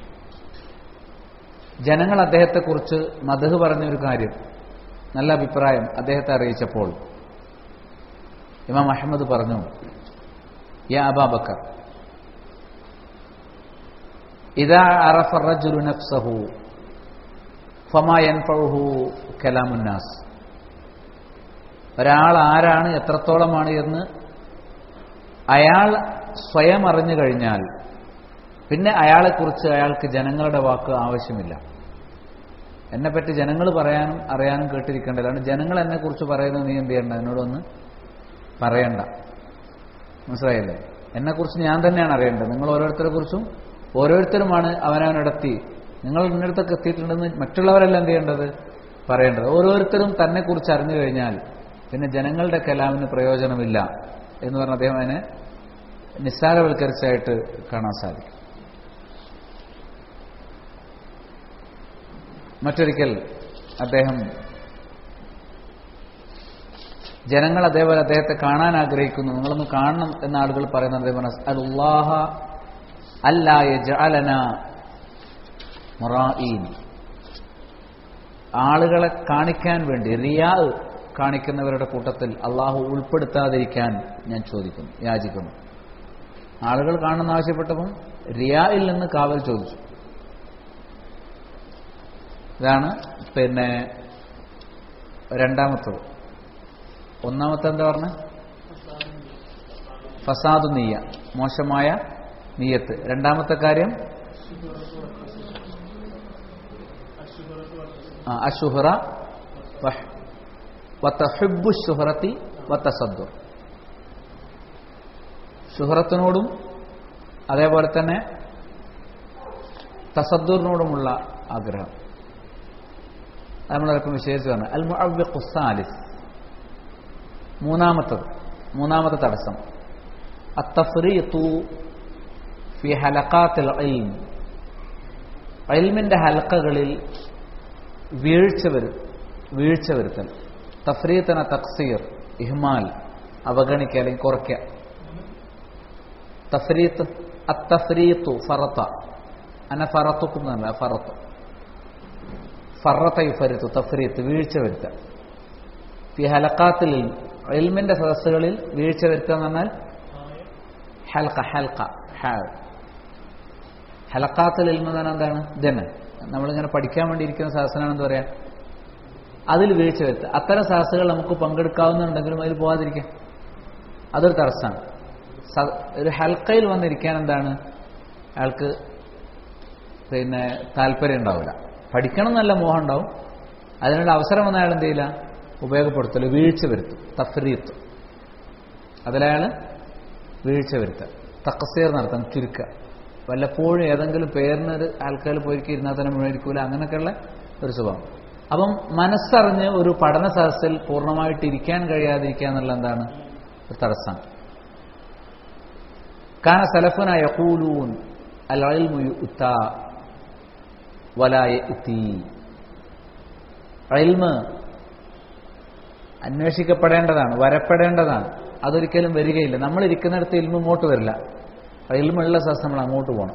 ജനങ്ങൾ അദ്ദേഹത്തെക്കുറിച്ച് മധു പറഞ്ഞ ഒരു കാര്യം നല്ല അഭിപ്രായം അദ്ദേഹത്തെ അറിയിച്ചപ്പോൾ ഇമാം അഹമ്മദ് പറഞ്ഞു യാ അബാബക്കർ ഇതാ അറഫ റജുലു നഫ്സഹു ഫമാ യൻഫഉഹു കലാമുന്നാസ് ഒരാൾ ആരാണ് എത്രത്തോളമാണ് എന്ന് അയാൾ സ്വയം അറിഞ്ഞു കഴിഞ്ഞാൽ പിന്നെ അയാളെക്കുറിച്ച് അയാൾക്ക് ജനങ്ങളുടെ വാക്ക് ആവശ്യമില്ല എന്നെപ്പറ്റി ജനങ്ങൾ പറയാനും അറിയാനും കേട്ടിരിക്കേണ്ടതാണ് ജനങ്ങൾ എന്നെക്കുറിച്ച് പറയുന്നത് നീ എന്ത് ചെയ്യണ്ട എന്നോടൊന്ന് പറയണ്ട മനസ്സിലായില്ലേ എന്നെക്കുറിച്ച് ഞാൻ തന്നെയാണ് അറിയേണ്ടത് നിങ്ങൾ ഓരോരുത്തരെ കുറിച്ചും ഓരോരുത്തരുമാണ് അവനവനിടത്തി നിങ്ങൾ ഇന്നടത്തൊക്കെ എത്തിയിട്ടുണ്ടെന്ന് മറ്റുള്ളവരെല്ലാം എന്ത് ചെയ്യേണ്ടത് പറയേണ്ടത് ഓരോരുത്തരും തന്നെ കുറിച്ച് അറിഞ്ഞു കഴിഞ്ഞാൽ പിന്നെ ജനങ്ങളുടെ കലാമിന് പ്രയോജനമില്ല എന്ന് പറഞ്ഞ അദ്ദേഹം അതിനെ നിസ്സാരവൽക്കരിച്ചായിട്ട് കാണാൻ സാധിക്കും മറ്റൊരിക്കൽ അദ്ദേഹം ജനങ്ങൾ അതേപോലെ അദ്ദേഹത്തെ കാണാൻ ആഗ്രഹിക്കുന്നു നിങ്ങളൊന്ന് കാണണം എന്ന ആളുകൾ പറയുന്നത് അതേപോലെ അല്ലാഹ അല്ലാ യജഅലന മുറാഈൻ ആളുകളെ കാണിക്കാൻ വേണ്ടി റിയാ കാണിക്കുന്നവരുടെ കൂട്ടത്തിൽ അള്ളാഹു ഉൾപ്പെടുത്താതിരിക്കാൻ ഞാൻ ചോദിക്കുന്നു യാചിക്കുന്നു ആളുകൾ കാണുന്ന ആവശ്യപ്പെട്ടപ്പം റിയായിൽ നിന്ന് കാവൽ ചോദിച്ചു ഇതാണ് പിന്നെ രണ്ടാമത്തത് ഒന്നാമത്തെ എന്താ പറഞ്ഞ ഫസാദു നീയ മോശമായ നീയത്ത് രണ്ടാമത്തെ കാര്യം ആ, അശുഹറ വഹ്- വത്തഹുബ്ബു ശുഹറത്തി വത്തസദ്ദു ശുഹറത്തിനോടും അതേപോലെ തന്നെ തസദ്ദൂറിനോടുമുള്ള ആഗ്രഹം അത് നമ്മളൊക്കെ വിശേഷിച്ച് പറഞ്ഞു അൽ മുഅവ്വിഖു സാലിസ് മൂന്നാമത്തത് മൂന്നാമത്തെ തടസ്സം അത്തഫ്രീത്തു ഫി ഹലഖാത്തിൽ ഇൽം ഇൽമിന്റെ ഹൽക്കകളിൽ വീഴ്ച വരും വീഴ്ച വരുത്തൽ തഫ്രീത്തന തക്സീർ ഇഹ്മാൽ അവഗണിക്കുക അല്ലെങ്കിൽ കുറയ്ക്കുക തഫ്രീത്ത് അത്തഫ്രീത്തു ഫറത്ത അന ഫറത്തുക്കും എന്നല്ല ഫറത്ത് ഫറത്ത യുഫരിത്തു തഫ്രീത്ത് വീഴ്ച വരുത്തുക ഫി ഹലക്കാത്തിൽ ഇൽമിന്റെ സദസ്സുകളിൽ വീഴ്ച വരുത്തുക എന്ന് പറഞ്ഞാൽ ഹൽക്ക ഹൽക്ക ഹാൾ ഹലക്കാത്തിൽ ഇൽമ എന്ന് പറഞ്ഞാൽ എന്താണ് ഇതന്നെ നമ്മളിങ്ങനെ പഠിക്കാൻ വേണ്ടി ഇരിക്കുന്ന സദസ്സനാണ് എന്താ പറയാ അതിൽ വീഴ്ച വരുത്തുക അത്തരം സദസ്സുകൾ നമുക്ക് പങ്കെടുക്കാവുന്നുണ്ടെങ്കിലും അതിൽ പോകാതിരിക്കാം അതൊരു തടസ്സമാണ് സ- ഒരു ഹൽക്കയിൽ വന്നിരിക്കാൻ എന്താണ് അയാൾക്ക് പിന്നെ താല്പര്യം ഉണ്ടാവില്ല പഠിക്കണം എന്നല്ല മോഹം ഉണ്ടാവും അതിനുള്ള അവസരം വന്ന അയാൾ എന്ത് ചെയ്യില്ല ഉപയോഗപ്പെടുത്തല് വീഴ്ച വരുത്തും തഫ്രീത്ത് അതിലയാൾ വീഴ്ച വരുത്തുക തക്കസീർ നടത്താൻ ചുരുക്കുക വല്ലപ്പോഴും ഏതെങ്കിലും പേരിനൊരു ആൾക്കാർ പോയിരിക്കും ഇരുന്നാൽ തന്നെ മുഴുവനിക്കൂല അങ്ങനെയൊക്കെയുള്ള ഒരു സ്വഭാവം അപ്പം മനസ്സറിഞ്ഞ് ഒരു പഠന സദസ്സിൽ പൂർണ്ണമായിട്ട് ഇരിക്കാൻ കഴിയാതിരിക്കുക എന്നുള്ള എന്താണ് ഒരു തടസ്സമാണ് കാന സലഫുന യഖൂലൂൻ അൽ ഇൽമു യുഅ്താ വലാ യഅ്തി ഇൽമ് അന്വേഷിക്കപ്പെടേണ്ടതാണ് വരപ്പെടേണ്ടതാണ് അതൊരിക്കലും വരികയില്ല നമ്മൾ ഇരിക്കുന്നിടത്ത് ഇൽമ ഇങ്ങോട്ട് വരില്ല ഇൽമുള്ള സദസ് നമ്മൾ അങ്ങോട്ട് പോകണം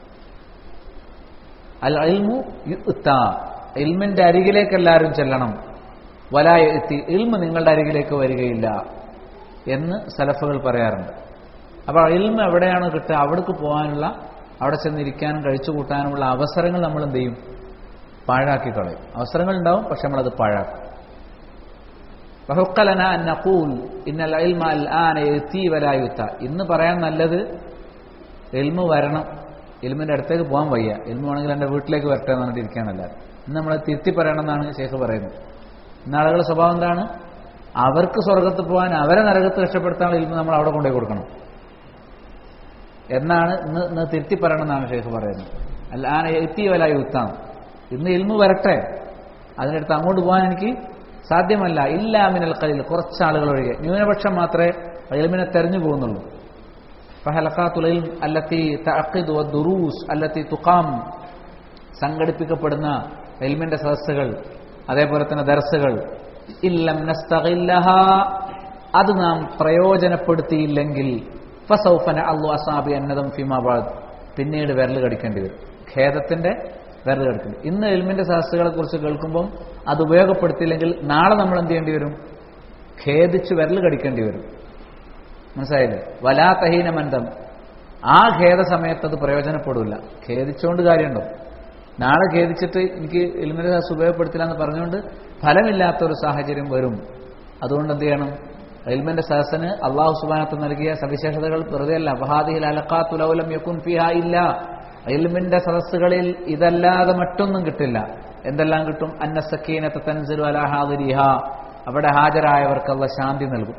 അൽ ഇൽമു യുഅ്താ ഇൽമിന്റെ അരികിലേക്ക് എല്ലാവരും ചെല്ലണം വലാ യഅ്തി ഇൽമ് നിങ്ങളുടെ അരികിലേക്ക് വരികയില്ല എന്ന് സലഫുകൾ പറയാറുണ്ട് അപ്പോൾ ഇൽമ എവിടെയാണോ കിട്ടുക അവിടേക്ക് പോകാനുള്ള അവിടെ ചെന്നിരിക്കാനും കഴിച്ചു കൂട്ടാനുമുള്ള അവസരങ്ങൾ നമ്മൾ എന്ത് ചെയ്യും പാഴാക്കി കളയും അവസരങ്ങൾ ഉണ്ടാവും പക്ഷെ നമ്മളത് പാഴാക്കും വഹുക്കലന അൻ നഖൂൽ ഇന്നൽ ഇൽമ അൽ ആന യതി വലാ യുത്ത ഇന്ന് പറയാൻ നല്ലത് ഇൽമ വരണം ഇൽമിന്റെ അടുത്തേക്ക് പോകാൻ വയ്യ ഇൽമ വേണമെങ്കിൽ എൻ്റെ വീട്ടിലേക്ക് വരട്ടെ എന്ന് പറഞ്ഞിട്ട് ഇരിക്കാനല്ലാതെ ഇന്ന് നമ്മളെ തിരുത്തി പറയണമെന്നാണ് ശേഖ് പറയുന്നത് ഇന്ന് ആളുകളുടെ സ്വഭാവം എന്താണ് അവർക്ക് സ്വർഗത്ത് പോകാൻ അവരെ നരകത്ത് രക്ഷപ്പെടുത്താനുള്ള ഇൽമ നമ്മൾ അവിടെ കൊണ്ടുപോയി കൊടുക്കണം എന്നാണ് ഇന്ന് ഇന്ന് തിരുത്തി പറയണമെന്നാണ് ഷെയ്ഖ് പറയുന്നത് അല്ല ആന എത്തി വല യുത്താണ് ഇന്ന് ഇൽമു വരട്ടെ അതിനടുത്ത് അങ്ങോട്ട് പോകാൻ എനിക്ക് സാധ്യമല്ല ഇല്ല മിനൽ കലിൽ കുറച്ച് ആളുകൾ ഒഴികെ ന്യൂനപക്ഷം മാത്രമേ ഇൽമിനെ തെരഞ്ഞു പോകുന്നുള്ളൂ ഫഹലക്കാത്തുൽ ഇൽം അല്ലത്തി തഅഖിദ് വദ്ദുറൂസ് അല്ലത്തി തുഖാം സംഘടിപ്പിക്കപ്പെടുന്ന ഇൽമിന്റെ സദസ്സുകൾ അതേപോലെ തന്നെ ദർസുകൾ ഇല്ലം നസ്തഗില്ലഹ അത് നാം പ്രയോജനപ്പെടുത്തിയില്ലെങ്കിൽ ഫസൗഫന അള്ളു അസാബി അന്നദം ഫിമാബാദ് പിന്നീട് വിരൽ കടിക്കേണ്ടി വരും ഖേദത്തിന്റെ വിരൽ കടിക്കേണ്ടി ഇന്ന് എൽമിന്റെ സദസ്സുകളെ കുറിച്ച് കേൾക്കുമ്പം അത് ഉപയോഗപ്പെടുത്തിയില്ലെങ്കിൽ നാളെ നമ്മൾ എന്ത് ചെയ്യേണ്ടി വരും ഖേദിച്ച് വിരൽ കടിക്കേണ്ടി വരും മനസ്സിലായില്ലേ വലാ തഹീനമന്തം ആ ഖേദ സമയത്ത് അത് പ്രയോജനപ്പെടില്ല ഖേദിച്ചുകൊണ്ട് കാര്യമുണ്ടോ നാളെ ഖേദിച്ചിട്ട് എനിക്ക് എൽമിന്റെ സദസ് ഉപയോഗപ്പെടുത്തില്ല എന്ന് പറഞ്ഞുകൊണ്ട് ഫലമില്ലാത്ത ഒരു സാഹചര്യം വരും അതുകൊണ്ട് എന്ത് ചെയ്യണം ഇൽമിന്റെ സദസ്സിന് അള്ളാഹു സുബാനത്ത് നൽകിയ സവിശേഷതകൾ വെറുതെയല്ല വഹാദിഹിൽ അലക്കാത്തുലൗലം യക്കുൻ ഫിഹ ഇല്ല ഇൽമിന്റെ സദസ്സുകളിൽ ഇതല്ലാതെ മറ്റൊന്നും കിട്ടില്ല എന്തെല്ലാം കിട്ടും അന്ന സക്കീനത്തെ തൻസിലു അലാഹാദിരിഹ അവിടെ ഹാജരായവർക്ക് അള്ള ശാന്തി നൽകും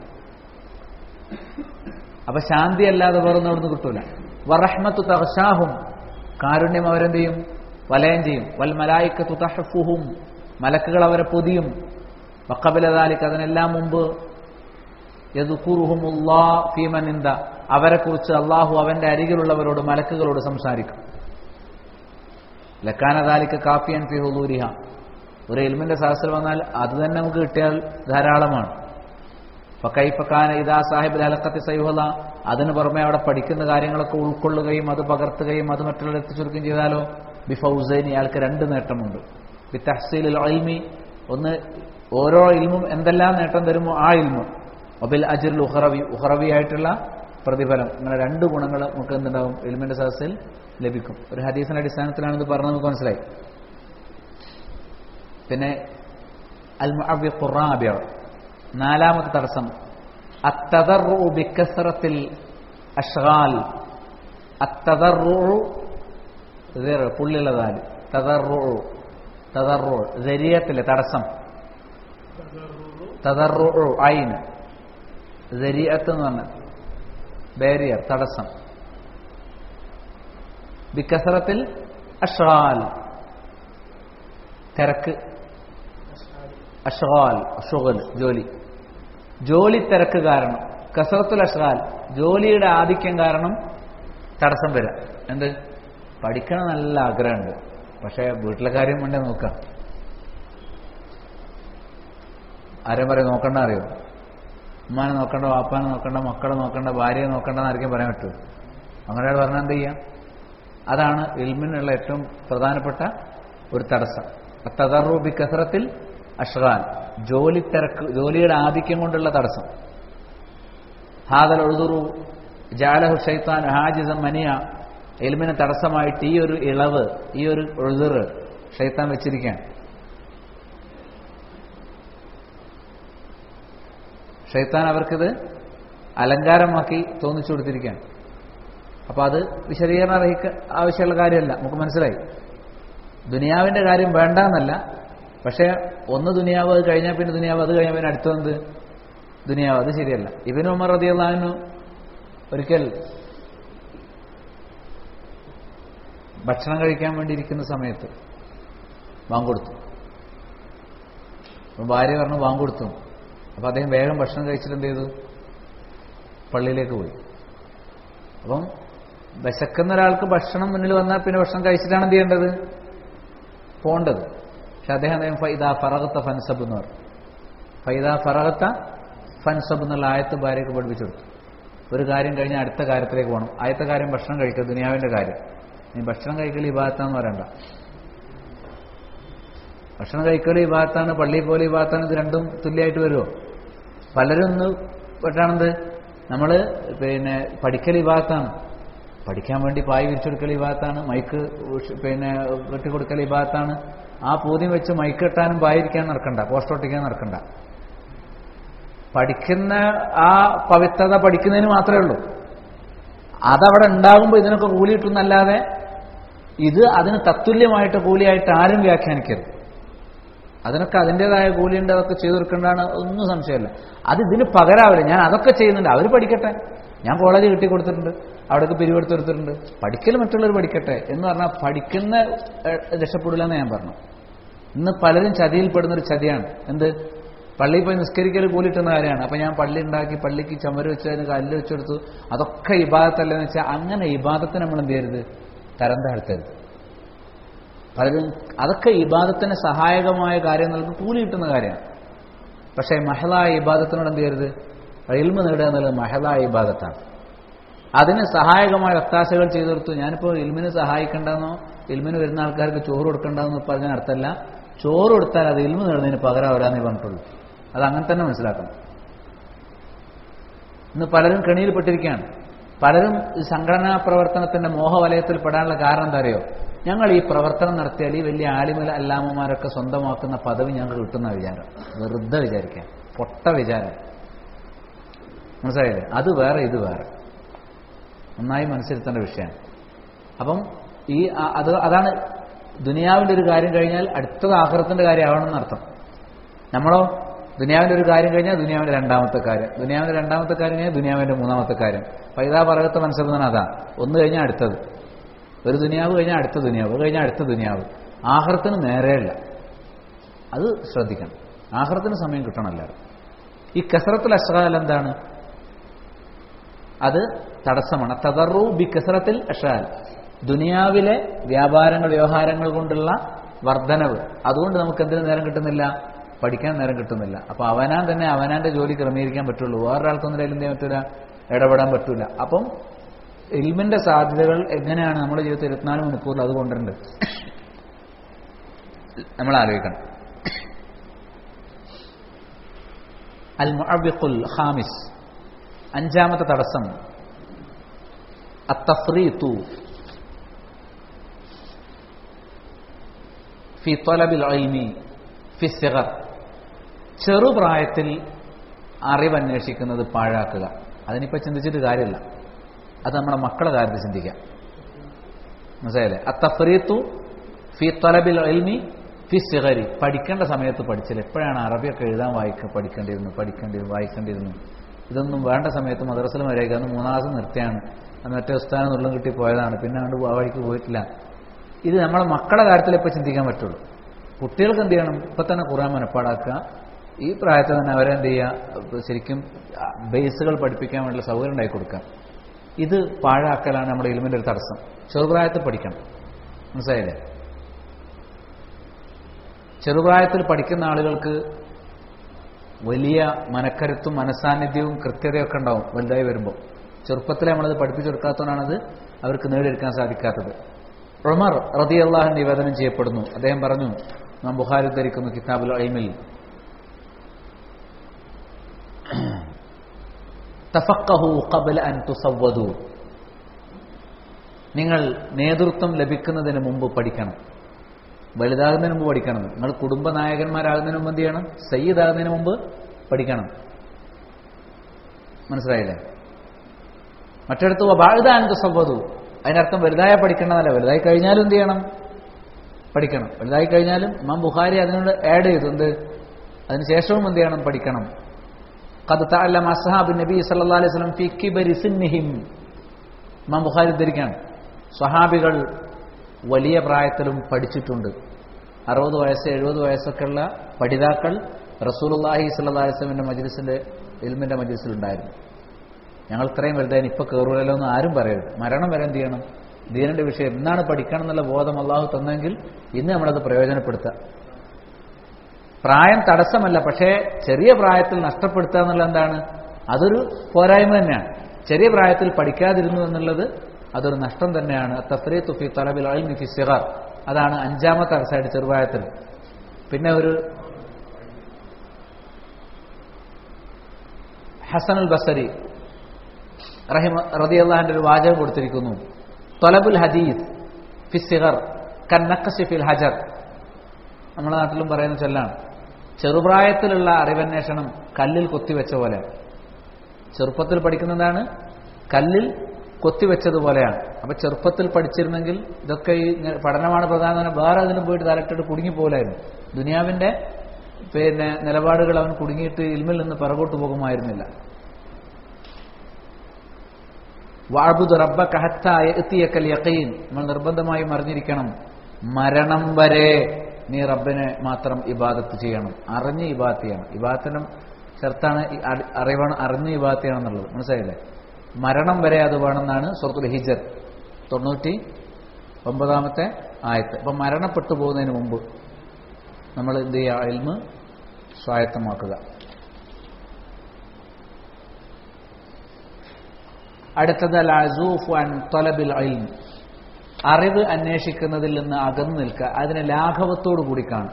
അപ്പൊ ശാന്തി അല്ലാതെ വേറൊന്നും അവിടുന്ന് കിട്ടൂല വറഹ്മത്തു തഹഷാഹും കാരുണ്യം അവരെന്ത് ചെയ്യും വലയം ചെയ്യും വൽ മലായിക്കത്തു തഹഫുഹും മലക്കുകൾ അവരെ പൊതിയും വക്കബിലതാലിക്ക് അതിനെല്ലാം മുമ്പ് യദുക്കുറുഹുമുല്ലാ ഫീമനിന്ദ അവരെക്കുറിച്ച് അള്ളാഹു അവന്റെ അരികിലുള്ളവരോട് മലക്കുകളോട് സംസാരിക്കും ലക്കാനദാലിക്ക് കാപ്പിയൻ ഫി ഹുദൂരിഹ ഒരു എൽമിന്റെ സഹസ്രം വന്നാൽ അത് തന്നെ നമുക്ക് കിട്ടിയാൽ ധാരാളമാണ് ഫക്കൈഫക്കാന ഇതാ സാഹിബ് അലക്കത്തി സൈഹുല അതിന് പുറമെ അവിടെ പഠിക്കുന്ന കാര്യങ്ങളൊക്കെ ഉൾക്കൊള്ളുകയും അത് പകർത്തുകയും അത് മറ്റുള്ളവർ എത്തിച്ചുകൊടുക്കുകയും ചെയ്താലോ ബിഫൗസൈനി അയാൾക്ക് രണ്ട് നേട്ടമുണ്ട് ബി തഹ്സീൽ അൽമി ഒന്ന് ഓരോ ഇൽമും എന്തെല്ലാം നേട്ടം തരുമോ ആ ഇൽമു ഒബിൽ അജിൽ ഉഹറവി ഉഹറവി ആയിട്ടുള്ള പ്രതിഫലം ഇങ്ങനെ രണ്ട് ഗുണങ്ങൾ നമുക്ക് എന്തുണ്ടാവും ഇൽമിന്റെ സദസ്സിൽ ലഭിക്കും ഒരു ഹദീസിന്റെ അടിസ്ഥാനത്തിലാണ് ഇത് പറഞ്ഞത് നമുക്ക് മനസ്സിലായി പിന്നെ അൽ മുഅവ്വി ഖുറാബിയ നാലാമത്തെ തടസ്സം അത്തദറു ബിക്കസറത്തിൽ അഷ്ഗാൽ അത്തദറു പുള്ളിയുള്ളതാല് തദറു തദറു ജരിയത്തിലെ തടസ്സം തദറു ഐന് ജരിയത്ത് എന്ന് പറഞ്ഞ ബാരിയർ തടസ്സം ബിക്കസറത്തിൽ അഷ്ഗാൽ തിരക്ക് അഷ്ഗാൽ ഷുഗൽ ജോലി ജോലി തിരക്ക് കാരണം കസറത്തുൽ അഷ്ഗാൽ ജോലിയുടെ ആധിക്യം കാരണം തടസ്സം വരാം എന്ത് പഠിക്കണം നല്ല ആഗ്രഹമുണ്ട് പക്ഷേ വീട്ടിലെ കാര്യം വേണ്ടേ നോക്കാം ആരും പറയും നോക്കണ്ട അറിയോ ഉമ്മാനെ നോക്കണ്ട വാപ്പാനെ നോക്കണ്ട മക്കളെ നോക്കണ്ട ഭാര്യയെ നോക്കണ്ടെന്ന് ആർക്കും പറയാൻ പറ്റുമോ അങ്ങനെ പറഞ്ഞാൽ എന്ത് ചെയ്യാം അതാണ് ഇൽമിനുള്ള ഏറ്റവും പ്രധാനപ്പെട്ട ഒരു തടസ്സം തദറുബി കസറത്തിൽ അഷ്ഗാൻ ജോലി തിരക്ക് ജോലിയുടെ ആധിക്യം കൊണ്ടുള്ള തടസ്സം ഹാദൽ ഒഴുതുറു ജാലഹു ഷൈത്താൻ ഹാജിസം മനിയ എൽമിന് തടസ്സമായിട്ട് ഈ ഒരു ഇളവ് ഈ ഒരു ഒഴുതുറ് ഷൈത്താൻ വെച്ചിരിക്കുകയാണ് ഷൈത്താൻ അവർക്കിത് അലങ്കാരമാക്കി തോന്നിച്ചു കൊടുത്തിരിക്കുകയാണ് അപ്പൊ അത് വിശദീകരണം അർഹിക്ക ആവശ്യമുള്ള കാര്യമല്ല നമുക്ക് മനസ്സിലായി ദുനിയാവിന്റെ കാര്യം വേണ്ട എന്നല്ല പക്ഷേ ഒന്ന് ദുനിയാവ് അത് കഴിഞ്ഞാൽ പിന്നെ ദുനിയാവ് അത് കഴിഞ്ഞാൽ പിന്നെ അടുത്തത് ദുനിയാവ് അത് ശരിയല്ല ഇബിന് ഉമർ റതിയുള്ളഹാനു ഒരിക്കൽ ഭക്ഷണം കഴിക്കാൻ വേണ്ടി ഇരിക്കുന്ന സമയത്ത് വാങ്കൊടുത്തു അപ്പം ഭാര്യ പറഞ്ഞു വാങ്കൊടുത്തു അപ്പം അദ്ദേഹം വേഗം ഭക്ഷണം കഴിച്ചിട്ട് എന്ത് ചെയ്തു പള്ളിയിലേക്ക് പോയി അപ്പം വിശക്കുന്ന ഒരാൾക്ക് ഭക്ഷണം മുന്നിൽ വന്നാൽ പിന്നെ ഭക്ഷണം കഴിച്ചിട്ടാണ് എന്ത് ചെയ്യേണ്ടത് പോണ്ടത് പക്ഷെ അദ്ദേഹം അദ്ദേഹം ഫൈദ ഫറകത്ത ഫൻസബ് എന്ന് പറഞ്ഞു ഫൈദ ഫറകത്ത ഫൻസബ് എന്നുള്ള ആയത്ത് ഭാര്യയ്ക്ക് പഠിപ്പിച്ചു കൊടുത്തു ഒരു കാര്യം കഴിഞ്ഞാൽ അടുത്ത കാര്യത്തിലേക്ക് പോകണം ആദ്യത്തെ കാര്യം ഭക്ഷണം കഴിക്കുക ദുനിയാവിന്റെ കാര്യം നീ ഭക്ഷണം കഴിക്കൽ ഈ ഭാഗത്താന്ന് പറയണ്ട ഭക്ഷണം കഴിക്കൽ ഈ ഭാഗത്താണ് പള്ളിയിൽ പോലെ ഈ ഭാഗത്താണ് ഇത് രണ്ടും തുല്യമായിട്ട് വരുമോ പലരും ഒന്ന് പെട്ടാണെന്ത് നമ്മൾ പിന്നെ പഠിക്കൽ ഈ ഭാഗത്താണ് പഠിക്കാൻ വേണ്ടി പായ് വിരിച്ചെടുക്കൽ ഈ ഭാഗത്താണ് മൈക്ക് പിന്നെ കെട്ടിക്കൊടുക്കൽ ഈ ഭാഗത്താണ് ആ പൂതിയും വെച്ച് മൈക്ക് കെട്ടാനും പായിരിക്കാൻ നടക്കണ്ട പോസ്റ്റ് ഒട്ടിക്കാൻ നടക്കണ്ട പഠിക്കുന്ന ആ പവിത്രത പഠിക്കുന്നതിന് മാത്രമേ ഉള്ളൂ അതവിടെ ഉണ്ടാകുമ്പോൾ ഇതിനൊക്കെ കൂലി കിട്ടുന്നല്ലാതെ ഇത് അതിന് തത്തുല്യമായിട്ട് കൂലിയായിട്ട് ആരും വ്യാഖ്യാനിക്കരുത് അതിനൊക്കെ അതിൻ്റെതായ കൂലിയുണ്ട് അതൊക്കെ ചെയ്തു കൊടുക്കേണ്ടതാണ് ഒന്നും സംശയമില്ല അത് ഇതിന് പകരാവില്ല ഞാൻ അതൊക്കെ ചെയ്യുന്നുണ്ട് അവർ പഠിക്കട്ടെ ഞാൻ കോളേജ് കിട്ടി കൊടുത്തിട്ടുണ്ട് അവിടേക്ക് പിരിവെടുത്ത് കൊടുത്തിട്ടുണ്ട് പഠിക്കൽ മറ്റുള്ളവർ പഠിക്കട്ടെ എന്ന് പറഞ്ഞാൽ പഠിക്കുന്ന രക്ഷപ്പെടില്ല എന്ന് ഞാൻ പറഞ്ഞു ഇന്ന് പലരും ചതിയിൽപ്പെടുന്ന ഒരു ചതിയാണ് എന്ത് പള്ളിയിൽ പോയി നിസ്കരിക്കൽ കൂലിട്ടുന്ന കാര്യമാണ് അപ്പൊ ഞാൻ പള്ളി ഉണ്ടാക്കി പള്ളിക്ക് ചുമര് വെച്ചതിന് കല്ല് വെച്ചെടുത്തു അതൊക്കെ ഇബാദത്തല്ലെന്ന് വെച്ചാൽ അങ്ങനെ ഇബാദത്തിന് നമ്മൾ എന്ത് ചെയ്യരുത് തരം താഴ്ത്തരുത് പലരും അതൊക്കെ ഇബാദത്തിന് സഹായകമായ കാര്യം നൽകി കൂലി കിട്ടുന്ന കാര്യമാണ് പക്ഷേ മഹലായ ഇബാദത്തിനോട് എന്ത് ചെയ്യരുത് ഇൽമ നേടുക എന്നുള്ളത് മഹലായ ഇബാദത്താണ് അതിന് സഹായകമായ ഒത്താശകൾ ചെയ്തു കൊടുത്തു ഞാനിപ്പോൾ ഇൽമിന് സഹായിക്കേണ്ടെന്നോ ഇൽമിന് വരുന്ന ആൾക്കാർക്ക് ചോറ് കൊടുക്കേണ്ടെന്നോ പറഞ്ഞ അർത്ഥമല്ല ചോറ് കൊടുത്താൽ അത് ഇൽമ നേടുന്നതിന് പകരാവരാന്നേ പറഞ്ഞിട്ടുള്ളൂ അത് അങ്ങനെ തന്നെ മനസ്സിലാക്കണം ഇന്ന് പലരും കെണിയിൽപ്പെട്ടിരിക്കുകയാണ് പലരും ഈ സംഘടനാ പ്രവർത്തനത്തിന്റെ മോഹവലയത്തിൽ പെടാനുള്ള കാരണം എന്താ അറിയോ ഞങ്ങൾ ഈ പ്രവർത്തനം നടത്തിയാൽ ഈ വലിയ ആലിമല അല്ലാമ്മമാരൊക്കെ സ്വന്തമാക്കുന്ന പദവി ഞങ്ങൾക്ക് കിട്ടുന്ന വിചാരം വെറുതെ വിചാരിക്കാൻ പൊട്ട വിചാരം മനസ്സിലായില്ലേ അത് വേറെ ഇത് വേറെ നന്നായി മനസ്സിരുത്തേണ്ട വിഷയമാണ് അപ്പം ഈ അത് അതാണ് ദുനിയാവിന്റെ ഒരു കാര്യം കഴിഞ്ഞാൽ അടുത്തത് ആഹ്റത്തിന്റെ കാര്യമാവണമെന്ന് അർത്ഥം നമ്മളോ ദുനിയാവിന്റെ ഒരു കാര്യം കഴിഞ്ഞാൽ ദുനിയാവിന്റെ രണ്ടാമത്തെ കാര്യം ദുനിയാവിന്റെ രണ്ടാമത്തെ കാര്യം കഴിഞ്ഞാൽ ദുനിയാവിന്റെ മൂന്നാമത്തെ കാര്യം പൈതാ പറകത്തെ മനസ്സിലാക്കുന്ന അതാ ഒന്ന് കഴിഞ്ഞാൽ അടുത്തത് ഒരു ദുനിയാവ് കഴിഞ്ഞാൽ അടുത്ത ദുനിയാവ് അത് കഴിഞ്ഞാൽ അടുത്ത ദുനിയാവ് ആഹ്റത്തിന് നേരെയല്ല അത് ശ്രദ്ധിക്കണം ആഹ്റത്തിന് സമയം കിട്ടണമല്ല ഈ കസറത്തിൽ അഷ്റാൽ എന്താണ് അത് തടസ്സമാണ് തദറു ബി കസറത്തിൽ അഷാൽ ദുനിയാവിലെ വ്യാപാരങ്ങൾ വ്യവഹാരങ്ങൾ കൊണ്ടുള്ള വർധനവ് അതുകൊണ്ട് നമുക്ക് എന്തിനു നേരം കിട്ടുന്നില്ല പഠിക്കാൻ നേരം കിട്ടുന്നില്ല അപ്പൊ അവനാൻ തന്നെ അവനാന്റെ ജോലി ക്രമീകരിക്കാൻ പറ്റുള്ളൂ വേറൊരാൾക്കൊന്നും അതിൽ എന്ത് ചെയ്യാൻ പറ്റൂല ഇടപെടാൻ പറ്റൂല അപ്പം ഇൽമിന്റെ സാധ്യതകൾ എങ്ങനെയാണ് നമ്മുടെ ജീവിതത്തിൽ ഇരുപത്തിനാല് മണിക്കൂറിൽ അത് കൊണ്ടുണ്ട് നമ്മൾ ആലോചിക്കണം അൽ മുഅബിഖുൽ ഖാമിസ് അഞ്ചാമത്തെ തടസ്സം അത്തഫ്രീത്തു ഫി തൊലബിൽ ഐമി ഫി സിഗർ ചെറുപ്രായത്തിൽ അറിവന്വേഷിക്കുന്നത് പാഴാക്കുക അതിനിപ്പോൾ ചിന്തിച്ചിട്ട് കാര്യമില്ല അത് നമ്മുടെ മക്കളെ കാര്യത്തിൽ ചിന്തിക്കാം മനസ്സിലായില്ലേ അത്തഫ്രീത്തു ഫി തൊലബിൽ ഐമി ഫി സിഗരി പഠിക്കേണ്ട സമയത്ത് പഠിച്ചില്ല എപ്പോഴാണ് അറബിയൊക്കെ എഴുതാൻ വായിക്ക പഠിക്കേണ്ടിയിരുന്നു പഠിക്കേണ്ടിയിരുന്നു വായിക്കേണ്ടിയിരുന്നു ഇതൊന്നും വേണ്ട സമയത്ത് മദ്രസയിൽ വരേക്ക് അന്ന് മൂന്നാം ക്ലാസ് നിർത്തിയാണ് അന്ന് മറ്റേ ഉസ്താനം നുള്ളും കിട്ടി പോയതാണ് പിന്നെ അങ്ങോട്ട് ആ വഴിക്ക് പോയിട്ടില്ല ഇത് നമ്മളെ മക്കളെ കാര്യത്തിൽ ഇപ്പോൾ ചിന്തിക്കാൻ പറ്റുള്ളൂ കുട്ടികൾക്ക് എന്ത് ചെയ്യണം ഇപ്പൊ തന്നെ ഖുറാൻ മനപ്പാടാക്കുക ഈ പ്രായത്തിൽ തന്നെ അവരെന്ത് ചെയ്യുക ശരിക്കും ബേസുകൾ പഠിപ്പിക്കാൻ വേണ്ടിയുള്ള സൗകര്യം ഉണ്ടാക്കി കൊടുക്കുക ഇത് പാഴാക്കലാണ് നമ്മുടെ ഇലിമിന്റെ ഒരു തടസ്സം ചെറുപ്രായത്തിൽ പഠിക്കണം മനസ്സിലായില്ലേ ചെറുപ്രായത്തിൽ പഠിക്കുന്ന ആളുകൾക്ക് വലിയ മനക്കരുത്തും മനസാന്നിധ്യവും കൃത്യതയൊക്കെ ഉണ്ടാവും വലുതായി വരുമ്പോൾ ചെറുപ്പത്തിലെ നമ്മളത് പഠിപ്പിച്ചെടുക്കാത്തതുകൊണ്ടാണത് അവർക്ക് നേടിയെടുക്കാൻ സാധിക്കാത്തത് ഉമർ റതി അള്ളാഹു നിവേദനം ചെയ്യപ്പെടുന്നു അദ്ദേഹം പറഞ്ഞു നാം ബുഹാരി ധരിക്കുന്നു കിതാബുൽ ഐമിൽ തഫക്കഹു ഖബല അൻ തുസവ്വദു നിങ്ങൾ നേതൃത്വം ലഭിക്കുന്നതിന് മുമ്പ് പഠിക്കണം വലുതാകുന്നതിന് മുമ്പ് പഠിക്കണം നിങ്ങൾ കുടുംബനായകന്മാരാകുന്നതിന് മുമ്പ് എന്ത് ചെയ്യണം സയ്യിദാകുന്നതിന് മുമ്പ് പഠിക്കണം മനസ്സിലായില്ലേ മറ്റിടത്ത് ബാഴുതാൻ തുസവ്വദു അതിനർത്ഥം വലുതായ പഠിക്കണമെന്നല്ല വലുതായി കഴിഞ്ഞാലും എന്ത് ചെയ്യണം പഠിക്കണം വലുതായി കഴിഞ്ഞാലും ഇമാം ബുഖാരി അതിനോട് ആഡ് ചെയ്തു എന്ത് അതിനുശേഷവും എന്ത് ചെയ്യണം പഠിക്കണം قد تعلم أصحاب النبي صلى الله عليه وسلم في كبر سنهم ഇമാം ബുഖാരി ഉദ്ധരിക്കാണ് സ്വഹാബികൾ വലിയ പ്രായത്തിലും പഠിച്ചിട്ടുണ്ട് അറുപത് വയസ്സ് എഴുപത് വയസ്സൊക്കെയുള്ള പഠിതാക്കൾ റസൂലുള്ളാഹി സ്വല്ലല്ലാഹി അലൈഹി വസല്ലമയുടെ മജ്ലിസിന്റെ ഇൽമിന്റെ മജ്ലിസിലുണ്ടായിരുന്നു ഞങ്ങൾ ഇത്രയും വലുതായി ഇപ്പൊ കയറൂലല്ലോ എന്ന് ആരും പറയരുത് മരണം വരെ എന്ത് ചെയ്യണം ദീനന്റെ വിഷയം എന്നാണ് പഠിക്കണം എന്നുള്ള ബോധം അള്ളാഹു തന്നെങ്കിൽ ഇന്ന് നമ്മളത് പ്രയോജനപ്പെടുത്തുക പ്രായം തടസ്സമല്ല പക്ഷേ ചെറിയ പ്രായത്തിൽ നഷ്ടപ്പെടുത്തുക എന്നുള്ളത് എന്താണ് അതൊരു പോരായ്മ തന്നെയാണ് ചെറിയ പ്രായത്തിൽ പഠിക്കാതിരുന്നു എന്നുള്ളത് അതൊരു നഷ്ടം തന്നെയാണ് തഫ്രീ തുഫി തലബിൽ അൽമി ഫി സിഗർ അതാണ് അഞ്ചാമത്തെ തടസ്സമായിട്ട് ചെറുപ്രായത്തിൽ പിന്നെ ഒരു ഹസനുൽ ബസരി റഹിമ റതിയല്ലാഹിന്റെ ഒരു വാചകം കൊടുത്തിരിക്കുന്നു തൊലബുൽ ഹദീസ് ഫിസിഗർ കന്നക്കശി ഫിൽ ഹജർ നമ്മുടെ നാട്ടിലും പറയുന്ന ചൊല്ലാണ് ചെറുപ്രായത്തിലുള്ള അറിവന്വേഷണം കല്ലിൽ കൊത്തിവെച്ച പോലെ ചെറുപ്പത്തിൽ പഠിക്കുന്നതാണ് കല്ലിൽ കൊത്തിവെച്ചതുപോലെയാണ് അപ്പൊ ചെറുപ്പത്തിൽ പഠിച്ചിരുന്നെങ്കിൽ ഇതൊക്കെ ഈ ഇങ്ങനെ പഠനമാണ് പ്രധാനം വേറെ അതിനും പോയിട്ട് തലട്ടിട്ട് കുടുങ്ങി പോലായിരുന്നു ദുനിയാവിന്റെ പിന്നെ നിലപാടുകൾ അവൻ കുടുങ്ങിയിട്ട് ഇൽമിൽ നിന്ന് പിറകോട്ട് പോകുമായിരുന്നില്ല വാബുദ് റബ്ബ കഹത്തായത്തിയക്കൽ യക്കീൻ നമ്മൾ നിർബന്ധമായും അറിഞ്ഞിരിക്കണം മരണം വരെ നീ റബ്ബിനെ മാത്രം ഇബാദത്ത് ചെയ്യണം അറിഞ്ഞ് ഇബാദത്ത് ചെയ്യണം ഇബാദത്തിനും ചേർത്താണ് അറിവണം അറിഞ്ഞ് ഇബാദത്ത് ചെയ്യണം എന്നുള്ളത് മനസ്സിലായില്ലേ മരണം വരെ അത് വേണമെന്നാണ് സുഹൃത്തുൽ ഹിജർ തൊണ്ണൂറ്റി ഒമ്പതാമത്തെ ആയത്ത് അപ്പം മരണപ്പെട്ടു പോകുന്നതിന് മുമ്പ് നമ്മൾ എന്ത് ചെയ്യുക ഇൽമ് സ്വായത്തമാക്കുക അടുത്തത് അൽ അസൂഫ് അൻ തൊലബിൽ ഇൽം അറിവ് അന്വേഷിക്കുന്നതിൽ നിന്ന് അകന്നു നിൽക്കുക അതിനെ ലാഘവത്തോടു കൂടി കാണും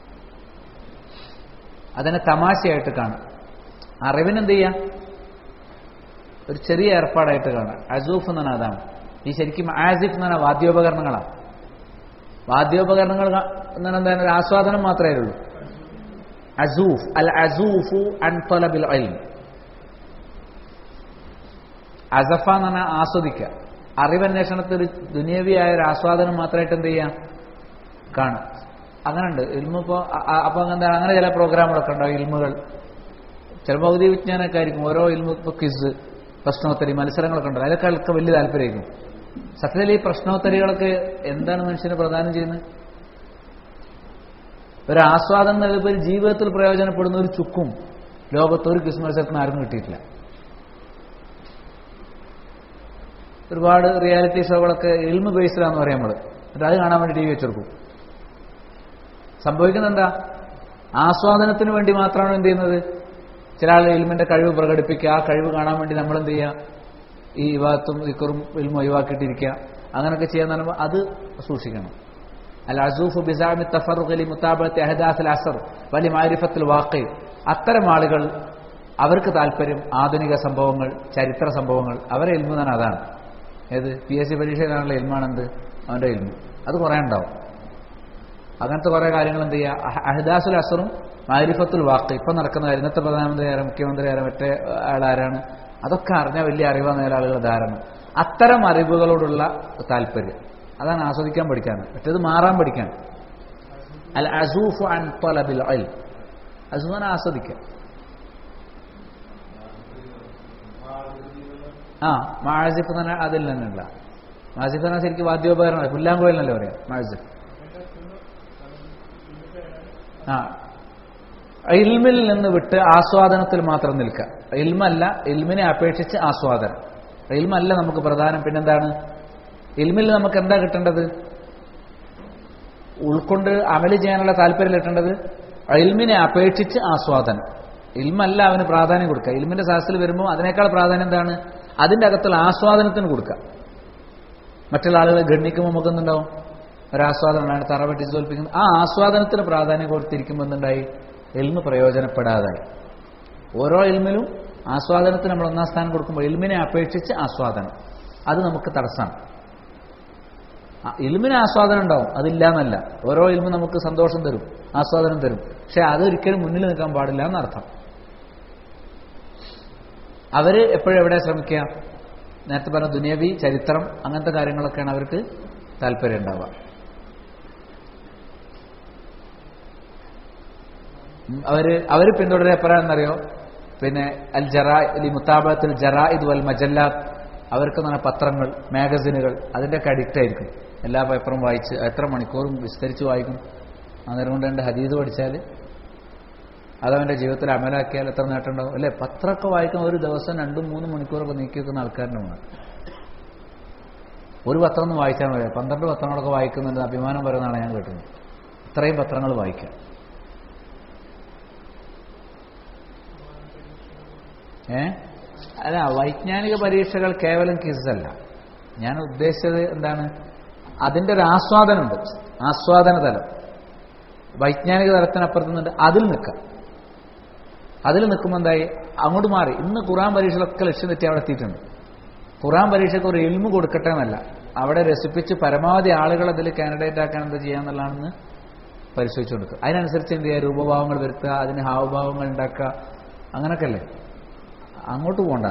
അതിനെ തമാശയായിട്ട് കാണും അറിവിനെന്ത് ചെയ്യാം ഒരു ചെറിയ ഏർപ്പാടായിട്ട് കാണാം അസൂഫ് എന്ന് പറഞ്ഞാൽ അതാണ് ഈ ശരിക്കും ആസിഫ് എന്ന് പറഞ്ഞാൽ വാദ്യോപകരണങ്ങളാണ് വാദ്യോപകരണങ്ങൾ എന്ന് പറഞ്ഞാൽ എന്താണ് ഒരു ആസ്വാദനം മാത്രമേ ഉള്ളൂ അസൂഫ് അൽ അസൂഫു അൻ തൊലബിൽ ഇൽം അസഫ എന്ന് പറഞ്ഞാൽ ആസ്വദിക്കുക അറിവന്വേഷണത്തിൽ ഒരു ദുനിയവിയായ ഒരു ആസ്വാദനം മാത്രമായിട്ട് എന്ത് ചെയ്യാം കാണും അങ്ങനെയുണ്ട് ഇൽമിപ്പോ അപ്പൊ എന്താ അങ്ങനെ ചില പ്രോഗ്രാമുകളൊക്കെ ഉണ്ടാവും ഇൽമുകൾ ചിലപ്പോൾ ഭൗതിക വിജ്ഞാനമൊക്കെ ആയിരിക്കും ഓരോ ഇൽമു ഇപ്പൊ ക്വിസ് പ്രശ്നോത്തരി മത്സരങ്ങളൊക്കെ ഉണ്ടാവും അതിലൊക്കെ വലിയ താല്പര്യമായിരിക്കും സത്യത്തിൽ ഈ പ്രശ്നോത്തരികളൊക്കെ എന്താണ് മനുഷ്യന് പ്രദാനം ചെയ്യുന്നത് ഒരു ആസ്വാദനം നൽകുമ്പോൾ ഒരു ജീവിതത്തിൽ പ്രയോജനപ്പെടുന്ന ഒരു ചുക്കും ലോകത്ത് ഒരു ക്വിസ് മത്സരത്തിന് ആർക്കും കിട്ടിയിട്ടില്ല ഒരുപാട് റിയാലിറ്റി ഷോകളൊക്കെ ഇൽമ ബേസ്ഡാന്ന് പറയാം നമ്മൾ എന്നിട്ട് അത് കാണാൻ വേണ്ടി ടി വി വെച്ചെടുക്കും സംഭവിക്കുന്നത് എന്താ ആസ്വാദനത്തിന് വേണ്ടി മാത്രമാണ് എന്ത് ചെയ്യുന്നത് ചില ആൾ ഇൽമിന്റെ കഴിവ് പ്രകടിപ്പിക്കുക ആ കഴിവ് കാണാൻ വേണ്ടി നമ്മൾ എന്ത് ചെയ്യുക ഈ വിവാഹത്തും ഇക്കറും ഇൽമും ഒഴിവാക്കിയിട്ടിരിക്കുക അങ്ങനെയൊക്കെ ചെയ്യാന്ന് പറയുമ്പോൾ അത് സൂക്ഷിക്കണം അൽ അസൂഫ് ബിസാമി തഫറുഖലി മുത്താബത്ത് അഹദാസ് അസർ വലി മാരിഫത്തിൽ വാക്ക് അത്തരം ആളുകൾ അവർക്ക് താല്പര്യം ആധുനിക സംഭവങ്ങൾ ചരിത്ര സംഭവങ്ങൾ അവരെ ഇൽമു തന്നെ അതാണ് ഏത് പി എസ് സി പരീക്ഷയിലാണുള്ള ഇൽമാണെന്ത് അവന്റെ ഇൽമു അത് കുറേ ഉണ്ടാവും അങ്ങനത്തെ കുറെ കാര്യങ്ങൾ എന്ത് ചെയ്യുക അഹദാസുൽ അസറും മാരിഫത്തുൽ വാക്ക് ഇപ്പം നടക്കുന്ന കാര്യം ഇന്നത്തെ പ്രധാനമന്ത്രി ആരാ മുഖ്യമന്ത്രി ആരാ മറ്റേ ആളാരാണ് അതൊക്കെ അറിഞ്ഞ വലിയ അറിവാണ് നേരെ ആളുകളുടെ ധാരണ അത്തരം അറിവുകളോടുള്ള താല്പര്യം അതാണ് ആസ്വദിക്കാൻ പഠിക്കാൻ മറ്റേത് മാറാൻ പഠിക്കാൻ അൽ അസൂഫ് അൻ തൊലബിൽ അൽ അസൂഫാൻ ആസ്വദിക്കാം ആ മാസിഫ് തന്നെ അതിൽ തന്നെയുള്ള മാസിഫ് തന്നെ ശരിക്കും വാദ്യോപകരണമാണ് പുല്ലാങ്കോയിലല്ലേ പറയാം മാസിഫ് ആ ഇൽമിൽ നിന്ന് വിട്ട് ആസ്വാദനത്തിൽ മാത്രം നിൽക്കുക ഇൽമല്ല ഇൽമിനെ അപേക്ഷിച്ച് ആസ്വാദനം ഇൽമല്ല നമുക്ക് പ്രധാനം പിന്നെന്താണ് ഇൽമിൽ നമുക്ക് എന്താ കിട്ടേണ്ടത് ഉൾക്കൊണ്ട് അമല് ചെയ്യാനുള്ള താല്പര്യം കിട്ടേണ്ടത് ഇൽമിനെ അപേക്ഷിച്ച് ആസ്വാദനം ഇൽമല്ല അവന് പ്രാധാന്യം കൊടുക്കുക ഇൽമിന്റെ ശാസ്ത്രത്തിൽ വരുമ്പോൾ അതിനേക്കാൾ പ്രാധാന്യം എന്താണ് അതിന്റെ അകത്തുള്ള ആസ്വാദനത്തിന് കൊടുക്കുക മറ്റുള്ള ആളുകളെ ഗണ്ണിക്കുമ്പോൾ നമുക്കെന്തുണ്ടാവും ഒരാസ്വാദനമാണ് തറ വെട്ടിച്ച് തോൽപ്പിക്കുന്നത് ആ ആസ്വാദനത്തിന് പ്രാധാന്യം കൊടുത്തിരിക്കുമ്പോൾ എന്തുണ്ടായി എൽമ് പ്രയോജനപ്പെടാതായി ഓരോ എൽമിലും ആസ്വാദനത്തിന് നമ്മൾ ഒന്നാം സ്ഥാനം കൊടുക്കുമ്പോൾ എൽമിനെ അപേക്ഷിച്ച് ആസ്വാദനം അത് നമുക്ക് തടസ്സമാണ് ഇൽമിന് ആസ്വാദനം ഉണ്ടാവും അതില്ല എന്നല്ല ഓരോ ഇൽമും നമുക്ക് സന്തോഷം തരും ആസ്വാദനം തരും പക്ഷെ അതൊരിക്കലും മുന്നിൽ നിൽക്കാൻ പാടില്ല എന്നർത്ഥം അവര് എപ്പോഴും എവിടെ ശ്രമിക്കുക നേരത്തെ പറഞ്ഞ ദുനിയവി ചരിത്രം അങ്ങനത്തെ കാര്യങ്ങളൊക്കെയാണ് അവർക്ക് താല്പര്യം ഉണ്ടാവുക അവര് അവര് പിന്തുടരെ എപ്പോഴാണെന്നറിയോ പിന്നെ അൽ ജറാ ഈ മുത്താബത്തിൽ ജറാഇദ് വൽ മജല്ലാത്ത് അവർക്ക് തന്നെ പത്രങ്ങൾ മാഗസിനുകൾ അതിൻ്റെയൊക്കെ അഡിക്റ്റ് ആയിരിക്കും എല്ലാ പേപ്പറും വായിച്ച് എത്ര മണിക്കൂറും വിസ്തരിച്ച് വായിക്കും അന്നേരം കൊണ്ട് എൻ്റെ ഹദീദ് പഠിച്ചാൽ അതവൻ്റെ ജീവിതത്തിൽ അമലാക്കിയാൽ എത്ര നേട്ടമുണ്ടാവും അല്ലേ പത്രമൊക്കെ വായിക്കാൻ ഒരു ദിവസം രണ്ടും മൂന്നും മണിക്കൂറൊക്കെ നീക്കി വെക്കുന്ന ആൾക്കാരുടെ വേണം ഒരു പത്രം ഒന്ന് വായിച്ചാൽ മതി പന്ത്രണ്ട് പത്രങ്ങളൊക്കെ വായിക്കുന്നുണ്ട് അഭിമാനം വരുന്നതാണ് ഞാൻ കേട്ടത് ഇത്രയും പത്രങ്ങൾ വായിക്കാം ഏ അല്ല വൈജ്ഞാനിക പരീക്ഷകൾ കേവലം കിസല്ല ഞാൻ ഉദ്ദേശിച്ചത് എന്താണ് അതിന്റെ ഒരു ആസ്വാദനമുണ്ട് ആസ്വാദന തലം വൈജ്ഞാനിക തലത്തിനപ്പുറത്ത് നിന്നുണ്ട് അതിൽ നിൽക്കാം അതിൽ നിൽക്കുമ്പോൾ എന്തായി അങ്ങോട്ട് മാറി ഇന്ന് ഖുറാൻ പരീക്ഷകളൊക്കെ ലക്ഷ്യം തെറ്റി അവിടെ എത്തിയിട്ടുണ്ട് ഖുറാൻ പരീക്ഷയ്ക്ക് ഒരു എൽമു കൊടുക്കട്ടെ എന്നല്ല അവിടെ രസിപ്പിച്ച് പരമാവധി ആളുകൾ അതിൽ കാൻഡിഡേറ്റ് ആക്കാൻ എന്താ ചെയ്യാന്നുള്ളതാണെന്ന് പരിശോധിച്ചു കൊടുക്കുക അതിനനുസരിച്ച് എന്ത് ചെയ്യുക രൂപഭാവങ്ങൾ വരുത്തുക അതിന് ഹാവഭാവങ്ങൾ ഉണ്ടാക്കുക അങ്ങനൊക്കെ അല്ലേ അങ്ങോട്ട് പോകണ്ട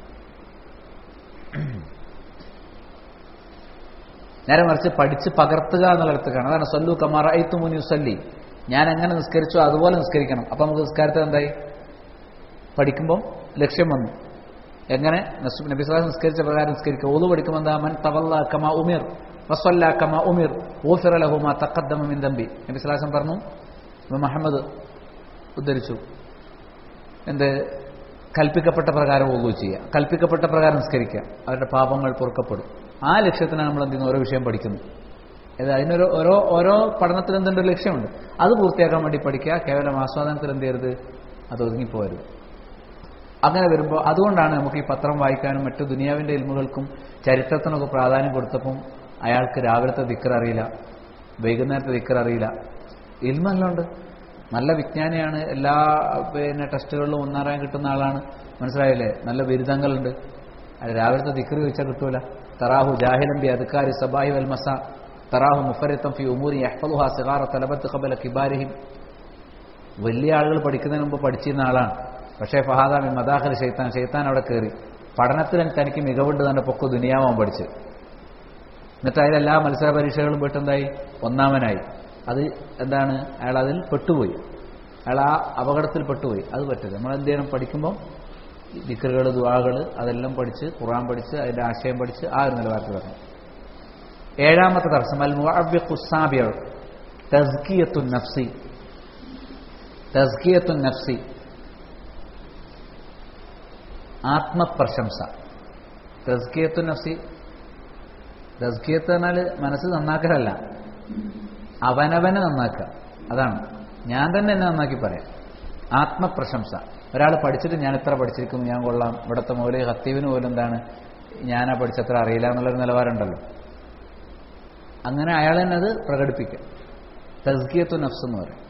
നേരെ മറിച്ച് പഠിച്ച് പകർത്തുക എന്നുള്ളിടത്തേക്കാണ് അതാണ് സല്ലു കമാറ ഐത്തു മുനി സല്ലി ഞാൻ എങ്ങനെ നിസ്കരിച്ചോ അതുപോലെ നിസ്കരിക്കണം അപ്പൊ നമുക്ക് നിസ്കാരത്തിൽ എന്തായി പഠിക്കുമ്പോൾ ലക്ഷ്യം വന്നു എങ്ങനെ നബിസ്ലാസ് നിസ്കരിച്ച പ്രകാരം നിസ്കരിക്കുക ഓതു പഠിക്കുമ്പോൾ എന്താ മൻ തവല്ല കമാ ഉമിർ വസ്വല്ല കമാ ഉമിർ ഓഫിർ ലഹുമാ തക്കദ്ദമ മിൻ ദമ്പി നബിസ്ലാസം പറഞ്ഞു മുഹമ്മദ് ഉദ്ധരിച്ചു എന്ത് കൽപ്പിക്കപ്പെട്ട പ്രകാരം ഓതു ചെയ്യുക കൽപ്പിക്കപ്പെട്ട പ്രകാരം നിസ്കരിക്കുക അവരുടെ പാപങ്ങൾ പൊറുക്കപ്പെടും ആ ലക്ഷ്യത്തിനാണ് നമ്മൾ എന്ത് ചെയ്യുന്നത് ഓരോ വിഷയം പഠിക്കുന്നത് അത് അതിനൊരു ഓരോ ഓരോ പഠനത്തിൽ എന്തുണ്ട് ഒരു ലക്ഷ്യമുണ്ട് അത് പൂർത്തിയാക്കാൻ വേണ്ടി പഠിക്കുക കേവലം ആസ്വാദനത്തിൽ എന്ത് ചെയ്യരുത് അത് ഒതുങ്ങിപ്പോരുത് അങ്ങനെ വരുമ്പോൾ അതുകൊണ്ടാണ് നമുക്ക് ഈ പത്രം വായിക്കാനും മറ്റു ദുനിയാവിന്റെ ഇൽമുകൾക്കും ചരിത്രത്തിനൊക്കെ പ്രാധാന്യം കൊടുത്തപ്പം അയാൾക്ക് രാവിലത്തെ ദിക്കർ അറിയില്ല വൈകുന്നേരത്തെ ദിക്കർ അറിയില്ല ഇൽമല്ലോണ്ട് നല്ല വിജ്ഞാനിയാണ് എല്ലാ പിന്നെ ടെസ്റ്റുകളിലും ഒന്നാം റാങ്ക് കിട്ടുന്ന ആളാണ് മനസ്സിലായില്ലേ നല്ല ബിരുദങ്ങളുണ്ട് അത് രാവിലത്തെ ദിക്കർ ചോദിച്ചാൽ കിട്ടൂല തറാഹു ജാഹിലം ബി അദ്കാരി സബാഹി വൽ മസ തറാഹു മുഫരിത്തം ഫി ഉമൂരി യഹ്ഫലുഹ സിഗാറ തലബത്ത് ഖബല കിബാരിഹിം വലിയ ആളുകൾ പഠിക്കുന്നതിന് മുമ്പ് പഠിച്ചിരുന്ന ആളാണ് പക്ഷേ ഫഹാദാമി മദാഖൽ ഷെയ്ത്താൻ ഷെയ്ത്താൻ അവിടെ കയറി പഠനത്തിൽ തനിക്ക് മികവുണ്ട് തന്നെ പൊക്ക ദുനിയാവാൻ പഠിച്ച് എന്നിട്ട് അതിൽ എല്ലാ മത്സര പരീക്ഷകളും പെട്ടെന്തായി ഒന്നാമനായി അത് എന്താണ് അയാൾ അതിൽ പെട്ടുപോയി അയാൾ ആ അപകടത്തിൽ പെട്ടുപോയി അത് പറ്റില്ല നമ്മൾ എന്ത് ചെയ്യണം പഠിക്കുമ്പോൾ ദിക്കറുകൾ ദുവാകൾ അതെല്ലാം പഠിച്ച് ഖുറാൻ പഠിച്ച് അതിന്റെ ആശയം പഠിച്ച് ആ ഒരു നിലവാരത്തിൽ വരണം ഏഴാമത്തെ തടസ്സം അൽ മുഅബ്ബിഖുസാബിയ തസ്കിയത്തുൻ നഫ്സി തസ്കിയത്തുൻ നഫ്സി ആത്മപ്രശംസ തസ്കിയത്തുൻ നഫ്സി തസ്കിയത്ത് എന്നാൽ മനസ്സ് നന്നാക്കലല്ല അവനവനെ നന്നാക്കുക അതാണ് ഞാൻ തന്നെ എന്നെ നന്നാക്കി പറയാം ആത്മപ്രശംസ ഒരാൾ പഠിച്ചിട്ട് ഞാൻ ഇത്ര പഠിച്ചിരിക്കുന്നു ഞാൻ കൊള്ളാം ഇവിടുത്തെ മൗലിക ഹത്തീവിന് പോലും എന്താണ് ഞാനാ പഠിച്ചത്ര അറിയില്ല എന്നുള്ളൊരു നിലവാരമുണ്ടല്ലോ അങ്ങനെ അയാൾ തന്നെ അത് പ്രകടിപ്പിക്കുക തസ്കിയത്തു നഫ്സ് എന്ന് പറയും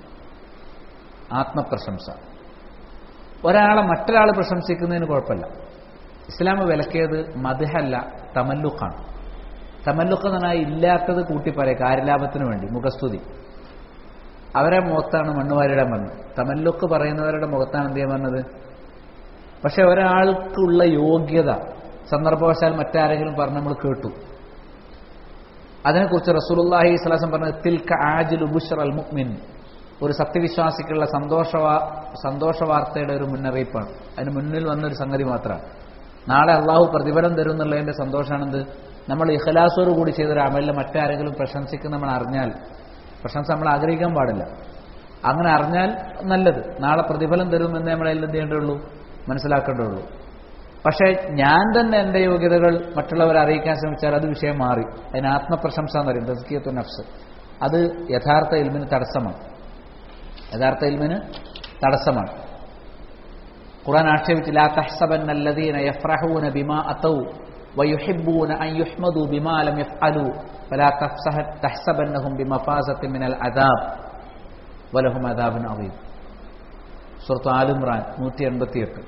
ആത്മപ്രശംസ ഒരാളെ മറ്റൊരാൾ പ്രശംസിക്കുന്നതിന് കുഴപ്പമില്ല ഇസ്ലാം വിലക്കിയത് മധുഹല്ല തമല്ലുഖാണ് തമല്ലുഖ് എന്ന് പറഞ്ഞാൽ ഇല്ലാത്തത് കൂട്ടിപ്പറയ കാര്യലാഭത്തിന് വേണ്ടി മുഖസ്തുതി അവരെ മുഖത്താണ് മണ്ണുവാരിടാൻ പറഞ്ഞത് തമല്ലുക്ക് പറയുന്നവരുടെ മുഖത്താണ് എന്ത് ചെയ്യാൻ പറഞ്ഞത് പക്ഷെ ഒരാൾക്കുള്ള യോഗ്യത സന്ദർഭവശാൽ മറ്റാരെങ്കിലും പറഞ്ഞ് നമ്മൾ കേട്ടു അതിനെക്കുറിച്ച് റസൂലുള്ളാഹി സ്വലാസം പറഞ്ഞത് തിൽക്ക ആജിൽ ബുഷർ അൽ മുഅ്മിൻ ഒരു സത്യവിശ്വാസിക്കുള്ള സന്തോഷവാ സന്തോഷ വാർത്തയുടെ ഒരു മുന്നറിയിപ്പാണ് അതിന് മുന്നിൽ വന്നൊരു സംഗതി മാത്രമാണ് നാളെ അള്ളാഹു പ്രതിഫലം തരും എന്നുള്ളതിന്റെ സന്തോഷമാണെന്ത് നമ്മൾ ഇഖലാസോട് കൂടി ചെയ്തൊരു അമലിൽ മറ്റാരെങ്കിലും പ്രശംസിക്കുന്ന നമ്മൾ അറിഞ്ഞാൽ പ്രശംസ നമ്മൾ ആഗ്രഹിക്കാൻ പാടില്ല അങ്ങനെ അറിഞ്ഞാൽ നല്ലത് നാളെ പ്രതിഫലം തരും എന്ന് നമ്മൾ എന്ത് ചെയ്യേണ്ടുള്ളൂ മനസ്സിലാക്കേണ്ടുള്ളൂ പക്ഷേ ഞാൻ തന്നെ എൻ്റെ യോഗ്യതകൾ മറ്റുള്ളവരെ അറിയിക്കാൻ ശ്രമിച്ചാൽ അത് വിഷയം മാറി അതിന് ആത്മപ്രശംസ എന്ന് പറയും തസ്കിയത്തു നഫ്സ് അത് യഥാർത്ഥ ഇൽമിന് തടസ്സമാണ് യഥാർത്ഥ ഇൽമിന് തടസ്സമാണ് ഖുർആൻ ആക്ഷേപിച്ച് ലാ തഹ്സബന്ന അല്ലദീന യഫ്റഹൂന ബിമാ അതൗ വയുഹിബ്ബൂന അൻ യുഹ്മദു ബിമാ ലം യഫ്അലു ഫലാ തഫ്സഹ തഹ്സബന്നഹും ബിമഫാസത്തി മിനൽ അദാബ് വലഹും അദാബുൻ അദീം സൂറത്ത് ആൽ ഇമ്രാൻ 188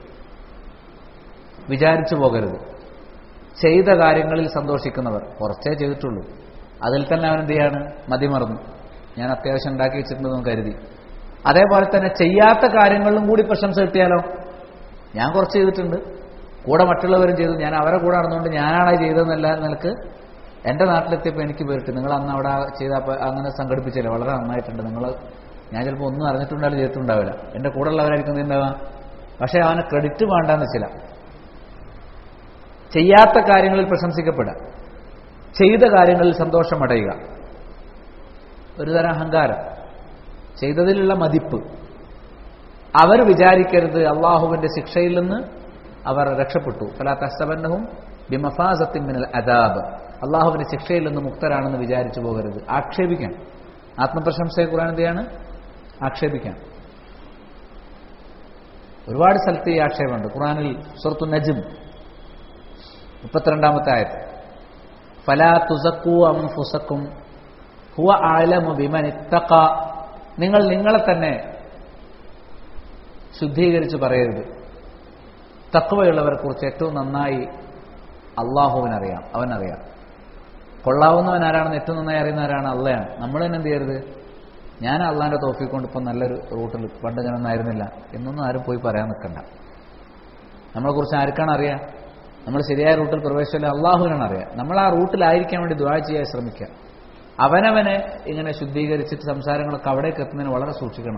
വിചാരിച്ചു പോകരുത് ചെയ്ത കാര്യങ്ങളിൽ സന്തോഷിക്കുന്നവർ കുറച്ചേ ചെയ്തിട്ടുള്ളൂ അതിൽ തന്നെ അവൻ എന്ത് ചെയ്യാണ് മതിമറന്നു ഞാൻ അത്യാവശ്യം ഉണ്ടാക്കി വെച്ചിട്ടുണ്ടെന്ന് കരുതി അതേപോലെ തന്നെ ചെയ്യാത്ത കാര്യങ്ങളിലും കൂടി പ്രശംസ കിട്ടിയാലോ ഞാൻ കുറച്ച് ചെയ്തിട്ടുണ്ട് കൂടെ മറ്റുള്ളവരും ചെയ്തു ഞാൻ അവരെ കൂടെ നടന്നുകൊണ്ട് ഞാനാണ് അത് ചെയ്തതെന്നല്ല നിലക്ക് എൻ്റെ നാട്ടിലെത്തിയപ്പോൾ എനിക്ക് പേരിട്ട് നിങ്ങൾ അന്ന് അവിടെ ചെയ്ത അങ്ങനെ സംഘടിപ്പിച്ചില്ല വളരെ നന്നായിട്ടുണ്ട് നിങ്ങൾ ഞാൻ ചിലപ്പോൾ ഒന്നും അറിഞ്ഞിട്ടുണ്ടാവില്ല ചെയ്തിട്ടുണ്ടാവില്ല എൻ്റെ കൂടെ ഉള്ളവരായിരിക്കും ഉണ്ടാവുക പക്ഷേ അവന് ക്രെഡിറ്റ് വേണ്ടാന്ന് വെച്ചില്ല ചെയ്യാത്ത കാര്യങ്ങളിൽ പ്രശംസിക്കപ്പെടുക ചെയ്ത കാര്യങ്ങളിൽ സന്തോഷമടയുക ഒരു തരം അഹങ്കാരം ചെയ്തതിലുള്ള മതിപ്പ് അവർ വിചാരിക്കരുത് അള്ളാഹുവിന്റെ ശിക്ഷയിൽ നിന്ന് അവർ രക്ഷപ്പെട്ടു ഫലാ തസ്തബന്നഹും ബിമഫാസത്തിൻ മിനൽ അദാബ് അള്ളാഹുവിന്റെ ശിക്ഷയിൽ നിന്ന് മുക്തരാണെന്ന് വിചാരിച്ചു പോകരുത് ആക്ഷേപിക്കാൻ ആത്മപ്രശംസയെ ഖുർആൻ എന്തെയാണ് ആക്ഷേപിക്കാൻ ഒരുപാട് സ്ഥലത്ത് ഈ ആക്ഷേപമുണ്ട് ഖുറാനിൽ സുറത്തു നജും മുപ്പത്തിരണ്ടാമത്തെ ആയത് ഫലാ തുസക്കൂ അംഫുസക്കും ഹുവ ആലമു ബിമൻ ഇത്തഖ നിങ്ങൾ നിങ്ങളെ തന്നെ ശുദ്ധീകരിച്ച് പറയരുത് തക്കവയുള്ളവരെ കുറിച്ച് ഏറ്റവും നന്നായി അള്ളാഹുവിനറിയാം അവനറിയാം കൊള്ളാവുന്നവൻ ആരാണെന്ന് ഏറ്റവും നന്നായി അറിയുന്നവരാണ് അള്ളയാണ് നമ്മൾ തന്നെ എന്ത് ചെയ്യരുത് ഞാൻ അള്ളാന്റെ തോഫിക്കൊണ്ട് ഇപ്പം നല്ലൊരു റൂട്ടിൽ പണ്ട് ഞാനൊന്നായിരുന്നില്ല എന്നൊന്നും ആരും പോയി പറയാൻ നിൽക്കണ്ട നമ്മളെക്കുറിച്ച് ആർക്കാണ് അറിയാം നമ്മൾ ശരിയായ റൂട്ടിൽ പ്രവേശിച്ചാൽ അള്ളാഹുവിനാണ് അറിയാം നമ്മൾ ആ റൂട്ടിലായിരിക്കാൻ വേണ്ടി ദ്വാ ചെയ്യാൻ ശ്രമിക്കുക അവനവനെ ഇങ്ങനെ ശുദ്ധീകരിച്ചിട്ട് സംസാരങ്ങളൊക്കെ അവിടേക്ക് എത്തുന്നതിന് വളരെ സൂക്ഷിക്കണം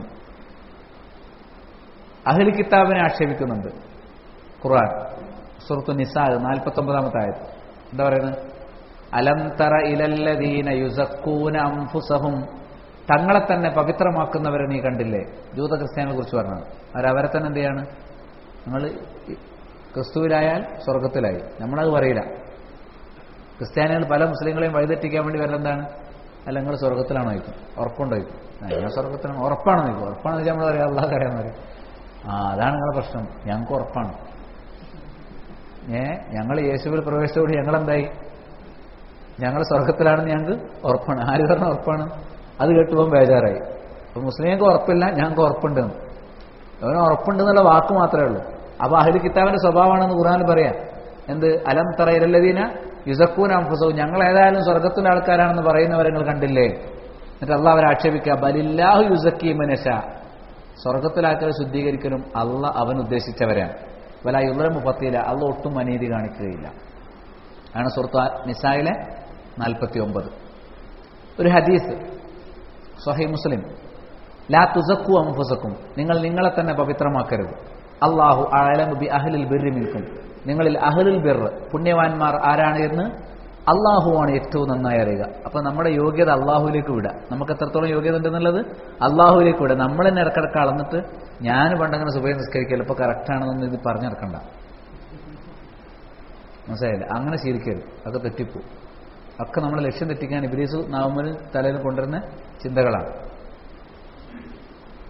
അഹ്ലി കിതാബിനെ ആക്ഷേപിക്കുന്നുണ്ട് ഖുർആൻ സുഹൃത്തു നിസാദ് നാൽപ്പത്തൊമ്പതാമത്തെ ആയത് എന്താ പറയുന്നത് അലം തറ ഇലല്ലദീന യുസക്കൂന അംഫുസഹും തങ്ങളെ തന്നെ പവിത്രമാക്കുന്നവരെ നീ കണ്ടില്ലേ ജൂത ക്രിസ്ത്യാനികളെ കുറിച്ച് പറഞ്ഞത് അവരവരെ തന്നെ എന്ത് ചെയ്യാണ് നമ്മൾ ക്രിസ്തുവിലായാൽ സ്വർഗത്തിലായി നമ്മളത് പറയില്ല ക്രിസ്ത്യാനികൾ പല മുസ്ലിങ്ങളെയും വഴിതെറ്റിക്കാൻ വേണ്ടി വരലെന്താണ് അല്ല നിങ്ങൾ സ്വർഗത്തിലാണോ ചോദിക്കും ഉറപ്പുണ്ടോ ചോദിക്കും ആ ഞാൻ സ്വർഗത്തിലാണ് ഉറപ്പാണോ ചോദിക്കും ഉറപ്പാണെന്ന് വെച്ചാൽ നമ്മൾ പറയാം അള്ളാഹ് അറിയാൻ പറയും ആ അതാണ് നിങ്ങളുടെ പ്രശ്നം ഞങ്ങൾക്ക് ഉറപ്പാണ് ഏ ഞങ്ങൾ യേശുവിൽ പ്രവേശിച്ചതോടെ ഞങ്ങളെന്തായി ഞങ്ങൾ സ്വർഗത്തിലാണെന്ന് ഞങ്ങൾക്ക് ഉറപ്പാണ് ആര് പറഞ്ഞ ഉറപ്പാണ് അത് കേട്ടുപോകാൻ ബേജാറായി അപ്പൊ മുസ്ലിങ്ങൾക്ക് ഉറപ്പില്ല ഞങ്ങൾക്ക് ഉറപ്പുണ്ട് അവന് ഉറപ്പുണ്ട് എന്നുള്ള വാക്ക് മാത്രമേ ഉള്ളൂ അപ്പൊ അഹ്ലി കിതാബിന്റെ സ്വഭാവമാണെന്ന് ഖുർആൻ പറയാം എന്ത് അലം തറ ഇരല്ലദീന യുസക്കൂൻ അംഫുസവും ഞങ്ങൾ ഏതായാലും സ്വർഗത്തിന്റെ ആൾക്കാരാണെന്ന് പറയുന്നവരെ നിങ്ങൾ കണ്ടില്ലേ എന്നിട്ട് അള്ളാഹ് അവരെ ആക്ഷേപിക്കുക ബലില്ലാഹു യുസക്കി മനശ സ്വർഗത്തിലാക്കൽ ശുദ്ധീകരിക്കലും അള്ള അവൻ ഉദ്ദേശിച്ചവരാണ് വല യുദ്ര മുപ്പത്തിയില്ല അള്ള ഒട്ടും അനീതി കാണിക്കുകയില്ല ആണ് സുഹൃത്ത് നിസായിലെ നാൽപ്പത്തി ഒമ്പത് ഒരു ഹദീസ് സൊഹൈ മുസ്ലിം ലാ തുസക്കു അംഫുസക്കും നിങ്ങൾ നിങ്ങളെ തന്നെ പവിത്രമാക്കരുത് അള്ളാഹു ആലമു ബി അഹ്ലിൽ ബിർറി മിൽക്കും നിങ്ങളിൽ അഹ്ലുൽ ബിർ പുണ്യവാന്മാർ ആരാണ് എന്ന് അള്ളാഹുവാണ് ഏറ്റവും നന്നായി അറിയുക അപ്പൊ നമ്മുടെ യോഗ്യത അള്ളാഹുവിലേക്ക് വിടുക നമുക്ക് എത്രത്തോളം യോഗ്യത ഉണ്ടെന്നുള്ളത് അള്ളാഹുവിലേക്ക് വിടുക നമ്മൾ തന്നെ ഇടക്കിടക്ക് അളന്നിട്ട് ഞാൻ പണ്ടങ്ങനെ സുബൈ നിസ്കരിക്കൽ ഇപ്പൊ കറക്റ്റാണെന്നൊന്നും ഇത് പറഞ്ഞു നടക്കണ്ട മനസ്സിലായില്ല അങ്ങനെ ശീലിക്കരുത് അതൊക്കെ തെറ്റിപ്പോ ഒക്കെ നമ്മളെ ലക്ഷ്യം തെറ്റിക്കാൻ ഇബ്രീസ് നവമ്പന് തലയിൽ കൊണ്ടുവരുന്ന ചിന്തകളാണ്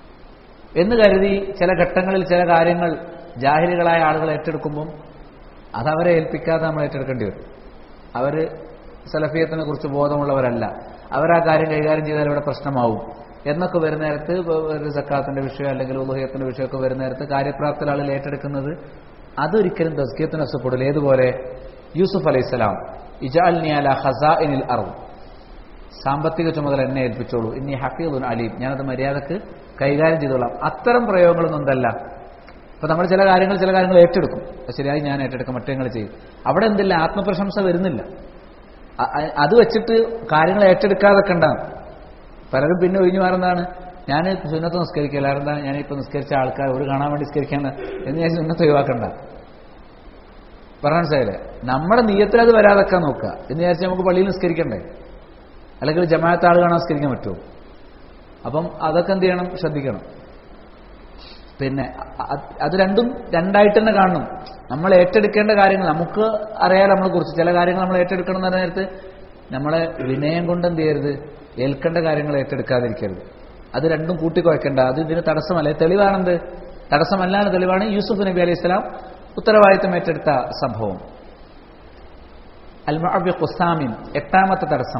എന്ന് കരുതി ചില ഘട്ടങ്ങളിൽ ചില കാര്യങ്ങൾ ജാഹിലുകളായ ആളുകൾ ഏറ്റെടുക്കുമ്പം അതവരെ ഏൽപ്പിക്കാതെ നമ്മൾ ഏറ്റെടുക്കേണ്ടി വരും അവര് സലഫിയത്തിനെ കുറിച്ച് ബോധമുള്ളവരല്ല അവരാ കാര്യം കൈകാര്യം ചെയ്താൽ ഇവിടെ പ്രശ്നമാവും എന്നൊക്കെ വരുന്ന നേരത്ത് ഒരു സക്കാത്തിന്റെ വിഷയം അല്ലെങ്കിൽ ഉദഹയത്തിന്റെ വിഷയമൊക്കെ വരുന്ന നേരത്ത് കാര്യപ്രാപ്തിയിൽ ആളുകൾ ഏറ്റെടുക്കുന്നത് അതൊരിക്കലും തസ്കിയത്തിന് നഷ്ടപ്പെടില്ല ഏതുപോലെ യൂസുഫ് അലൈഹിസ്സലാം ഇജാൽനിയാല ഹസാഇനിൽ അറു സാമ്പത്തിക ചുമതല എന്നെ ഏൽപ്പിച്ചോളൂ ഇനി ഹഫീദുൻ അലീം ഞാനത് മര്യാദക്ക് കൈകാര്യം ചെയ്തോളാം അത്തരം പ്രയോഗങ്ങളൊന്നും എന്തല്ല ഇപ്പൊ നമ്മൾ ചില കാര്യങ്ങൾ ചില കാര്യങ്ങൾ ഏറ്റെടുക്കും അത് ശരിയായി ഞാൻ ഏറ്റെടുക്കും മറ്റേ നിങ്ങൾ ചെയ്യും അവിടെ എന്തില്ല ആത്മപ്രശംസ വരുന്നില്ല അ- അ- അത് വെച്ചിട്ട് കാര്യങ്ങൾ ഏറ്റെടുക്കാതൊക്കെ ഉണ്ടാകും പലരും പിന്നെ ഒഴിഞ്ഞു മാറുന്നതാണ് ഞാൻ സുന്നത്ത് നിസ്കരിക്കില്ല എന്താ ഞാനിപ്പോ നിസ്കരിച്ച ആൾക്കാർ ഒരു കാണാൻ വേണ്ടി നിസ്കരിക്കാണ് എന്ന് ഞാൻ സുന്നത്ത് ഒഴിവാക്കണ്ട പറഞ്ഞ മനസ്സിലായില്ലേ നമ്മുടെ നീയത്തിൽ അത് വരാതൊക്കെ നോക്കുക എന്ന് വിചാരിച്ച് നമുക്ക് പള്ളിയിൽ നിസ്കരിക്കണ്ടേ അല്ലെങ്കിൽ ജമാഅത്ത് ആൾ കാണാൻ നിസ്കരിക്കാൻ പറ്റുമോ അപ്പം അതൊക്കെ എന്ത് ചെയ്യണം ശ്രദ്ധിക്കണം പിന്നെ അ- അത് രണ്ടും രണ്ടായിട്ട് തന്നെ കാണണം നമ്മൾ ഏറ്റെടുക്കേണ്ട കാര്യങ്ങൾ നമുക്ക് അറിയാലോ നമ്മളെ കുറിച്ച് ചില കാര്യങ്ങൾ നമ്മൾ ഏറ്റെടുക്കണം എന്ന് പറഞ്ഞ നേരത്ത് നമ്മളെ വിനയം കൊണ്ട് എന്ത് ചെയ്യരുത് ഏൽക്കേണ്ട കാര്യങ്ങൾ ഏറ്റെടുക്കാതിരിക്കരുത് അത് രണ്ടും കൂട്ടിക്കുഴക്കേണ്ട അത് ഇതിന് തടസ്സമല്ല തെളിവാണെന്ത് തടസ്സമല്ലാണ് തെളിവാണ് യൂസുഫ് നബി അലൈഹി സ്വലാം ഉത്തരവാദിത്തം ഏറ്റെടുത്ത സംഭവം അൽമഅബി ഖുസാമിൻ എട്ടാമത്തെ തടസ്സം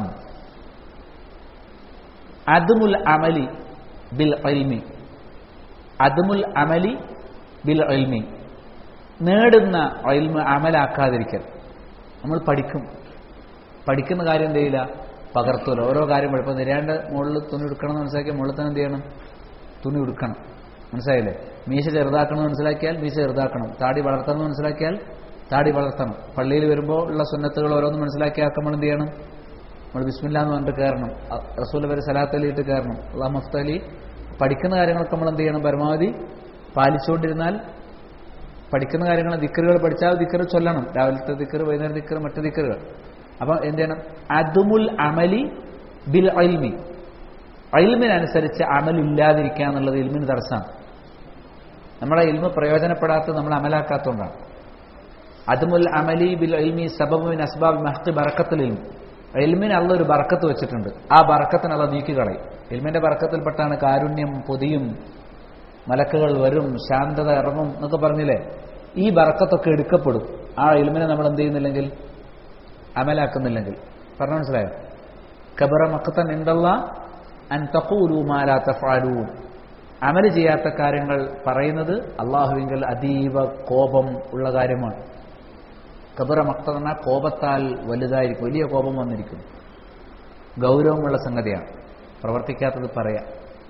അദ്മുൽ അമലി ബിൽ ഇൽമി അദ്മുൽ അമലി ബിൽ ഇൽമി നേടുന്ന ഇൽമ അമലാക്കാതിരിക്കൽ നമ്മൾ പഠിക്കും പഠിക്കുന്ന കാര്യം എന്ത് ചെയ്യില്ല പകർത്തൂല ഓരോ കാര്യം ഇപ്പൊ നിരാണ്ട് മുകളിൽ തുണി ഉടുക്കണം എന്ന് മനസ്സിലാക്കിയാൽ മുകളിൽ തന്നെ എന്ത് ചെയ്യണം തുണി ഉടുക്കണം മനസ്സിലായില്ലേ മീശ ചെറുതാക്കണം എന്ന് മനസ്സിലാക്കിയാൽ മീശ ചെറുതാക്കണം താടി വളർത്തണം എന്ന് മനസ്സിലാക്കിയാൽ താടി വളർത്തണം പള്ളിയിൽ വരുമ്പോൾ ഉള്ള സുന്നത്തുകൾ ഓരോന്ന് മനസ്സിലാക്കിയാൽ നമ്മൾ എന്ത് ചെയ്യണം നമ്മൾ ബിസ്മില്ല എന്ന് പറഞ്ഞിട്ട് കയറണം അ- റസൂൽ വരെ സലാത്ത് അലിയിട്ട് കയറണം അള്ളാഹ് മുഫ്തലി പഠിക്കുന്ന കാര്യങ്ങളൊക്കെ നമ്മൾ എന്ത് ചെയ്യണം പരമാവധി പാലിച്ചുകൊണ്ടിരുന്നാൽ പഠിക്കുന്ന കാര്യങ്ങൾ ദിക്കറുകൾ പഠിച്ചാൽ ദിക്കറ് ചൊല്ലണം രാവിലത്തെ ദിക്കറ് വൈകുന്നേരം ദിക്കറ് മറ്റു ദിക്കറുകൾ അപ്പൊ എന്ത് ചെയ്യണം അതുമുൽ അമലി ബിൽ അൽമി അൽമിനനുസരിച്ച് അമലില്ലാതിരിക്കുക എന്നുള്ളത് ഇൽമിന് തടസ്സമാണ് നമ്മളെ ഇൽമ പ്രയോജനപ്പെടാത്തത് നമ്മൾ അമലാക്കാത്തതുകൊണ്ടാണ് അതുമുൽ അമലി ബിൽ ഇൽമി സബബുമിൻ അസ്ബാബ് മഹ്തി ബറക്കത്തിൽ ഇൽമി ഇൽമിന് അള്ള ഒരു ബറക്കത്ത് വെച്ചിട്ടുണ്ട് ആ ബറക്കത്തിന് അള്ള നീക്കിക്കളയും ഇൽമിന്റെ ബറക്കത്തിൽപ്പെട്ടാണ് കാരുണ്യം പൊതിയും മലക്കുകൾ വരും ശാന്തത ഇറങ്ങും എന്നൊക്കെ പറഞ്ഞില്ലേ ഈ ബറക്കത്തൊക്കെ എടുക്കപ്പെടും ആ ഇൽമിനെ നമ്മൾ എന്ത് ചെയ്യുന്നില്ലെങ്കിൽ അമലാക്കുന്നില്ലെങ്കിൽ പറഞ്ഞു മനസ്സിലായോ കബറ മക്കത്തൻ ഉണ്ടല്ല അൻ തഖൂലു മാ ലാ തഫ്അലൂൻ അമല് ചെയ്യാത്ത കാര്യങ്ങൾ പറയുന്നത് അള്ളാഹുവിങ്കൽ അതീവ കോപം ഉള്ള കാര്യമാണ് കബറ മക്ത എന്ന കോപത്താൽ വലുതായിരിക്കും വലിയ കോപം വന്നിരിക്കും ഗൗരവമുള്ള സംഗതിയാണ് പ്രവർത്തിക്കാത്തത് പറയാം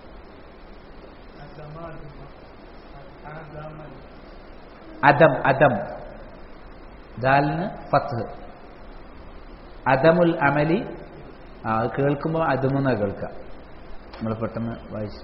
അദം അദം ദാലിന് ഫത്ത് അദമുൽ അമലി ആ അത് കേൾക്കുമ്പോൾ അതുമെന്ന കേൾക്കാം നമ്മൾ പെട്ടെന്ന് വായിച്ചു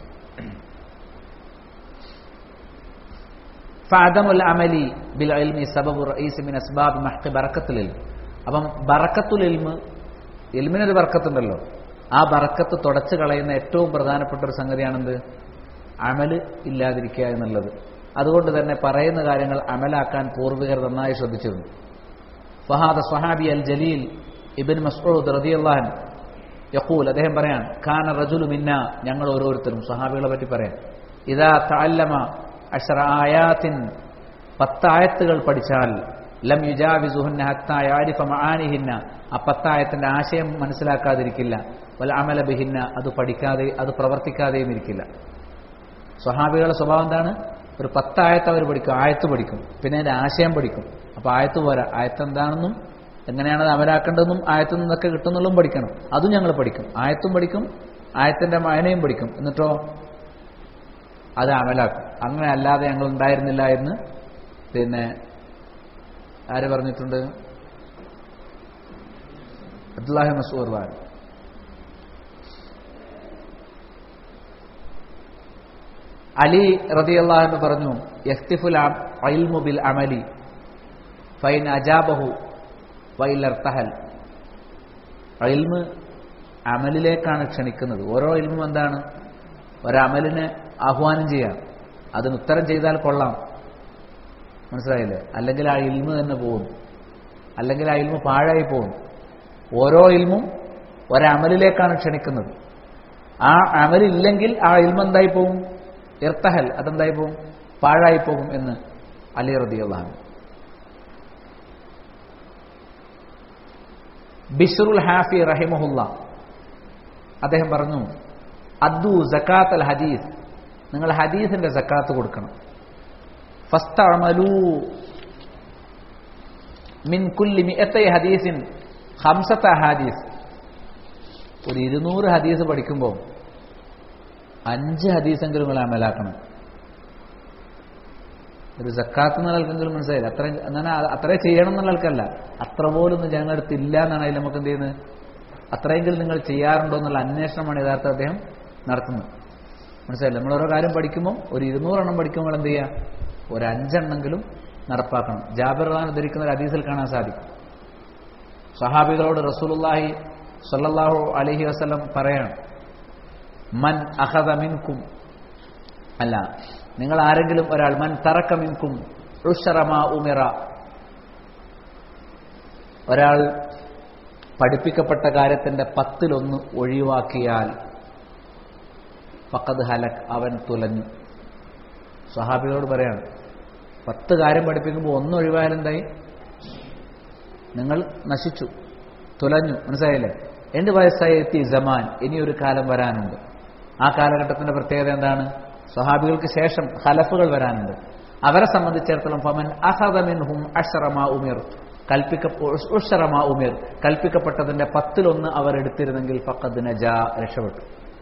ഫഅദമുൽ അമലി ബിൽ ഇൽമി സബബു റഈസ് മിൻ അസ്ബാബ് മഹ്ഖി ബറക്കത്തുൽ ഇൽം അപ്പം ബറക്കത്തുൽ ഇൽമ് ഇൽമിനൊരു ബറക്കത്തുണ്ടല്ലോ ആ ബറക്കത്ത് തുടച്ചു കളയുന്ന ഏറ്റവും പ്രധാനപ്പെട്ട ഒരു സംഗതിയാണെന്ത് അമല് ഇല്ലാതിരിക്കുക എന്നുള്ളത് അതുകൊണ്ട് തന്നെ പറയുന്ന കാര്യങ്ങൾ അമലാക്കാൻ പൂർവികർ നന്നായി ശ്രദ്ധിച്ചിരുന്നു ഫഹാദ സ്വഹാബി അൽ ജലീൽ ഇബിൻ മസ്ഊദ് റളിയല്ലാഹു യഖൂൽ അദ്ദേഹം പറയാൻ ഖാന റജുലു മിന്ന ഞങ്ങൾ ഓരോരുത്തരും സ്വഹാബികളെ പറ്റി പറയാം ഇതാ തഅല്ലമ അഷ്റ ആയാത്തിൻ പത്തായത്തുകൾ പഠിച്ചാൽ ലം യുജാവിസുഹുന്ന ഹത്താ യാരിഫ മആനിഹിന്ന ആ പത്തായത്തിന്റെ ആശയം മനസ്സിലാക്കാതിരിക്കില്ല വൽ അമല ബിഹിന്ന അത് പഠിക്കാതെ അത് പ്രവർത്തിക്കാതെയും ഇരിക്കില്ല സ്വഹാബികളുടെ സ്വഭാവം എന്താണ് ഒരു പത്തായത്ത് അവർ പഠിക്കും ആയത്ത് പഠിക്കും പിന്നെ അതിന്റെ ആശയം പഠിക്കും അപ്പൊ ആയത്ത് പോരാ ആയത്ത് എന്താണെന്നും എങ്ങനെയാണ് അത് അമലാക്കേണ്ടതെന്നും ആയത്തിൽ നിന്നൊക്കെ കിട്ടുന്നുള്ളതും പഠിക്കണം അതും ഞങ്ങൾ പഠിക്കും ആയത്തും പഠിക്കും ആയത്തിന്റെ മായനയും പഠിക്കും എന്നിട്ടോ അത് അമലാക്കും അങ്ങനെ അല്ലാതെ ഞങ്ങൾ ഉണ്ടായിരുന്നില്ല എന്ന് പിന്നെ ആര് പറഞ്ഞിട്ടുണ്ട് അബ്ദുല്ലാഹി മസൂർ വാൻ അലി റതിയല്ലാഹു പറഞ്ഞു യഖ്തിഫുൽ ഇൽമു ബിൽ അമലി ഫൈൻ അജാബഹു വൈലർത്തഹൽ ഇൽമ് അമലിലേക്കാണ് ക്ഷണിക്കുന്നത് ഓരോ ഇൽമും എന്താണ് ഒരമലിനെ ആഹ്വാനം ചെയ്യാം അതിന് ഉത്തരം ചെയ്താൽ കൊള്ളാം മനസ്സിലായില്ലേ അല്ലെങ്കിൽ ആ ഇൽമ് തന്നെ പോകും അല്ലെങ്കിൽ ആ ഇൽമ് പാഴായി പോകും ഓരോ ഇൽമും ഒരമലിലേക്കാണ് ക്ഷണിക്കുന്നത് ആ അമലില്ലെങ്കിൽ ആ ഇൽമ എന്തായി പോവും ഇർത്തഹൽ അതെന്തായി പോകും പാഴായി പോകും എന്ന് അലി റദിയുള്ളാഹു ബിഷറുൽ ഹാഫി റഹിമഹുല്ല അദ്ദേഹം പറഞ്ഞു അദ്ദു സക്കാത്ത് അൽ ഹദീസ് നിങ്ങൾ ഹദീസിന്റെ സക്കാത്ത് കൊടുക്കണം ഫസ്തഅമലു മിൻ കുല്ലി മിഅത്തൈ ഹദീസിൻ ഹംസത്ത ഹദീസ് ഒരു ഇരുന്നൂറ് ഹദീസ് പഠിക്കുമ്പോൾ അഞ്ച് ഹദീസെങ്കിലും നിങ്ങൾ അമലാക്കണം ഒരു സക്കാത്ത് എന്നുള്ള ആൾക്കെങ്കിലും മനസ്സിലായില്ല അത്ര എന്നാൽ അത്രേ ചെയ്യണം എന്നുള്ള ആൾക്കല്ല അത്ര പോലും ഒന്നും ഞങ്ങളുടെ അടുത്ത് ഇല്ല എന്നാണ് അതിൽ നമുക്ക് എന്ത് ചെയ്യുന്നത് അത്രയെങ്കിലും നിങ്ങൾ ചെയ്യാറുണ്ടോ എന്നുള്ള അന്വേഷണമാണ് യഥാർത്ഥ അദ്ദേഹം നടത്തുന്നത് മനസ്സിലായില്ല നമ്മൾ ഓരോ കാര്യം പഠിക്കുമ്പോൾ ഒരു ഇരുന്നൂറെണ്ണം പഠിക്കുമ്പോൾ എന്ത് ചെയ്യുക ഒരു അഞ്ചെണ്ണെങ്കിലും നടപ്പാക്കണം ജാബിർ ഖാൻ ധരിക്കുന്ന ഒരു ഹദീസിൽ കാണാൻ സാധിക്കും സഹാബികളോട് റസൂലുള്ളാഹി സല്ലല്ലാഹു അലൈഹി വസല്ലം പറയാണ് മൻ അഖദ മിൻകും അല്ല നിങ്ങൾ ആരെങ്കിലും ഒരാൾ മൻ തറക്ക മിൻകും ഉഷറമാ ഉമിറ ഒരാൾ പഠിപ്പിക്കപ്പെട്ട കാര്യത്തിന്റെ പത്തിലൊന്ന് ഒഴിവാക്കിയാൽ ഫക്കത് ഹലക് അവൻ തുലഞ്ഞു സഹാബികളോട് പറയാണ് പത്ത് കാര്യം പഠിപ്പിക്കുമ്പോൾ ഒന്ന് ഒഴിവായാലെന്തായി നിങ്ങൾ നശിച്ചു തുലഞ്ഞു മനസ്സിലായില്ലേ എന്റെ വയസ്സായി എത്തി ജമാൻ ഇനിയൊരു കാലം വരാനുണ്ട് ആ കാലഘട്ടത്തിന്റെ പ്രത്യേകത എന്താണ് സ്വഹാബികൾക്ക് ശേഷം ഹലഫുകൾ വരാനുണ്ട് അവരെ സംബന്ധിച്ചിടത്തോളം ഫമൻ അഹദമിൻ ഹും അഷറമാ ഉമിർ കൽപ്പിക്ക ഉഷറമാ ഉമിർ കൽപ്പിക്കപ്പെട്ടതിന്റെ പത്തിലൊന്ന് അവർ എടുത്തിരുന്നെങ്കിൽ ഫക്കദ് നജ രക്ഷപ്പെട്ടു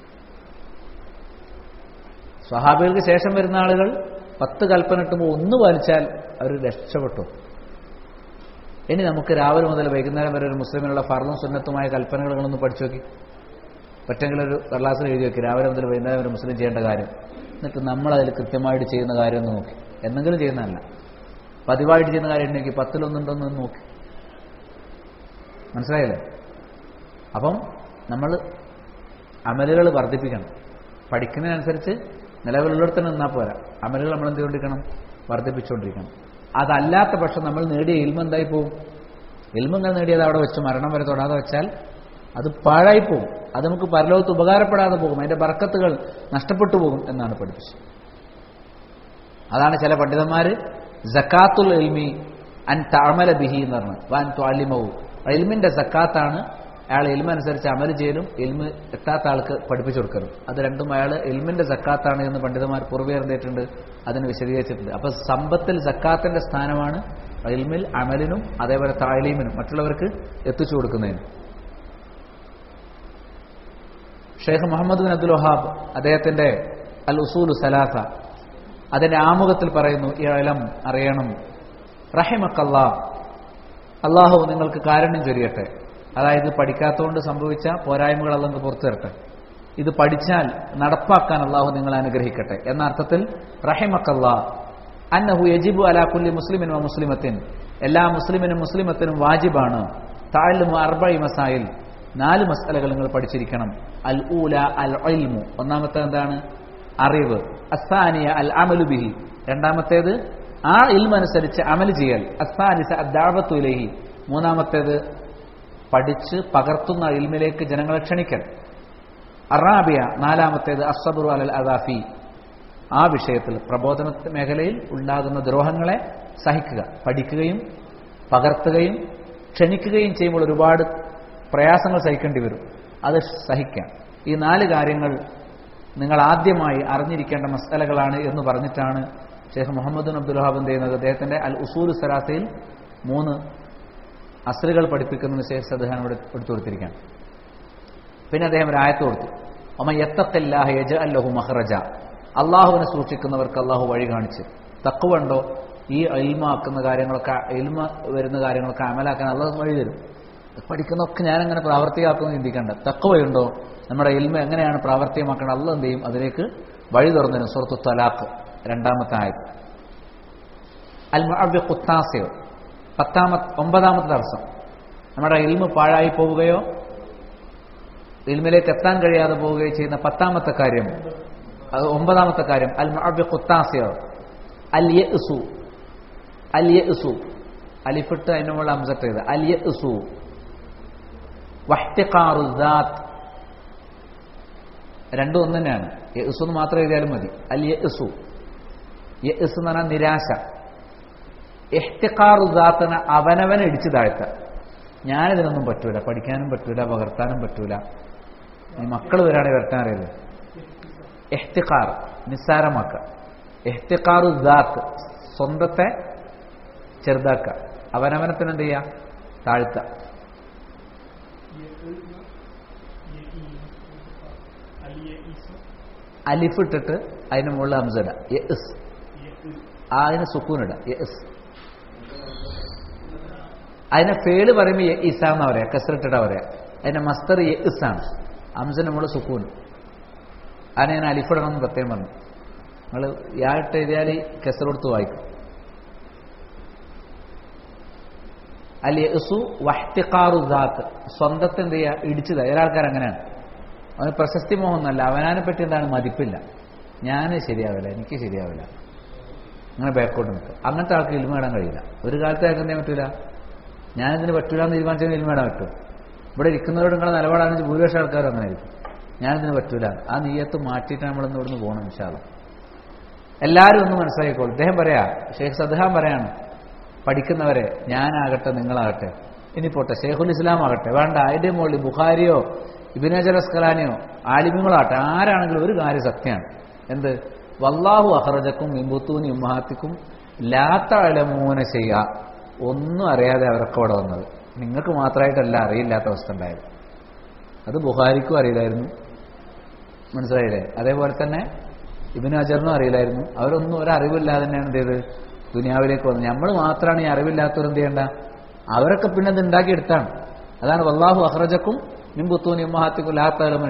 സ്വഹാബികൾക്ക് ശേഷം വരുന്ന ആളുകൾ പത്ത് കൽപ്പന ഇട്ടുമ്പോൾ ഒന്ന് പാലിച്ചാൽ അവർ രക്ഷപ്പെട്ടു ഇനി നമുക്ക് രാവിലെ മുതൽ വൈകുന്നേരം വരെ ഒരു മുസ്ലിമിനുള്ള ഫർളും സുന്നത്തുമായ കൽപ്പനകളൊന്ന് പഠിച്ചു നോക്കി പറ്റെങ്കിൽ ഒരു കടലാസിൽ എഴുതി വെക്കി രാവിലെ മുതൽ വൈകുന്നേരം വരെ മുസ്ലിം ചെയ്യേണ്ട കാര്യം എന്നിട്ട് നമ്മൾ അതിൽ കൃത്യമായിട്ട് ചെയ്യുന്ന കാര്യം ഒന്ന് നോക്കി എന്തെങ്കിലും ചെയ്യുന്നതല്ല പതിവായിട്ട് ചെയ്യുന്ന കാര്യം ഉണ്ടെങ്കിൽ പത്തിലൊന്നുണ്ടോന്ന് നോക്കി മനസ്സിലായില്ലേ അപ്പം നമ്മൾ അമലുകൾ വർദ്ധിപ്പിക്കണം പഠിക്കുന്നതിനനുസരിച്ച് നിലവിലുള്ളിടത്ത് നിന്നാൽ പോരാ അമലുകൾ നമ്മൾ എന്ത് ചെയ്തുകൊണ്ടിരിക്കണം വർദ്ധിപ്പിച്ചുകൊണ്ടിരിക്കണം അതല്ലാത്ത പക്ഷം നമ്മൾ നേടിയ ഇൽമ എന്തായി പോവും ഇൽമങ്ങൾ നേടിയത് അവിടെ വെച്ച് മരണം വരെ തൊടാതെ വെച്ചാൽ അത് പാഴായി പോകും അത് നമുക്ക് പരലോകത്ത് ഉപകാരപ്പെടാതെ പോകും അതിന്റെ ബർക്കത്തുകൾ നഷ്ടപ്പെട്ടു പോകും എന്നാണ് പഠിപ്പിച്ചത് അതാണ് ചില പണ്ഡിതന്മാര് ജക്കാത്തുൽ ഇൽമി അൻ താമല ബിഹി എന്ന് പറഞ്ഞു വാൻ ത്വാലിമവും ഇൽമിന്റെ സക്കാത്താണ് അയാൾ ഇൽമ അനുസരിച്ച് അമൽ ചെയ്യലും ഇൽമ എത്താത്ത ആൾക്ക് പഠിപ്പിച്ചു കൊടുക്കലും അത് രണ്ടും അയാൾ ഇൽമിന്റെ സക്കാത്താണ് എന്ന് പണ്ഡിതന്മാർ പൂർവ്വേ എന്തിട്ടുണ്ട് അതിന് വിശദീകരിച്ചിട്ടുണ്ട് അപ്പൊ സമ്പത്തിൽ സക്കാത്തിന്റെ സ്ഥാനമാണ് ഇൽമിൽ അമലിനും അതേപോലെ താലീമിനും മറ്റുള്ളവർക്ക് എത്തിച്ചു കൊടുക്കുന്നതിനും Sheikh Muhammad bin Abdul Wahhab അദ്ദേഹത്തിന്റെ അൽ ഉസൂലു സലാസ അതിന്റെ ആമുഖത്തിൽ പറയുന്നു ഈ ഇലം അറിയണം റഹിമക്കല്ലാ അള്ളാഹു നിങ്ങൾക്ക് കാരുണ്യം ചൊരിയട്ടെ അതായത് പഠിക്കാത്തതുകൊണ്ട് സംഭവിച്ച പോരായ്മകൾ അള്ളാഹ് പുറത്തു തരട്ടെ ഇത് പഠിച്ചാൽ നടപ്പാക്കാൻ അള്ളാഹു നിങ്ങളെ അനുഗ്രഹിക്കട്ടെ എന്ന അർത്ഥത്തിൽ റഹിമക്കല്ലാ അന്നഹു യജിബു അലാ കുല്ലി മുസ്ലിമിനും മുസ്ലിമത്തിൻ എല്ലാ മുസ്ലിമിനും മുസ്ലിമത്തിനും വാജിബാണ് താഴ്ലുമു അർബൈ മസായിൽ നാല് മസാലകൾ നിങ്ങൾ പഠിച്ചിരിക്കണം അൽ ഊല അൽ ഇൽമു ഒന്നാമത്തെ എന്താണ് അറിവ് അസാനിയ അൽ അമലു ബിഹി രണ്ടാമത്തേത് ആ ഇൽമനുസരിച്ച് അമൽ ചെയ്യൽ അസാനിസ അദ്ദാവത്തു ഇലഹി മൂന്നാമത്തേത് പഠിച്ച് പകർത്തുന്ന ഇൽമിലേക്ക് ജനങ്ങളെ ക്ഷണിക്കൽ അറാബിയ നാലാമത്തേത് അസബുറു അലൽ അദാഫി ആ വിഷയത്തിൽ പ്രബോധന മേഖലയിൽ ഉണ്ടാകുന്ന ദ്രോഹങ്ങളെ സഹിക്കുക പഠിക്കുകയും പകർത്തുകയും ക്ഷണിക്കുകയും ചെയ്യുമ്പോൾ ഒരുപാട് പ്രയാസങ്ങൾ സഹിക്കേണ്ടി വരും അത് സഹിക്കാം ഈ നാല് കാര്യങ്ങൾ നിങ്ങൾ ആദ്യമായി അറിഞ്ഞിരിക്കേണ്ട മസലകളാണ് എന്ന് പറഞ്ഞിട്ടാണ് ഷെയ്ഖ് മുഹമ്മദ് അബ്ദുൽ വഹാബ് എന്ത് ചെയ്യുന്നത് അദ്ദേഹത്തിന്റെ അൽ ഉസൂൽ സരാസയിൽ മൂന്ന് അസ്രുകൾ പഠിപ്പിക്കുന്നതിന് ശേഷം അദ്ദേഹം ഇവിടെ എടുത്തു കൊടുത്തിരിക്കുകയാണ് പിന്നെ അദ്ദേഹം ഒരു ആയത്ത് കൊടുത്തു ഒമ യത്തല്ലാഹ യജ അല്ലഹു മഹ്റജ അള്ളാഹുവിനെ സൂക്ഷിക്കുന്നവർക്ക് അള്ളാഹു വഴി കാണിച്ച് തക്കുവുണ്ടോ ഈ എൽമാക്കുന്ന കാര്യങ്ങളൊക്കെ എൽമ വരുന്ന കാര്യങ്ങളൊക്കെ അമലാക്കാൻ അള്ളാഹു വഴി തരും പഠിക്കുന്നതൊക്കെ ഞാനങ്ങനെ പ്രാവർത്തികമാക്കുമെന്ന് ചിന്തിക്കേണ്ട തക്കവയുണ്ടോ നമ്മുടെ എൽമ എങ്ങനെയാണ് പ്രാവർത്തികമാക്കേണ്ടത് അല്ല എന്ത് ചെയ്യും അതിലേക്ക് വഴി തുറന്നതിന് സുഹൃത്തു തലാഖ് രണ്ടാമത്തെ ആയത് അൽ മുഅവ്വി ഖുത്താസിയോ പത്താമത്തെ ഒമ്പതാമത്തെ തടസ്സം നമ്മുടെ ഇൽമ പാഴായി പോവുകയോ ഇൽമിലേക്ക് എത്താൻ കഴിയാതെ പോവുകയോ ചെയ്യുന്ന പത്താമത്തെ കാര്യം അത് ഒമ്പതാമത്തെ കാര്യം അൽ മുഅവ്വി ഖുത്താസിയോ അൽ യഅ്സു അൽ യഅ്സു അലിഫിട്ട് അതിന്റെ മുകളിൽ അംസട്ട് ചെയ്ത് അൽ യഅ്സു വഹ്തിഖാറു ദാത്ത് രണ്ടും ഒന്ന് തന്നെയാണ് യസ് എന്ന് മാത്രം എഴുതിയാലും മതി അൽ യസു യസ് എന്ന് പറഞ്ഞാൽ നിരാശ എഹ്തിക്കാറുദാത്തന അവനവനെ ഇടിച്ചു താഴ്ത്ത ഞാനിതിനൊന്നും പറ്റൂല പഠിക്കാനും പറ്റൂല പകർത്താനും പറ്റൂല ഈ മക്കൾ വരാണെങ്കിൽ വരട്ടാൻ അറിയില്ല എഹ്തിക്കാർ നിസ്സാരമാക്ക എഹ്തിക്കാറു ദാത്ത് സ്വന്തത്തെ ചെറുതാക്ക അവനവനെ തന്നെ എന്ത് ചെയ്യുക താഴ്ത്ത അലിഫ് ഇട്ടിട്ട് അതിന് മുകളിൽ ഹംസട യസ് ആ അതിന് സുക്കൂനിട യസ് അതിനെ ഫേല് പറയുമ്പോൾ ഇസ എന്നാ പറയാ കസറിട്ടിട്ടാ പറയാ അതിന്റെ മസ്തർ യസ് ആണ് ഹംസിന് മുകളിൽ സുക്കൂൻ അതിനെ ഞാൻ അലിഫിടണം എന്ന് പ്രത്യേകം പറഞ്ഞു നിങ്ങൾ യാട്ട് എഴുതിയാൽ കെസർ കൊടുത്ത് വായിക്കും അൽ യസു വഹ്തിഖാറു ദാത്ത് സ്വന്തത്തെ എന്ത് ചെയ്യുക ഇടിച്ചത് ചില ആൾക്കാർ അങ്ങനെയാണ് അവന് പ്രശസ്തി മോഹമൊന്നുമല്ല അവനാനെ പറ്റി എന്താണ് മതിപ്പില്ല ഞാൻ ശരിയാവില്ല എനിക്ക് ശരിയാവില്ല അങ്ങനെ ബാക്കോട്ട് നിൽക്കുക അങ്ങനത്തെ ആൾക്ക് ഇൽമ നേടാൻ കഴിയില്ല ഒരു കാലത്ത് അയാൾക്ക് എന്തേ പറ്റൂല ഞാനിതിന് പറ്റൂല എന്ന് തീരുമാനിച്ചാൽ ഇൽമ നേടാൻ പറ്റും ഇവിടെ ഇരിക്കുന്നവരോട് നിങ്ങളെ നിലപാടാണെന്ന് ഭൂരിപക്ഷം ആൾക്കാരും അങ്ങനെ ആയിരിക്കും ഞാനിതിന് പറ്റൂല ആ നീയത്ത് മാറ്റിയിട്ട് നമ്മളിന്ന് ഇവിടുന്ന് പോകണം വിശാലം എല്ലാവരും ഒന്ന് മനസ്സിലാക്കിക്കോളൂ ഇദ്ദേഹം പറയാ ഷെയ്ഖ് സദ്ഹാൻ പറയാണ് പഠിക്കുന്നവരെ ഞാനാകട്ടെ നിങ്ങളാകട്ടെ ഇനി പോട്ടെ ഷെയ്ഖുൽ ഇസ്ലാം ആകട്ടെ വേണ്ട അതിന്റെ മുകളിൽ ബുഖാരിയോ ഇബിനജർ അസ്കലാനിയോ ആലിമ്യങ്ങളാട്ടെ ആരാണെങ്കിലും ഒരു കാര്യം സത്യമാണ് എന്ത് വല്ലാഹു അഹ്റജക്കും ഇമ്പുത്തൂനി ഉമ്മഹാത്തിക്കും ലാത്തലമൂന ചെയ്യുക ഒന്നും അറിയാതെ അവരൊക്കെ ഇവിടെ വന്നത് നിങ്ങൾക്ക് മാത്രമായിട്ടല്ല അറിയില്ലാത്ത അവസ്ഥ ഉണ്ടായത് അത് ബുഹാരിക്കും അറിയില്ലായിരുന്നു മനസ്സിലായില്ലേ അതേപോലെ തന്നെ ഇബിന് അജറിനും അറിയില്ലായിരുന്നു അവരൊന്നും ഒരറിവില്ലാതെ തന്നെയാണ് എന്ത് ചെയ്ത് ദുനിയാവിലേക്ക് വന്നത് നമ്മൾ മാത്രമാണ് ഈ അറിവില്ലാത്തവർ എന്ത് ചെയ്യേണ്ട അവരൊക്കെ പിന്നെ ഇത് ഉണ്ടാക്കിയെടുത്താണ് അതാണ് വല്ലാഹു അഹ്റജക്കും നിമ്പുത്തൂനി ഉമ്മഹാത്തിക്കും ലാത്തലമൂന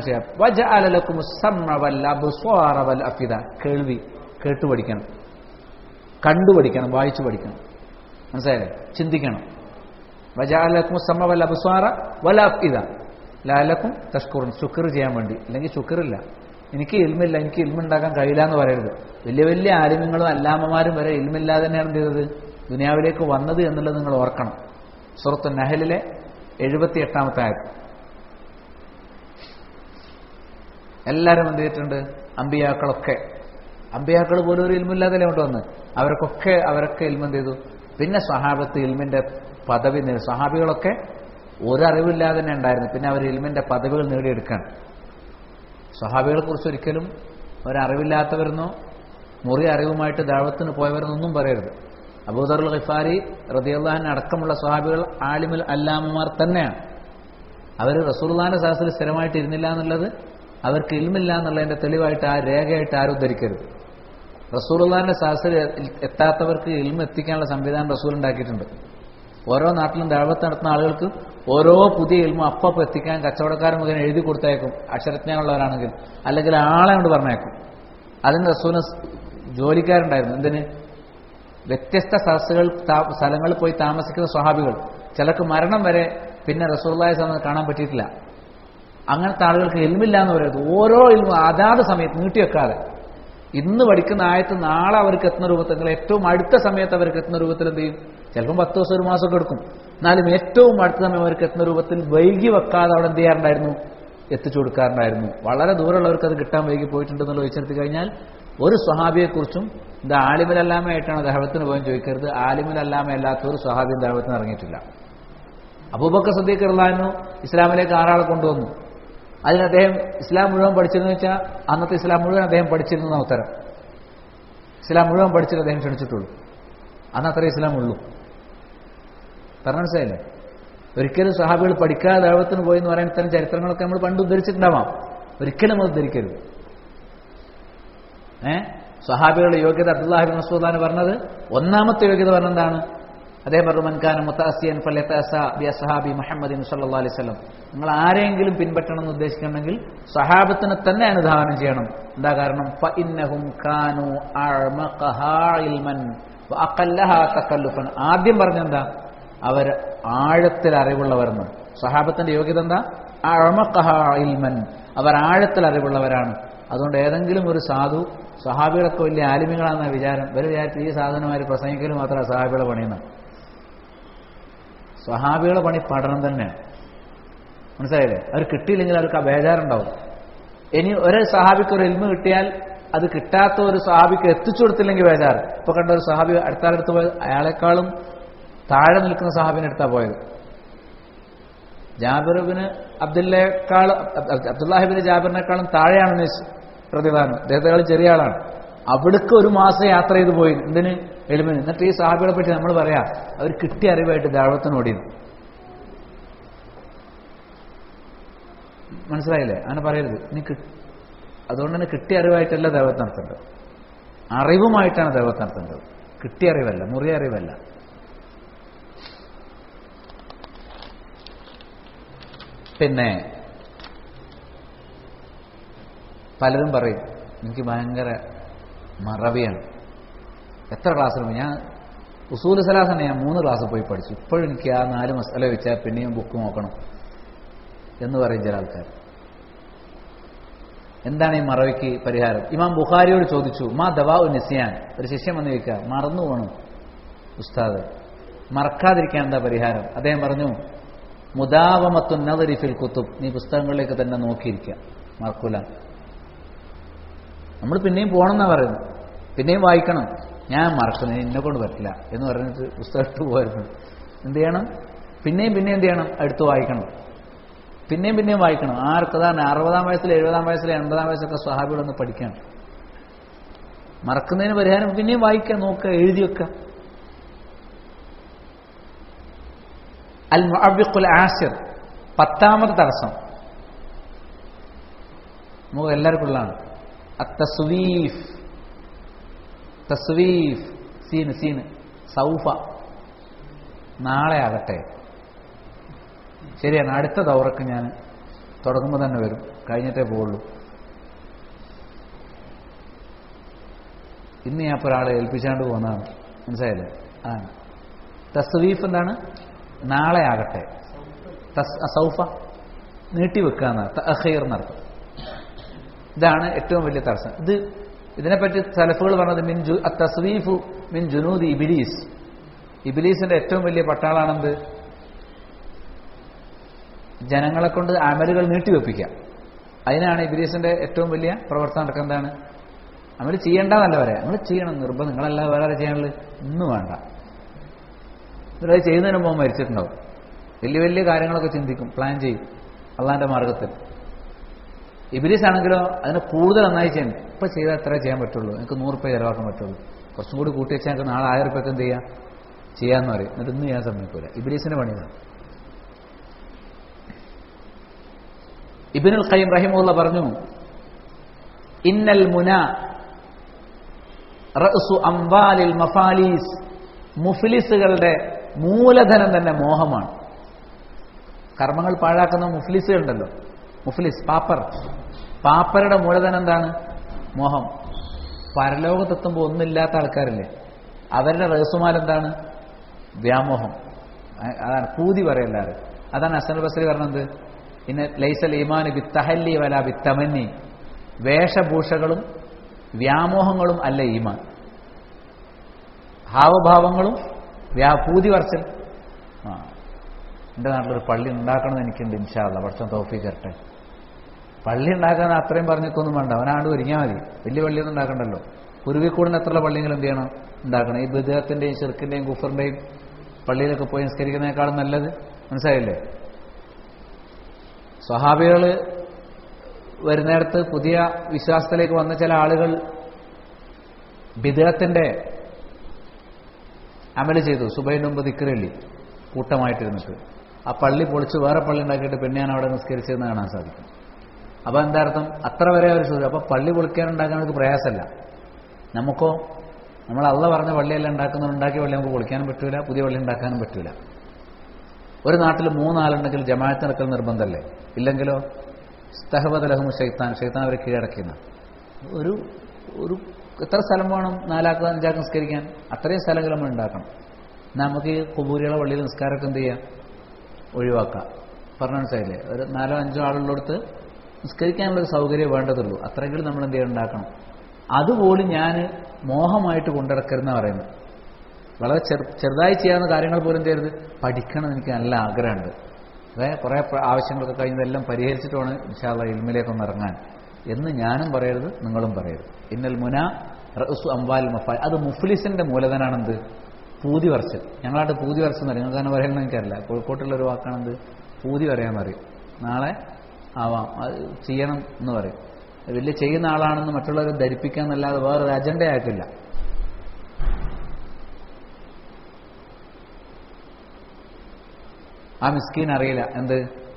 ചെയ്യുക കേൾവി കേട്ടു പഠിക്കണം കണ്ടു പഠിക്കണം വായിച്ചു പഠിക്കണം മനസ്സിലായില്ലേ ചിന്തിക്കണം വജാലക്കും സമ്മ വല്ല അബുസ്വാറ വല അഫ്ഇദ ലാലക്കും തഷ്കുറുൻ ശുക്ർ ചെയ്യാൻ വേണ്ടി അല്ലെങ്കിൽ ശുക്രില്ല എനിക്ക് ഇൽമില്ല എനിക്ക് ഇൽമുണ്ടാക്കാൻ കഴിയില്ല എന്ന് പറയരുത് വലിയ വലിയ ആലിമ്യങ്ങളും അല്ലാമ്മമാരും വരെ ഇൽമില്ലാതെ തന്നെയാണ് എന്ത് ചെയ്തത് ദുനിയാവിലേക്ക് വന്നത് എന്നുള്ളത് നിങ്ങൾ ഓർക്കണം സുറത്ത് നഹലിലെ എഴുപത്തി എട്ടാമത്തെ ആയത് എല്ലാവരും എന്ത് ചെയ്തിട്ടുണ്ട് അമ്പിയാക്കളൊക്കെ അമ്പിയാക്കൾ പോലും ഒരു ഇൽമില്ലാതെ കൊണ്ട് വന്ന് അവർക്കൊക്കെ അവരൊക്കെ ഇൽമ എന്ത് ചെയ്തു പിന്നെ സ്വഹാബത്ത് ഇൽമിന്റെ പദവി നേടി സ്വഹാബികളൊക്കെ ഒരറിവില്ലാതെ തന്നെ ഉണ്ടായിരുന്നു പിന്നെ അവർ ഇൽമിന്റെ പദവികൾ നേടിയെടുക്കാൻ സ്വഹാബികളെ കുറിച്ച് ഒരിക്കലും ഒരറിവില്ലാത്തവരെന്നോ മുറി അറിവുമായിട്ട് ദാവത്തിന് പോയവരെന്നൊന്നും പറയരുത് അബൂദറുൽ ഖിഫാരി റതിയുള്ളഹാൻ അടക്കമുള്ള സ്വഹാബികൾ ആലിമുൽ അല്ലാമമാർ തന്നെയാണ് അവർ റസൂർലാന്റെ സഹസിൽ സ്ഥിരമായിട്ട് ഇരുന്നില്ല എന്നുള്ളത് അവർക്ക് ഇൽമില്ല എന്നുള്ളതിന്റെ തെളിവായിട്ട് ആ രേഖയായിട്ട് ആരും ധരിക്കരുത് റസൂലുള്ളാന്റെ സഹസിൽ എത്താത്തവർക്ക് ഇൽമ എത്തിക്കാനുള്ള സംവിധാനം റസൂൽ ഉണ്ടാക്കിയിട്ടുണ്ട് ഓരോ നാട്ടിലും ദാവത്ത് നടത്തുന്ന ആളുകൾക്ക് ഓരോ പുതിയ ഇൽമ അപ്പം എത്തിക്കാൻ കച്ചവടക്കാരൻ മുഖേന എഴുതി കൊടുത്തേക്കും അക്ഷരജ്ഞാനമുള്ളവരാണെങ്കിൽ അല്ലെങ്കിൽ ആളെ കൊണ്ട് പറഞ്ഞേക്കും അതിന് റസൂലിന് ജോലിക്കാരുണ്ടായിരുന്നു എന്തിന് വ്യത്യസ്ത സദസ്സുകൾ സ്ഥലങ്ങളിൽ പോയി താമസിക്കുന്ന സ്വഹാബികൾ ചിലർക്ക് മരണം വരെ പിന്നെ റസൂള്ളായ സമയത്ത് കാണാൻ പറ്റിയിട്ടില്ല അങ്ങനത്തെ ആളുകൾക്ക് എൽമില്ല എന്ന് പറയുന്നത് ഓരോ ഇൽമ അതാത് സമയത്ത് നീട്ടിവെക്കാതെ ഇന്ന് പഠിക്കുന്ന ആയത്ത് നാളെ അവർക്ക് എത്തുന്ന രൂപത്തിൽ ഏറ്റവും അടുത്ത സമയത്ത് അവർക്ക് എത്തുന്ന രൂപത്തിൽ എന്ത് ചെയ്യും ചിലപ്പം പത്ത് ദിവസം ഒരു മാസമൊക്കെ എടുക്കും എന്നാലും ഏറ്റവും അടുത്ത സമയം അവർക്ക് എത്തുന്ന രൂപത്തിൽ വൈകി വെക്കാതെ അവിടെ എന്ത് ചെയ്യാറുണ്ടായിരുന്നു എത്തിച്ചു കൊടുക്കാറുണ്ടായിരുന്നു വളരെ ദൂരമുള്ളവർക്ക് അത് കിട്ടാൻ വൈകി പോയിട്ടുണ്ടെന്നുള്ള ചോദിച്ചെടുത്ത് കഴിഞ്ഞാൽ ഒരു സ്വഹാബിയെക്കുറിച്ചും ഇത് ആലിമിലല്ലാമയായിട്ടാണ് ദഹവത്തിന് പോയി ചോദിക്കരുത് ആലിമിലല്ലാമ അല്ലാത്ത ഒരു സ്വഹാബി ദഹവത്തിന് ഇറങ്ങിയിട്ടില്ല അബൂബക്കർ സദ്ദീഖ് ഇറലാനു ഇസ്ലാമിലേക്ക് ആറാളെ കൊണ്ടുവന്നു അതിന് അദ്ദേഹം ഇസ്ലാം മുഴുവൻ പഠിച്ചിരുന്നു വെച്ചാൽ അന്നത്തെ ഇസ്ലാം മുഴുവൻ അദ്ദേഹം പഠിച്ചിരുന്നു എന്ന ഉത്തരം ഇസ്ലാം മുഴുവൻ പഠിച്ചിട്ട് അദ്ദേഹം ക്ഷണിച്ചിട്ടുള്ളൂ അന്ന് അത്രേ ഇസ്ലാം ഉള്ളൂ പറഞ്ഞ മനസ്സിലായില്ലേ ഒരിക്കലും സഹാബികൾ പഠിക്കാതെ ദൈവത്തിന് പോയി എന്ന് പറയുന്ന ഇത്തരം ചരിത്രങ്ങളൊക്കെ നമ്മൾ പണ്ട് ഉദ്ധരിച്ചിട്ടുണ്ടാവാം ഒരിക്കലും അത് ഉദ്ധരിക്കരുത് ഏ സഹാബികളുടെ യോഗ്യത അബ്ദുല്ലാഹിബിൻ മസൂദാന് പറഞ്ഞത് ഒന്നാമത്തെ യോഗ്യത പറഞ്ഞെന്താണ് അദ്ദേഹം പറഞ്ഞു മൻകാന മുത്താസിയൻ ബി മുഹമ്മദിൻ സല്ലാ അലൈഹി സ്വലം നിങ്ങൾ ആരെങ്കിലും പിൻപറ്റണം എന്ന് ഉദ്ദേശിക്കണമെങ്കിൽ സഹാബത്തിനെ തന്നെ അനുധാവനം ചെയ്യണം എന്താ കാരണം ഫഇന്നഹും കാനു അഅ്മഖഹാ ഇൽമൻ വഅഖല്ലഹാ തകല്ലുഫൻ ആദ്യം പറഞ്ഞെന്താ അവർ ആഴത്തിൽ അറിവുള്ളവരെന്ന് സഹാബത്തിന്റെ യോഗ്യത എന്താ അഅ്മഖഹാ ഇൽമൻ അവർ ആഴത്തിൽ അറിവുള്ളവരാണ് അതുകൊണ്ട് ഏതെങ്കിലും ഒരു സാധു സഹാബികളൊക്കെ വലിയ ആലിമികളാണെന്ന വിചാരം ഇവർ വിചാരിച്ച് ഈ സാധനമാര് പ്രസംഗിക്കലും മാത്രമാണ് സഹാബികളെ പണിയുന്നത് സ്വഹാബികളെ പണി പഠനം തന്നെയാണ് മനസ്സിലായില്ലേ അവർ കിട്ടിയില്ലെങ്കിൽ അവർക്ക് ആ ബേജാറുണ്ടാവും ഇനി ഒരു സഹാബിക്ക് ഒരു എൽമ കിട്ടിയാൽ അത് കിട്ടാത്ത ഒരു സഹാബിക്ക് എത്തിച്ചു കൊടുത്തില്ലെങ്കിൽ ബേജാറ് ഇപ്പൊ കണ്ട ഒരു സഹാബി അടുത്താളടുത്ത് പോയത് അയാളെക്കാളും താഴെ നിൽക്കുന്ന സഹാബിനെ എടുത്താ പോയത് ജാബിറിബിന് അബ്ദുള്ളേക്കാൾ അബ്ദുല്ലാഹിബിന് ജാബിറിനേക്കാളും താഴെയാണ് പ്രതിദാനം അദ്ദേഹത്തെക്കാളും ചെറിയ ആളാണ് അവിടേക്ക് ഒരു മാസം യാത്ര ചെയ്ത് പോയി എന്തിന് എളിമന് എന്നിട്ട് ഈ സഹാബികളെ പറ്റി നമ്മൾ പറയാ അവർ കിട്ടിയ അറിവായിട്ട് ദാവത്തിന് ഓടിയത് മനസ്സിലായില്ലേ അങ്ങനെ പറയരുത് നീ കി- അതുകൊണ്ട് തന്നെ കിട്ടിയ അറിവായിട്ടല്ല ദൈവത്ത് നടത്തേണ്ടത് അറിവുമായിട്ടാണ് ദൈവത്ത് നടത്തേണ്ടത് കിട്ടിയ അറിവല്ല മുറിയ അറിവല്ല പിന്നെ പലരും പറയും എനിക്ക് ഭയങ്കര മറവിയാണ് എത്ര ക്ലാസ്സിൽ പോയി ഞാൻ ഉസൂൽ സലാസാണ് ഞാൻ മൂന്ന് ക്ലാസ് പോയി പഠിച്ചു ഇപ്പോഴും എനിക്ക് ആ നാല് മസാല വെച്ചാൽ പിന്നെയും ബുക്ക് നോക്കണം എന്ന് പറയും ചില ആൾക്കാർ എന്താണ് ഈ മറവിക്ക് പരിഹാരം ഇമാം ബുഖാരിയോട് ചോദിച്ചു മാ ദവാഉ നിസിയാൻ ഒരു ശിഷ്യം വന്ന് ചോദിക്കുക മറന്നു പോകണം ഉസ്താദ് മറക്കാതിരിക്കാൻ എന്താ പരിഹാരം അദ്ദേഹം പറഞ്ഞു മുദാവമത്തു നദരിഫിൽ കുത്തുബ് നീ പുസ്തകങ്ങളിലേക്ക് തന്നെ നോക്കിയിരിക്കുക മറക്കൂല നമ്മൾ പിന്നെയും പോകണമെന്നാ പറയുന്നത് പിന്നെയും വായിക്കണം ഞാൻ മറക്കുന്നത് എന്നെ കൊണ്ട് പറ്റില്ല എന്ന് പറഞ്ഞിട്ട് പുസ്തകം എടുത്ത് പോയിരുന്നു എന്ത് ചെയ്യണം പിന്നെയും പിന്നെയും എന്ത് ചെയ്യണം എടുത്ത് വായിക്കണം പിന്നെയും പിന്നെയും വായിക്കണം ആർക്കതാണ് അറുപതാം വയസ്സിൽ എഴുപതാം വയസ്സിൽ എൺപതാം വയസ്സൊക്കെ സ്വഹാബികളൊന്ന് പഠിക്കണം മറക്കുന്നതിന് പരിഹാരം പിന്നെയും വായിക്കുക നോക്കുക എഴുതി വെക്കുക അൽ മുഅവ്വിഖുൽ ആസിർ പത്താമത്തെ തടസ്സം നമുക്ക് എല്ലാവർക്കും ഉള്ളതാണ് അത്തസ്വീഫ് തസ്വീഫ് സീന് സീന് സൗഫ നാളെ ആകട്ടെ ശരിയാണ് അടുത്ത ദൗറക്ക് ഞാൻ തുടങ്ങുമ്പോൾ തന്നെ വരും കഴിഞ്ഞിട്ടേ പോവുള്ളൂ ഇന്ന് ഞാൻ ഇപ്പോൾ ഒരാളെ ഏൽപ്പിച്ചാണ്ട് പോകുന്നതാണ് മനസ്സിലായില്ലേ ആ തസ്വീഫ് എന്താണ് നാളെ ആകട്ടെ തസ് സൗഫ നീട്ടിവെക്കുക എന്നാണ് തഹീർ എന്നർത്ഥം ഇതാണ് ഏറ്റവും വലിയ തടസ്സം ഇത് ഇതിനെപ്പറ്റി സലഫുകൾ പറഞ്ഞത് മിൻ ജു തസ്വീഫു മിൻ ജുനൂദ് ഇബിലീസ് ഇബിലീസിന്റെ ഏറ്റവും വലിയ പട്ടാളാണെന്ത് ജനങ്ങളെ കൊണ്ട് അമലുകൾ നീട്ടിവെപ്പിക്കുക അതിനാണ് ഇബിലീസിന്റെ ഏറ്റവും വലിയ പ്രവർത്തനം നടക്കുക എന്താണ് അമൽ ചെയ്യേണ്ടതല്ല വരെ നമ്മൾ ചെയ്യണം നിർബന്ധം നിങ്ങളല്ല വേറെ ആരാ ചെയ്യാനുള്ളത് ഒന്നും വേണ്ട ഇവരത് ചെയ്യുന്നതിന് മുമ്പ് മരിച്ചിട്ടുണ്ടാവും വലിയ വലിയ കാര്യങ്ങളൊക്കെ ചിന്തിക്കും പ്ലാൻ ചെയ്യും അള്ളാന്റെ മാർഗത്തിൽ ഇബിലീസ് ആണെങ്കിലോ അതിനെ കൂടുതൽ നന്നായി ചെയ്യണം ഇപ്പൊ ചെയ്താൽ എത്ര ചെയ്യാൻ പറ്റുള്ളൂ എനിക്ക് നൂറ് രൂപ ചിലവാക്കാൻ പറ്റുള്ളൂ കുറച്ചും കൂടി കൂട്ടി വെച്ചാൽ എനിക്ക് നാളെ ആയിരം രൂപയ്ക്ക് എന്ത് ചെയ്യാം ചെയ്യാന്ന് പറയും എന്നിട്ട് ഇന്ന് ചെയ്യാൻ സമ്മതിക്കൂല ഇബിലീസിന്റെ പണിയാണ് ഇബിനുൽ ഖയ്യം റഹിമുള്ള പറഞ്ഞു ഇന്നൽ മുന റഅ്സു അംവാലിൽ മഫാലീസ് മുഫ്ലിസുകളുടെ മൂലധനം തന്നെ മോഹമാണ് കർമ്മങ്ങൾ പാഴാക്കുന്ന മുഫ്ലിസുകളുണ്ടല്ലോ മുഫ്ലിസ് പാപ്പർ പാപ്പരുടെ മൂലധനം എന്താണ് മോഹം പരലോകത്തെത്തുമ്പോൾ ഒന്നുമില്ലാത്ത ആൾക്കാരില്ലേ അവരുടെ റഹസുമാൽ എന്താണ് വ്യാമോഹം അ- അതാണ് പൂതി പറയല്ലാറ് അതാണ് അസൻ ബസ്രി പറഞ്ഞത് ഇന്ന് ലൈസൽ ഈമാന് ബിത്തഹല്ലി വല ബിത്തമന്നി വേഷഭൂഷകളും വ്യാമോഹങ്ങളും അല്ല ഈമാൻ ഹാവഭാവങ്ങളും വ്യാ പൂതി പറച്ചൽ ആ എൻ്റെ നാട്ടിലൊരു പള്ളി ഉണ്ടാക്കണമെന്ന് എനിക്കുണ്ട് ഇൻഷാല്ല പക്ഷം തോഫി കരട്ടെ പള്ളി ഉണ്ടാക്കാൻ അത്രയും പറഞ്ഞിട്ടൊന്നും വേണ്ട അവനാണ്ട് ഒരുങ്ങിയാൽ മതി വലിയ പള്ളിയൊന്നും ഉണ്ടാക്കണ്ടല്ലോ കുരുവിക്കൂടിന് എത്ര പള്ളിയെങ്കിലും എന്ത് ചെയ്യണം ഉണ്ടാക്കണം ഈ ബുദ്ധത്തിന്റെയും ചെറുക്കിന്റെയും കുഫറിന്റെയും പള്ളിയിലൊക്കെ പോയി നിസ്കരിക്കുന്നതിനേക്കാളും നല്ലത് മനസ്സിലായില്ലേ സ്വഹാബികൾ വരുന്നിടത്ത് പുതിയ വിശ്വാസത്തിലേക്ക് വന്ന ചില ആളുകൾ ബിദത്തിന്റെ അമല് ചെയ്തു സുബൈൻ്റെ മുമ്പ് ദിക്കറല്ലി കൂട്ടമായിട്ടിരുന്നിട്ട് ആ പള്ളി പൊളിച്ച് വേറെ പള്ളി ഉണ്ടാക്കിയിട്ട് പിന്നെ ഞാൻ അവിടെ നിസ്കരിച്ചതെന്ന് കാണാൻ സാധിക്കും അപ്പൊ എന്താ അർത്ഥം അത്ര വരെ അവർ ചോദിച്ചു അപ്പൊ പള്ളി പൊളിക്കാൻ ഉണ്ടാക്കാൻ നമുക്ക് പ്രയാസമല്ല നമുക്കോ നമ്മൾ അള്ള പറഞ്ഞ പള്ളിയെല്ലാം ഉണ്ടാക്കുന്ന ഉണ്ടാക്കിയ പള്ളി നമുക്ക് പൊളിക്കാനും പറ്റൂല പുതിയ പള്ളി ഉണ്ടാക്കാനും പറ്റൂല ഒരു നാട്ടിൽ മൂന്നാളുണ്ടെങ്കിൽ ജമാഅത്ത് നടക്കൽ നിർബന്ധമല്ലേ ഇല്ലെങ്കിലോ സ്തഹബദലഹും ഷെയ്ത്താൻ ഷെയ്ത്താൻ അവരെ കീഴടക്കുന്ന ഒരു ഒരു എത്ര സ്ഥലം വേണം നാലാക്ക് അഞ്ചാക്ക് നിസ്കരിക്കാൻ അത്രയും സ്ഥലങ്ങൾ നമ്മൾ ഉണ്ടാക്കണം എന്നാൽ നമുക്ക് ഈ കുബൂരികളെ പള്ളിയിൽ നിസ്കാരമൊക്കെ എന്ത് ചെയ്യാം ഒഴിവാക്കാം പറഞ്ഞ മനസ്സിലായില്ലേ ഒരു നാലോ അഞ്ചോ ആളുള്ളടത്ത് നിസ്കരിക്കാനുള്ള ഒരു സൗകര്യം വേണ്ടതുള്ളൂ അത്രയെങ്കിലും നമ്മൾ എന്ത് ചെയ്യണം ഉണ്ടാക്കണം അതുപോലും ഞാൻ മോഹമായിട്ട് കൊണ്ടിടക്കരുതെന്ന് പറയുന്നത് വളരെ ചെറു ചെറുതായി ചെയ്യാവുന്ന കാര്യങ്ങൾ പോലും ചെയ്യരുത് പഠിക്കണം എന്ന് എനിക്ക് നല്ല ആഗ്രഹമുണ്ട് അതെ കുറേ പ്ര- ആവശ്യങ്ങളൊക്കെ കഴിഞ്ഞതെല്ലാം പരിഹരിച്ചിട്ട് വേണം ഇൻഷാല്ല ഇൽമിലേക്കൊന്ന് ഇറങ്ങാൻ എന്ന് ഞാനും പറയരുത് നിങ്ങളും പറയരുത് ഇന്നൽ മുന റസു അംബാൽ മഫാൽ അത് മുഫ്ലിസിന്റെ മൂലധനാണെന്ത് പൂതി വർച്ച് ഞങ്ങളായിട്ട് പൂതി വർഷം എന്ന് നിങ്ങൾക്ക് അങ്ങനെ പറയണമെന്ന് എനിക്കറിയില്ല കോഴിക്കോട്ടുള്ള ഒരു വാക്കാണെന്ത് പൂതി പറയാൻ പറയും നാളെ ആവാം അത് ചെയ്യണം എന്ന് പറയും വലിയ ചെയ്യുന്ന ആളാണെന്ന് മറ്റുള്ളവരെ ധരിപ്പിക്കാൻ എന്നല്ലാതെ വേറൊരു അജണ്ടയാക്കില്ല ആ മിസ്കീൻ അറിയില്ല എന്ത്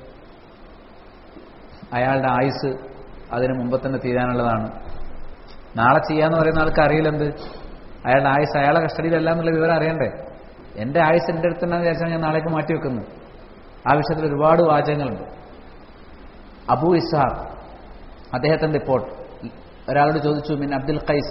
അയാളുടെ ആയുസ് അതിന് മുമ്പ് തന്നെ തീരാനുള്ളതാണ് നാളെ ചെയ്യാന്ന് പറയുന്ന ആൾക്ക് അറിയില്ല എന്ത് അയാളുടെ ആയുസ് അയാളെ കസ്റ്റഡിയിലല്ല എന്നുള്ള വിവരം അറിയണ്ടേ എന്റെ ആയുസ് എന്റെ അടുത്ത് തന്നെ വിചാരിച്ചാൽ ഞാൻ നാളേക്ക് മാറ്റി വെക്കുന്നു ആ വിഷയത്തിൽ ഒരുപാട് വാചകങ്ങളുണ്ട് അബു ഇസ്ഹാഖ് അദ്ദേഹത്തിന്റെ റിപ്പോർട്ട് ഒരാളോട് ചോദിച്ചു മിൻ അബ്ദുൽ ഖൈസ്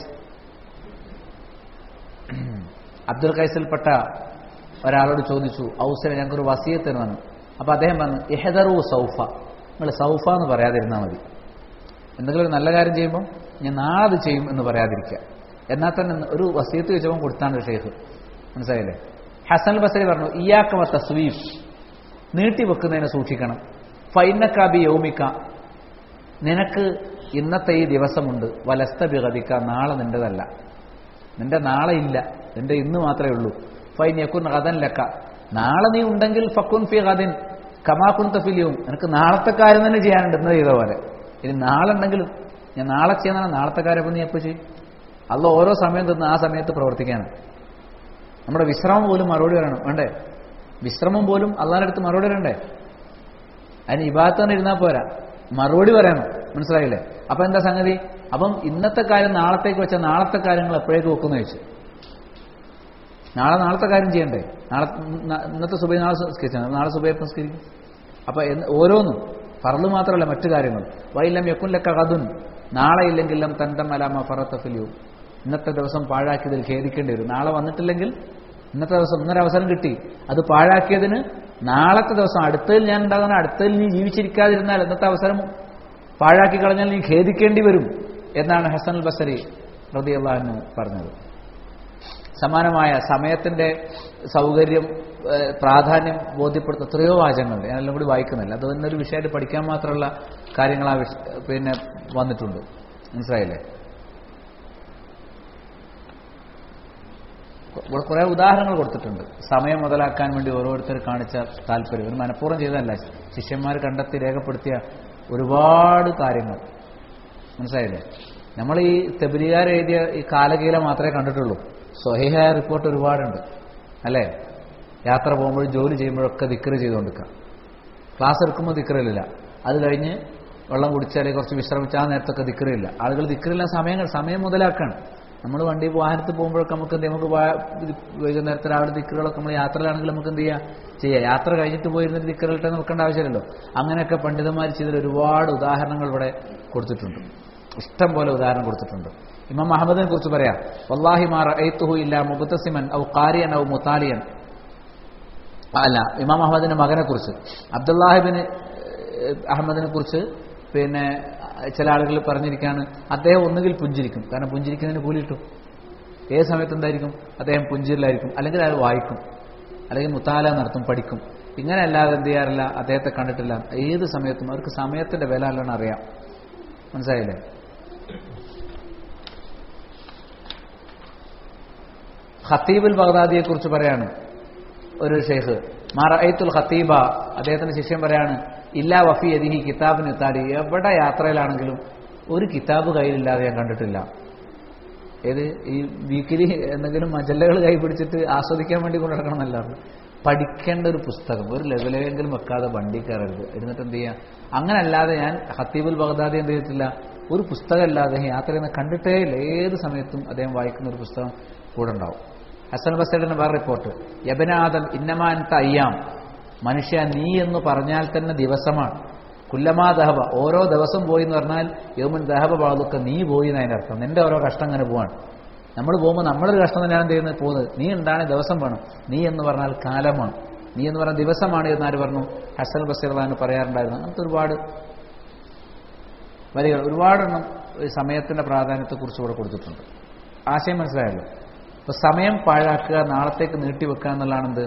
അബ്ദുൽ ഖൈസിൽപ്പെട്ട ഒരാളോട് ചോദിച്ചു ഔസനെ ഞങ്ങൾക്കൊരു വസീയത്ത് തന്നു അപ്പൊ അദ്ദേഹം പറഞ്ഞു ഇഹദറു സൗഫ നിങ്ങൾ സൗഫ എന്ന് പറയാതിരുന്നാൽ മതി എന്തെങ്കിലും ഒരു നല്ല കാര്യം ചെയ്യുമ്പോൾ ഞാൻ നാളെ അത് ചെയ്യും എന്ന് പറയാതിരിക്കുക എന്നാൽ തന്നെ ഒരു വസീയത്ത് വെച്ചപ്പോൾ കൊടുത്താണ് ഷെയ്ഖ് മനസ്സിലായില്ലേ ഹസൻ ബസരി പറഞ്ഞു ഇയാക്കമ തസ്വീഫ് നീട്ടി വെക്കുന്നതിനെ സൂക്ഷിക്കണം ഫൈനക്കാബി യൗമിക്ക നിനക്ക് ഇന്നത്തെ ഈ ദിവസമുണ്ട് വലസ്ത ബിഗതിക്ക നാളെ നിന്റേതല്ല നിന്റെ നാളെ ഇല്ല നിന്റെ ഇന്ന് മാത്രമേ ഉള്ളൂ ഫൈൻ യക്കുൻ ഗദൻ ലക്ക നാളെ നീ ഉണ്ടെങ്കിൽ ഫക്കുൻ ഫി ഗദിൻ കമാക്കുൻ തഫിലിയും നിനക്ക് നാളത്തെ കാര്യം തന്നെ ചെയ്യാനുണ്ട് ഇന്ന് ചെയ്ത പോലെ ഇനി നാളെ ഉണ്ടെങ്കിലും ഞാൻ നാളെ ചെയ്യുന്നതാണ് നാളത്തെ കാര്യം നീ എപ്പോൾ ചെയ്യും അല്ല ഓരോ സമയം തന്ന് ആ സമയത്ത് പ്രവർത്തിക്കാനാണ് നമ്മുടെ വിശ്രമം പോലും മറുപടി പറയണം വേണ്ടേ വിശ്രമം പോലും അള്ളാഹിന്റെ അടുത്ത് മറുപടി പറയണ്ടേ അതിന് ഇബാത്ത് തന്നെ ഇരുന്നാൽ പോരാ മറുപടി പറയണം മനസ്സിലായില്ലേ അപ്പൊ എന്താ സംഗതി അപ്പം ഇന്നത്തെ കാര്യം നാളത്തേക്ക് വെച്ച നാളത്തെ കാര്യങ്ങൾ എപ്പോഴേക്ക് വെക്കുന്നു ചോദിച്ചു നാളെ നാളത്തെ കാര്യം ചെയ്യണ്ടേ നാളെ ഇന്നത്തെ സുബൈ നാളെ സംസ്കരിച്ചാൽ നാളെ സുബൈ സംസ്കരിക്കും അപ്പൊ ഓരോന്നും ഫറല് മാത്രമല്ല മറ്റു കാര്യങ്ങൾ വൈലം യക്കുല്ലക്ക കതുൻ നാളെ ഇല്ലെങ്കിലും തന്തം അലാമ ഫറത്തഫിലിയും ഇന്നത്തെ ദിവസം പാഴാക്കിയതിൽ ഖേദിക്കേണ്ടി വരും നാളെ വന്നിട്ടില്ലെങ്കിൽ ഇന്നത്തെ ദിവസം ഇന്നൊരു അവസരം കിട്ടി അത് പാഴാക്കിയതിന് നാളത്തെ ദിവസം അടുത്തതിൽ ഞാൻ ഉണ്ടാകുന്ന അടുത്തതിൽ നീ ജീവിച്ചിരിക്കാതിരുന്നാൽ ഇന്നത്തെ അവസരം പാഴാക്കി കളഞ്ഞാൽ നീ ഖേദിക്കേണ്ടി വരും എന്നാണ് ഹസൻ അൽ ബസരി റതി അള്ളാഹു പറഞ്ഞത് സമാനമായ സമയത്തിന്റെ സൗകര്യം പ്രാധാന്യം ബോധ്യപ്പെടുത്തുന്ന എത്രയോ വാചകങ്ങളുണ്ട് ഞാനെല്ലാം കൂടി വായിക്കുന്നില്ല അത് ഒരു വിഷയമായിട്ട് പഠിക്കാൻ മാത്രമുള്ള കാര്യങ്ങൾ ആ പിന്നെ വന്നിട്ടുണ്ട് മനസ്സിലായില്ലേ കുറെ ഉദാഹരണങ്ങൾ കൊടുത്തിട്ടുണ്ട് സമയം മുതലാക്കാൻ വേണ്ടി ഓരോരുത്തർ കാണിച്ച താല്പര്യം ഒരു മനഃപൂർവ്വം ചെയ്തതല്ല ശിഷ്യന്മാർ കണ്ടെത്തി രേഖപ്പെടുത്തിയ ഒരുപാട് കാര്യങ്ങൾ മനസ്സിലായില്ലേ നമ്മൾ ഈ തെബിലികാർ എഴുതിയ ഈ കാലകീല മാത്രമേ കണ്ടിട്ടുള്ളൂ സ്വഹിഹായ റിപ്പോർട്ട് ഒരുപാടുണ്ട് അല്ലേ യാത്ര പോകുമ്പോഴും ജോലി ചെയ്യുമ്പോഴൊക്കെ ദിക്കറ് ചെയ്തുകൊണ്ടിരിക്കുക ക്ലാസ് എടുക്കുമ്പോൾ ദിക്കറില്ല അത് കഴിഞ്ഞ് വെള്ളം കുടിച്ചാൽ കുറച്ച് വിശ്രമിച്ചാൽ ആ നേരത്തൊക്കെ ദിക്കറില്ല ആളുകൾ ദിക്കറില്ല സമയങ്ങൾ സമയം മുതലാക്കാണ് നമ്മൾ വണ്ടി വാഹനത്തിൽ പോകുമ്പോഴൊക്കെ നമുക്ക് എന്ത് നമുക്ക് വൈകുന്നേരത്തെ രാവിലെ ദിക്കറുകളൊക്കെ നമ്മൾ യാത്രയിലാണെങ്കിൽ നമുക്ക് എന്ത് ചെയ്യാം ചെയ്യാം യാത്ര കഴിഞ്ഞിട്ട് പോയിരുന്നിട്ട് ദിക്കറുകളിട്ട് നോക്കേണ്ട ആവശ്യമില്ലല്ലോ അങ്ങനെയൊക്കെ പണ്ഡിതന്മാർ ചെയ്തതിൽ ഒരുപാട് ഉദാഹരണങ്ങൾ ഇവിടെ കൊടുത്തിട്ടുണ്ട് ഇഷ്ടം പോലെ ഉദാഹരണം കൊടുത്തിട്ടുണ്ട് ഇമാം അഹമ്മദിനെ കുറിച്ച് പറയാം വല്ലാഹി മാർ ഐത്തുഹു ഇല്ല മുബത്തസിമൻ ഔ കാരിയൻ ഔ മുത്താലിയൻ അല്ല ഇമാം അഹമ്മദിന്റെ മകനെ കുറിച്ച് അബ്ദുല്ലാഹിബിന് അഹമ്മദിനെ കുറിച്ച് പിന്നെ ചില ആളുകൾ പറഞ്ഞിരിക്കുകയാണ് അദ്ദേഹം ഒന്നുകിൽ പുഞ്ചിരിക്കും കാരണം പുഞ്ചിരിക്കുന്നതിന് കൂലി കിട്ടും ഏത് സമയത്ത് എന്തായിരിക്കും അദ്ദേഹം പുഞ്ചിരിലായിരിക്കും അല്ലെങ്കിൽ അയാൾ വായിക്കും അല്ലെങ്കിൽ മുത്താല നടത്തും പഠിക്കും ഇങ്ങനെ അല്ലാതെ എന്ത് ചെയ്യാറില്ല അദ്ദേഹത്തെ കണ്ടിട്ടില്ല ഏത് സമയത്തും അവർക്ക് സമയത്തിന്റെ വില അല്ലാണ് അറിയാം മനസ്സിലായില്ലേ ഖത്തീബുൽ ബഗ്ദാദിയെ കുറിച്ച് പറയാണ് ഒരു ഷെയ്ഖ് മാറൈത്തുൽ ഖത്തീബ അദ്ദേഹത്തിന്റെ ശിഷ്യം പറയാണ് ഇല്ലാ വഫി യദിഹി കിതാബിന് എത്താടി എവിടെ യാത്രയിലാണെങ്കിലും ഒരു കിതാബ് കയ്യിലില്ലാതെ ഞാൻ കണ്ടിട്ടില്ല ഏത് ഈ വീക്കിലി എന്തെങ്കിലും മജല്ലകൾ കൈ പിടിച്ചിട്ട് ആസ്വദിക്കാൻ വേണ്ടി കൊണ്ടു നടക്കണം എന്നല്ലായിരുന്നു പഠിക്കേണ്ട ഒരു പുസ്തകം ഒരു ലെവലെങ്കിലും വെക്കാതെ വണ്ടി കയറരുത് എന്നിട്ട് എന്ത് ചെയ്യാം അങ്ങനെ അല്ലാതെ ഞാൻ ഹത്തീബുൽ ബഗ്ദാദി എന്ത് ചെയ്തിട്ടില്ല ഒരു പുസ്തകം അല്ലാതെ യാത്ര ചെയ്യുന്ന കണ്ടിട്ടേ ഇല്ല ഏത് സമയത്തും അദ്ദേഹം വായിക്കുന്ന ഒരു പുസ്തകം കൂടെ ഉണ്ടാവും ഹസൻ ബസേഡിന്റെ വേറെ റിപ്പോർട്ട് യബനാദം ഇന്നമാനത്ത അയ്യാം മനുഷ്യ നീ എന്ന് പറഞ്ഞാൽ തന്നെ ദിവസമാണ് കുല്ലമാ ദഹബ ഓരോ ദിവസം പോയി എന്ന് പറഞ്ഞാൽ യോമൻ ദഹബ ബാധുക്ക നീ പോയി എന്നതിന്റെ അർത്ഥം നിന്റെ ഓരോ കഷ്ടം അങ്ങനെ പോവാണ് നമ്മൾ പോകുമ്പോൾ നമ്മളൊരു കഷ്ടം തന്നെയാണ് ചെയ്യുന്നത് പോകുന്നത് നീ എന്താണ് ദിവസം വേണം നീ എന്ന് പറഞ്ഞാൽ കാലമാണ് നീ എന്ന് പറഞ്ഞാൽ ദിവസമാണ് എന്നാര് പറഞ്ഞു ഹസൻ ബസീർദാന് പറയാറുണ്ടായിരുന്നു അങ്ങനത്തെ ഒരുപാട് വരികൾ ഒരുപാടെണ്ണം സമയത്തിന്റെ പ്രാധാന്യത്തെക്കുറിച്ച് ഇവിടെ കൊടുത്തിട്ടുണ്ട് ആശയം മനസ്സിലായല്ലോ അപ്പൊ സമയം പാഴാക്കുക നാളത്തേക്ക് നീട്ടിവെക്കുക എന്നുള്ളതാണ് എന്ത്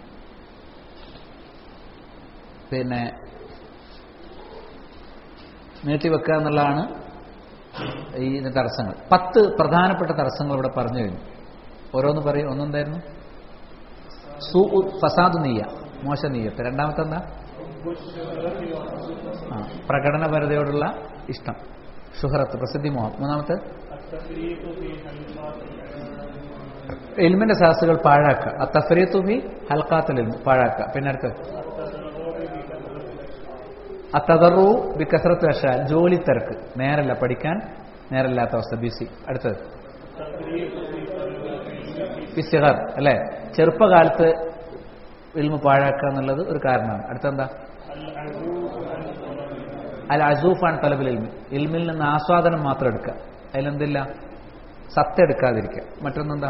പിന്നെ നീട്ടിവെക്കുക എന്നുള്ളതാണ് ഈ തടസ്സങ്ങൾ പത്ത് പ്രധാനപ്പെട്ട തടസ്സങ്ങൾ ഇവിടെ പറഞ്ഞു കഴിഞ്ഞു ഓരോന്ന് പറയും ഒന്നെന്തായിരുന്നു സു ഫസാദ് നീയ മോശ നീയത്ത് രണ്ടാമത്തെ എന്താ ആ പ്രകടനപരതയോടുള്ള ഇഷ്ടം ഷുഹറത്ത് പ്രസിദ്ധി മോഹം മൂന്നാമത്തെ ഇൽമിന്റെ സാസുകൾ പാഴാക്കുക ആ തഫരീത്തുബി ഹൽക്കാത്തൽ ഇൽമു പാഴാക്കുക പിന്നെ അടുത്ത് ആ തകറു ബി കസറത്ത് വശ ജോലി തിരക്ക് നേരല്ല പഠിക്കാൻ നേരല്ലാത്ത അവസ്ഥ ബിസി അടുത്തത് ബിസിഹർ അല്ലെ ചെറുപ്പകാലത്ത് ഇൽമു പാഴാക്കുക എന്നുള്ളത് ഒരു കാരണമാണ് അടുത്തെന്താ അൽ അസൂഫാണ് തലബിൽ ഇൽമി ഇൽമിൽ നിന്ന് ആസ്വാദനം മാത്രം എടുക്കുക അതിലെന്തില്ല സത്ത് എടുക്കാതിരിക്കുക മറ്റൊന്നെന്താ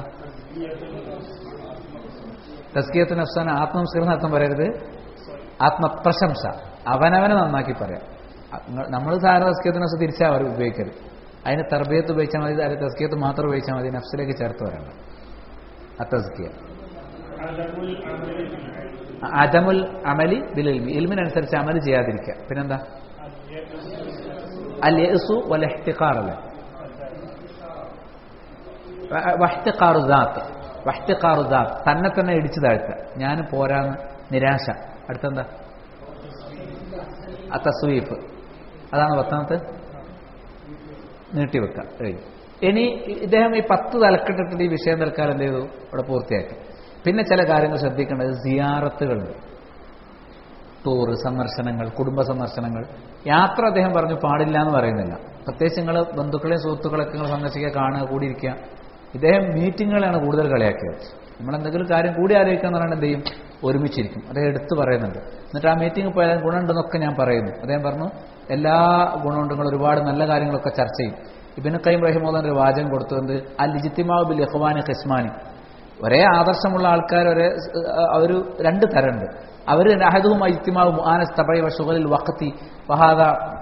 തസ്കിയത്തിന് അവസാനം ആത്മനമസ്കരണം അർത്ഥം പറയരുത് ആത്മപ്രശംസ അവനവനെ നന്നാക്കി പറയാം നമ്മൾ സാധാരണ തസ്കിയത്തിന് അവസ്ഥ തിരിച്ചാൽ അവർ ഉപയോഗിക്കരുത് അതിന് തർബിയത്ത് ഉപയോഗിച്ചാൽ മതി അതിന് തസ്കിയത്ത് മാത്രം ഉപയോഗിച്ചാൽ മതി നഫ്സിലേക്ക് ചേർത്ത് വരണ്ട ആ തസ്കിയ അജമുൽ അമലി ബിൽ ഇൽമി ഇൽമിനനുസരിച്ച് അമല് ചെയ്യാതിരിക്കുക പിന്നെന്താ അൽ യസു വൽ ഇഹ്തിഖാർ അല്ലേ വഹ്തിഖാറു ദാത്ത് വഹ്തിഖാറു ദാത്ത് തന്നെ തന്നെ ഇടിച്ചു താഴ്ത്തുക ഞാൻ പോരാന്ന് നിരാശ അടുത്തെന്താ ആ തസ്വീഫ് അതാണ് പത്താമത്തെ നീട്ടിവെക്കുക കഴിഞ്ഞു ഇനി ഇദ്ദേഹം ഈ പത്ത് തലക്കെട്ടിട്ട് ഈ വിഷയം തൽക്കാലം എന്ത് ചെയ്തു ഇവിടെ പൂർത്തിയാക്കി പിന്നെ ചില കാര്യങ്ങൾ ശ്രദ്ധിക്കേണ്ടത് സിയാറത്തുകളുണ്ട് ടൂറ് സന്ദർശനങ്ങൾ കുടുംബ സന്ദർശനങ്ങൾ യാത്ര അദ്ദേഹം പറഞ്ഞു പാടില്ല എന്ന് പറയുന്നില്ല പ്രത്യേകിച്ച് നിങ്ങൾ ബന്ധുക്കളെയും സുഹൃത്തുക്കളൊക്കെ നിങ്ങൾ സന്ദർശിക്കുക കാണുക കൂടിയിരിക്കുക ഇദ്ദേഹം മീറ്റിങ്ങുകളാണ് കൂടുതൽ കളിയാക്കിയത് നമ്മൾ എന്തെങ്കിലും കാര്യം കൂടി ആലോചിക്കുക എന്ന് പറയുന്നത് എന്ത് ചെയ്യും ഒരുമിച്ചിരിക്കും അദ്ദേഹം എടുത്തു പറയുന്നുണ്ട് എന്നിട്ട് ആ മീറ്റിംഗ് പോയാൽ ഗുണമുണ്ടെന്നൊക്കെ ഞാൻ പറയുന്നു അദ്ദേഹം പറഞ്ഞു എല്ലാ ഗുണമുണ്ട് നിങ്ങൾ ഒരുപാട് നല്ല കാര്യങ്ങളൊക്കെ ചർച്ച ചെയ്യും ഇബിന് കൈം റഹിമോദൻ ഒരു വാചകം കൊടുത്തുകൊണ്ട് അൽ ലിജിത്തിമാവ് ബിൽ ഇഹ്വാനി ഖിസ്മാനി ഒരേ ആദർശമുള്ള ആൾക്കാർ ഒരേ അവർ രണ്ട് തരമുണ്ട് അവർ അഹദും ഇത്തിമാവ് മുആനസ് തബൈ വഷുകളിൽ വഖത്തി വഹാദ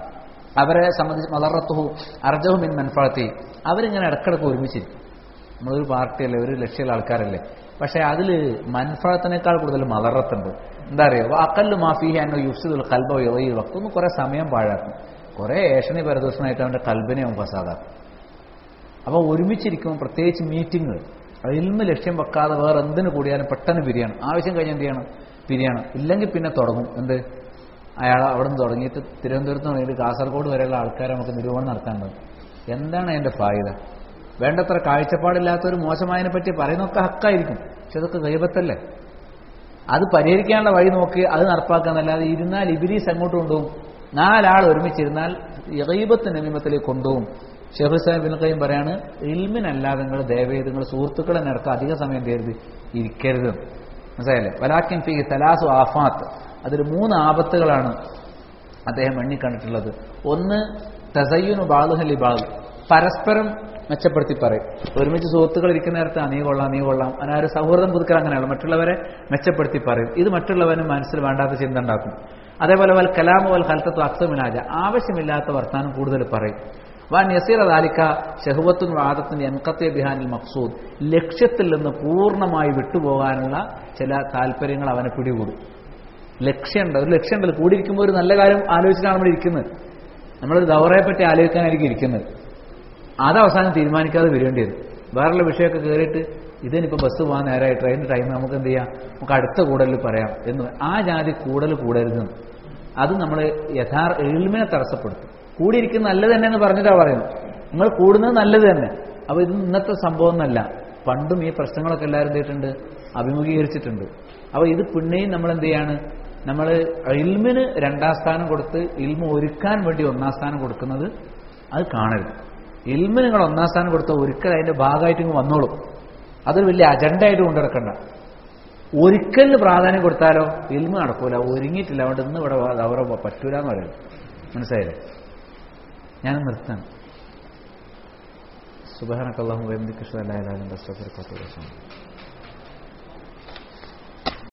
അവരെ സംബന്ധിച്ച് മലറത്തുഹു അർജഹു മിൻ മൻഫഴത്തി അവരിങ്ങനെ ഇടക്കിടക്ക് ഒരുമിച്ചിരിക്കും നമ്മളൊരു പാർട്ടിയല്ലേ ഒരു ലക്ഷ്യമുള്ള ആൾക്കാരല്ലേ പക്ഷേ അതിൽ മൻഫഴത്തിനേക്കാൾ കൂടുതൽ മലറത്തുണ്ട് എന്താ അറിയോ അക്കല്ല് മാഫിഹി എന്നോ യുഫ്സുൽ കൽബോ യോയി വക്കൊന്ന് കുറെ സമയം പാഴാക്കും കുറെ ഏഷണി പരദൂഷണമായിട്ട് അവന്റെ കൽബിനെ അവൻ ഫസാദാക്കും അപ്പോൾ ഒരുമിച്ചിരിക്കുമ്പോൾ പ്രത്യേകിച്ച് മീറ്റിങ്ങുകൾ ഇൽമ ലക്ഷ്യം വെക്കാതെ വേറെ എന്തിനു കൂടിയാലും പെട്ടെന്ന് പിരിയണം ആവശ്യം കഴിഞ്ഞ് എന്ത് ചെയ്യണം പിരിയണം ഇല്ലെങ്കിൽ പിന്നെ തുടങ്ങും എന്ത് അയാൾ അവിടെ നിന്ന് തുടങ്ങിയിട്ട് തിരുവനന്തപുരത്ത് തുടങ്ങിയിട്ട് കാസർഗോഡ് വരെയുള്ള ആൾക്കാരെ നമുക്ക് നിരൂപണം നടത്താനുള്ളത് എന്താണ് അതിന്റെ ഫായിദ വേണ്ടത്ര കാഴ്ചപ്പാടില്ലാത്തവർ മോശമായതിനെ പറ്റി പറയുന്നൊക്കെ ഹക്കായിരിക്കും പക്ഷെ അതൊക്കെ ഗൈബത്തല്ലേ അത് പരിഹരിക്കാനുള്ള വഴി നോക്കി അത് നടപ്പാക്കാന്നല്ലാതെ ഇരുന്നാൽ ഇബിലീസ് അങ്ങോട്ട് കൊണ്ടുപോകും നാലാൾ ഒരുമിച്ചിരുന്നാൽ ഗൈബത്ത് നിമിമത്തിലേക്ക് കൊണ്ടുപോകും ഷെഹുൽ സാഹിബ് ബിൻ കയ്യും പറയാണ് ഇൽമിനല്ലാതെ നിങ്ങൾ ദയവേത് നിങ്ങൾ സുഹൃത്തുക്കളെ നിരക്ക് അധിക സമയം തരുത് ഇരിക്കരുത് മനസ്സിലായില്ലേ വലാക്കിൻ ഫി തലാസു ആഫാത്ത് അതിൽ മൂന്ന് ആപത്തുകളാണ് അദ്ദേഹം എണ്ണിക്കണ്ടിട്ടുള്ളത് ഒന്ന് തസയ്യുനു ബാളുഹലി ബാളു പരസ്പരം മെച്ചപ്പെടുത്തി പറയും ഒരുമിച്ച് സുഹൃത്തുക്കൾ ഇരിക്കുന്ന നേരത്ത് നീ കൊള്ളാം നീ കൊള്ളാം അങ്ങനെ ഒരു സൗഹൃദം പുതുക്കൽ അങ്ങനെയാണ് മറ്റുള്ളവരെ മെച്ചപ്പെടുത്തി പറയും ഇത് മറ്റുള്ളവന് മനസ്സിൽ വേണ്ടാത്ത ചിന്ത ഉണ്ടാക്കും അതേപോലെ വൽ കലാമു വൽ ഹൽത്തത്വ അക്സമിനാജ ആവശ്യമില്ലാത്ത വർത്താനം കൂടുതൽ പറയും വാൻ യസീർ അദാലിക്ക ഷഹുവത്തും വാദത്തിന് എൻകത്തെ ബിഹാനിൽ മക്സൂദ് ലക്ഷ്യത്തിൽ നിന്ന് പൂർണ്ണമായി വിട്ടുപോകാനുള്ള ചില താല്പര്യങ്ങൾ അവനെ പിടികൂടും ലക്ഷ്യമുണ്ട് ഒരു ലക്ഷ്യമുണ്ടല്ലോ കൂടിയിരിക്കുമ്പോൾ ഒരു നല്ല കാര്യം ആലോചിച്ചിട്ടാണ് നമ്മൾ ഇരിക്കുന്നത് നമ്മളൊരു ദൗറയെ പറ്റി ആലോചിക്കാനായിരിക്കും ഇരിക്കുന്നത് അത് അവസാനം തീരുമാനിക്കാതെ വരേണ്ടി വരും വേറെയുള്ള വിഷയമൊക്കെ കയറിയിട്ട് ഇതിനിപ്പോൾ ബസ് പോകാൻ നേരമായി ട്രെയിനിൻ്റെ ടൈം നമുക്ക് എന്ത് ചെയ്യാം നമുക്ക് അടുത്ത കൂടലിൽ പറയാം എന്ന് ആ ജാതി കൂടൽ കൂടരുതെന്ന് അത് നമ്മൾ യഥാർത്ഥ എളിമിനെ തടസ്സപ്പെടുത്തും കൂടിയിരിക്കുന്നത് നല്ലത് തന്നെ എന്ന് പറഞ്ഞിട്ടാണ് പറയുന്നത് നിങ്ങൾ കൂടുന്നത് നല്ലത് തന്നെ അപ്പോൾ ഇത് ഇന്നത്തെ സംഭവം എന്നല്ല പണ്ടും ഈ പ്രശ്നങ്ങളൊക്കെ എല്ലാവരും എന്തിട്ടുണ്ട് അഭിമുഖീകരിച്ചിട്ടുണ്ട് അപ്പോൾ ഇത് പിന്നെയും നമ്മൾ എന്ത് ചെയ്യാണ് നമ്മൾ ഇൽമിന് രണ്ടാം സ്ഥാനം കൊടുത്ത് ഇൽമ ഒരുക്കാൻ വേണ്ടി ഒന്നാം സ്ഥാനം കൊടുക്കുന്നത് അത് കാണരുത് ഇൽമിന് നിങ്ങൾ ഒന്നാം സ്ഥാനം കൊടുത്ത ഒരിക്കൽ അതിന്റെ ഭാഗമായിട്ട് ഇങ്ങ് വന്നോളും അതൊരു വലിയ അജണ്ട ആയിട്ട് കൊണ്ടുനടക്കണ്ട ഒരിക്കലിന് പ്രാധാന്യം കൊടുത്താലോ ഇൽമ നടക്കൂല ഒരുങ്ങിയിട്ടില്ല അവിടെ ഇന്ന് ഇവിടെ അവരെ പറ്റൂല എന്ന് പറയുന്നത് മനസ്സിലായില്ലേ ഞാൻ നിർത്താൻ സുബാനക്കല്ലാഹു വേദിക്കഷ്ട അല്ലാതെ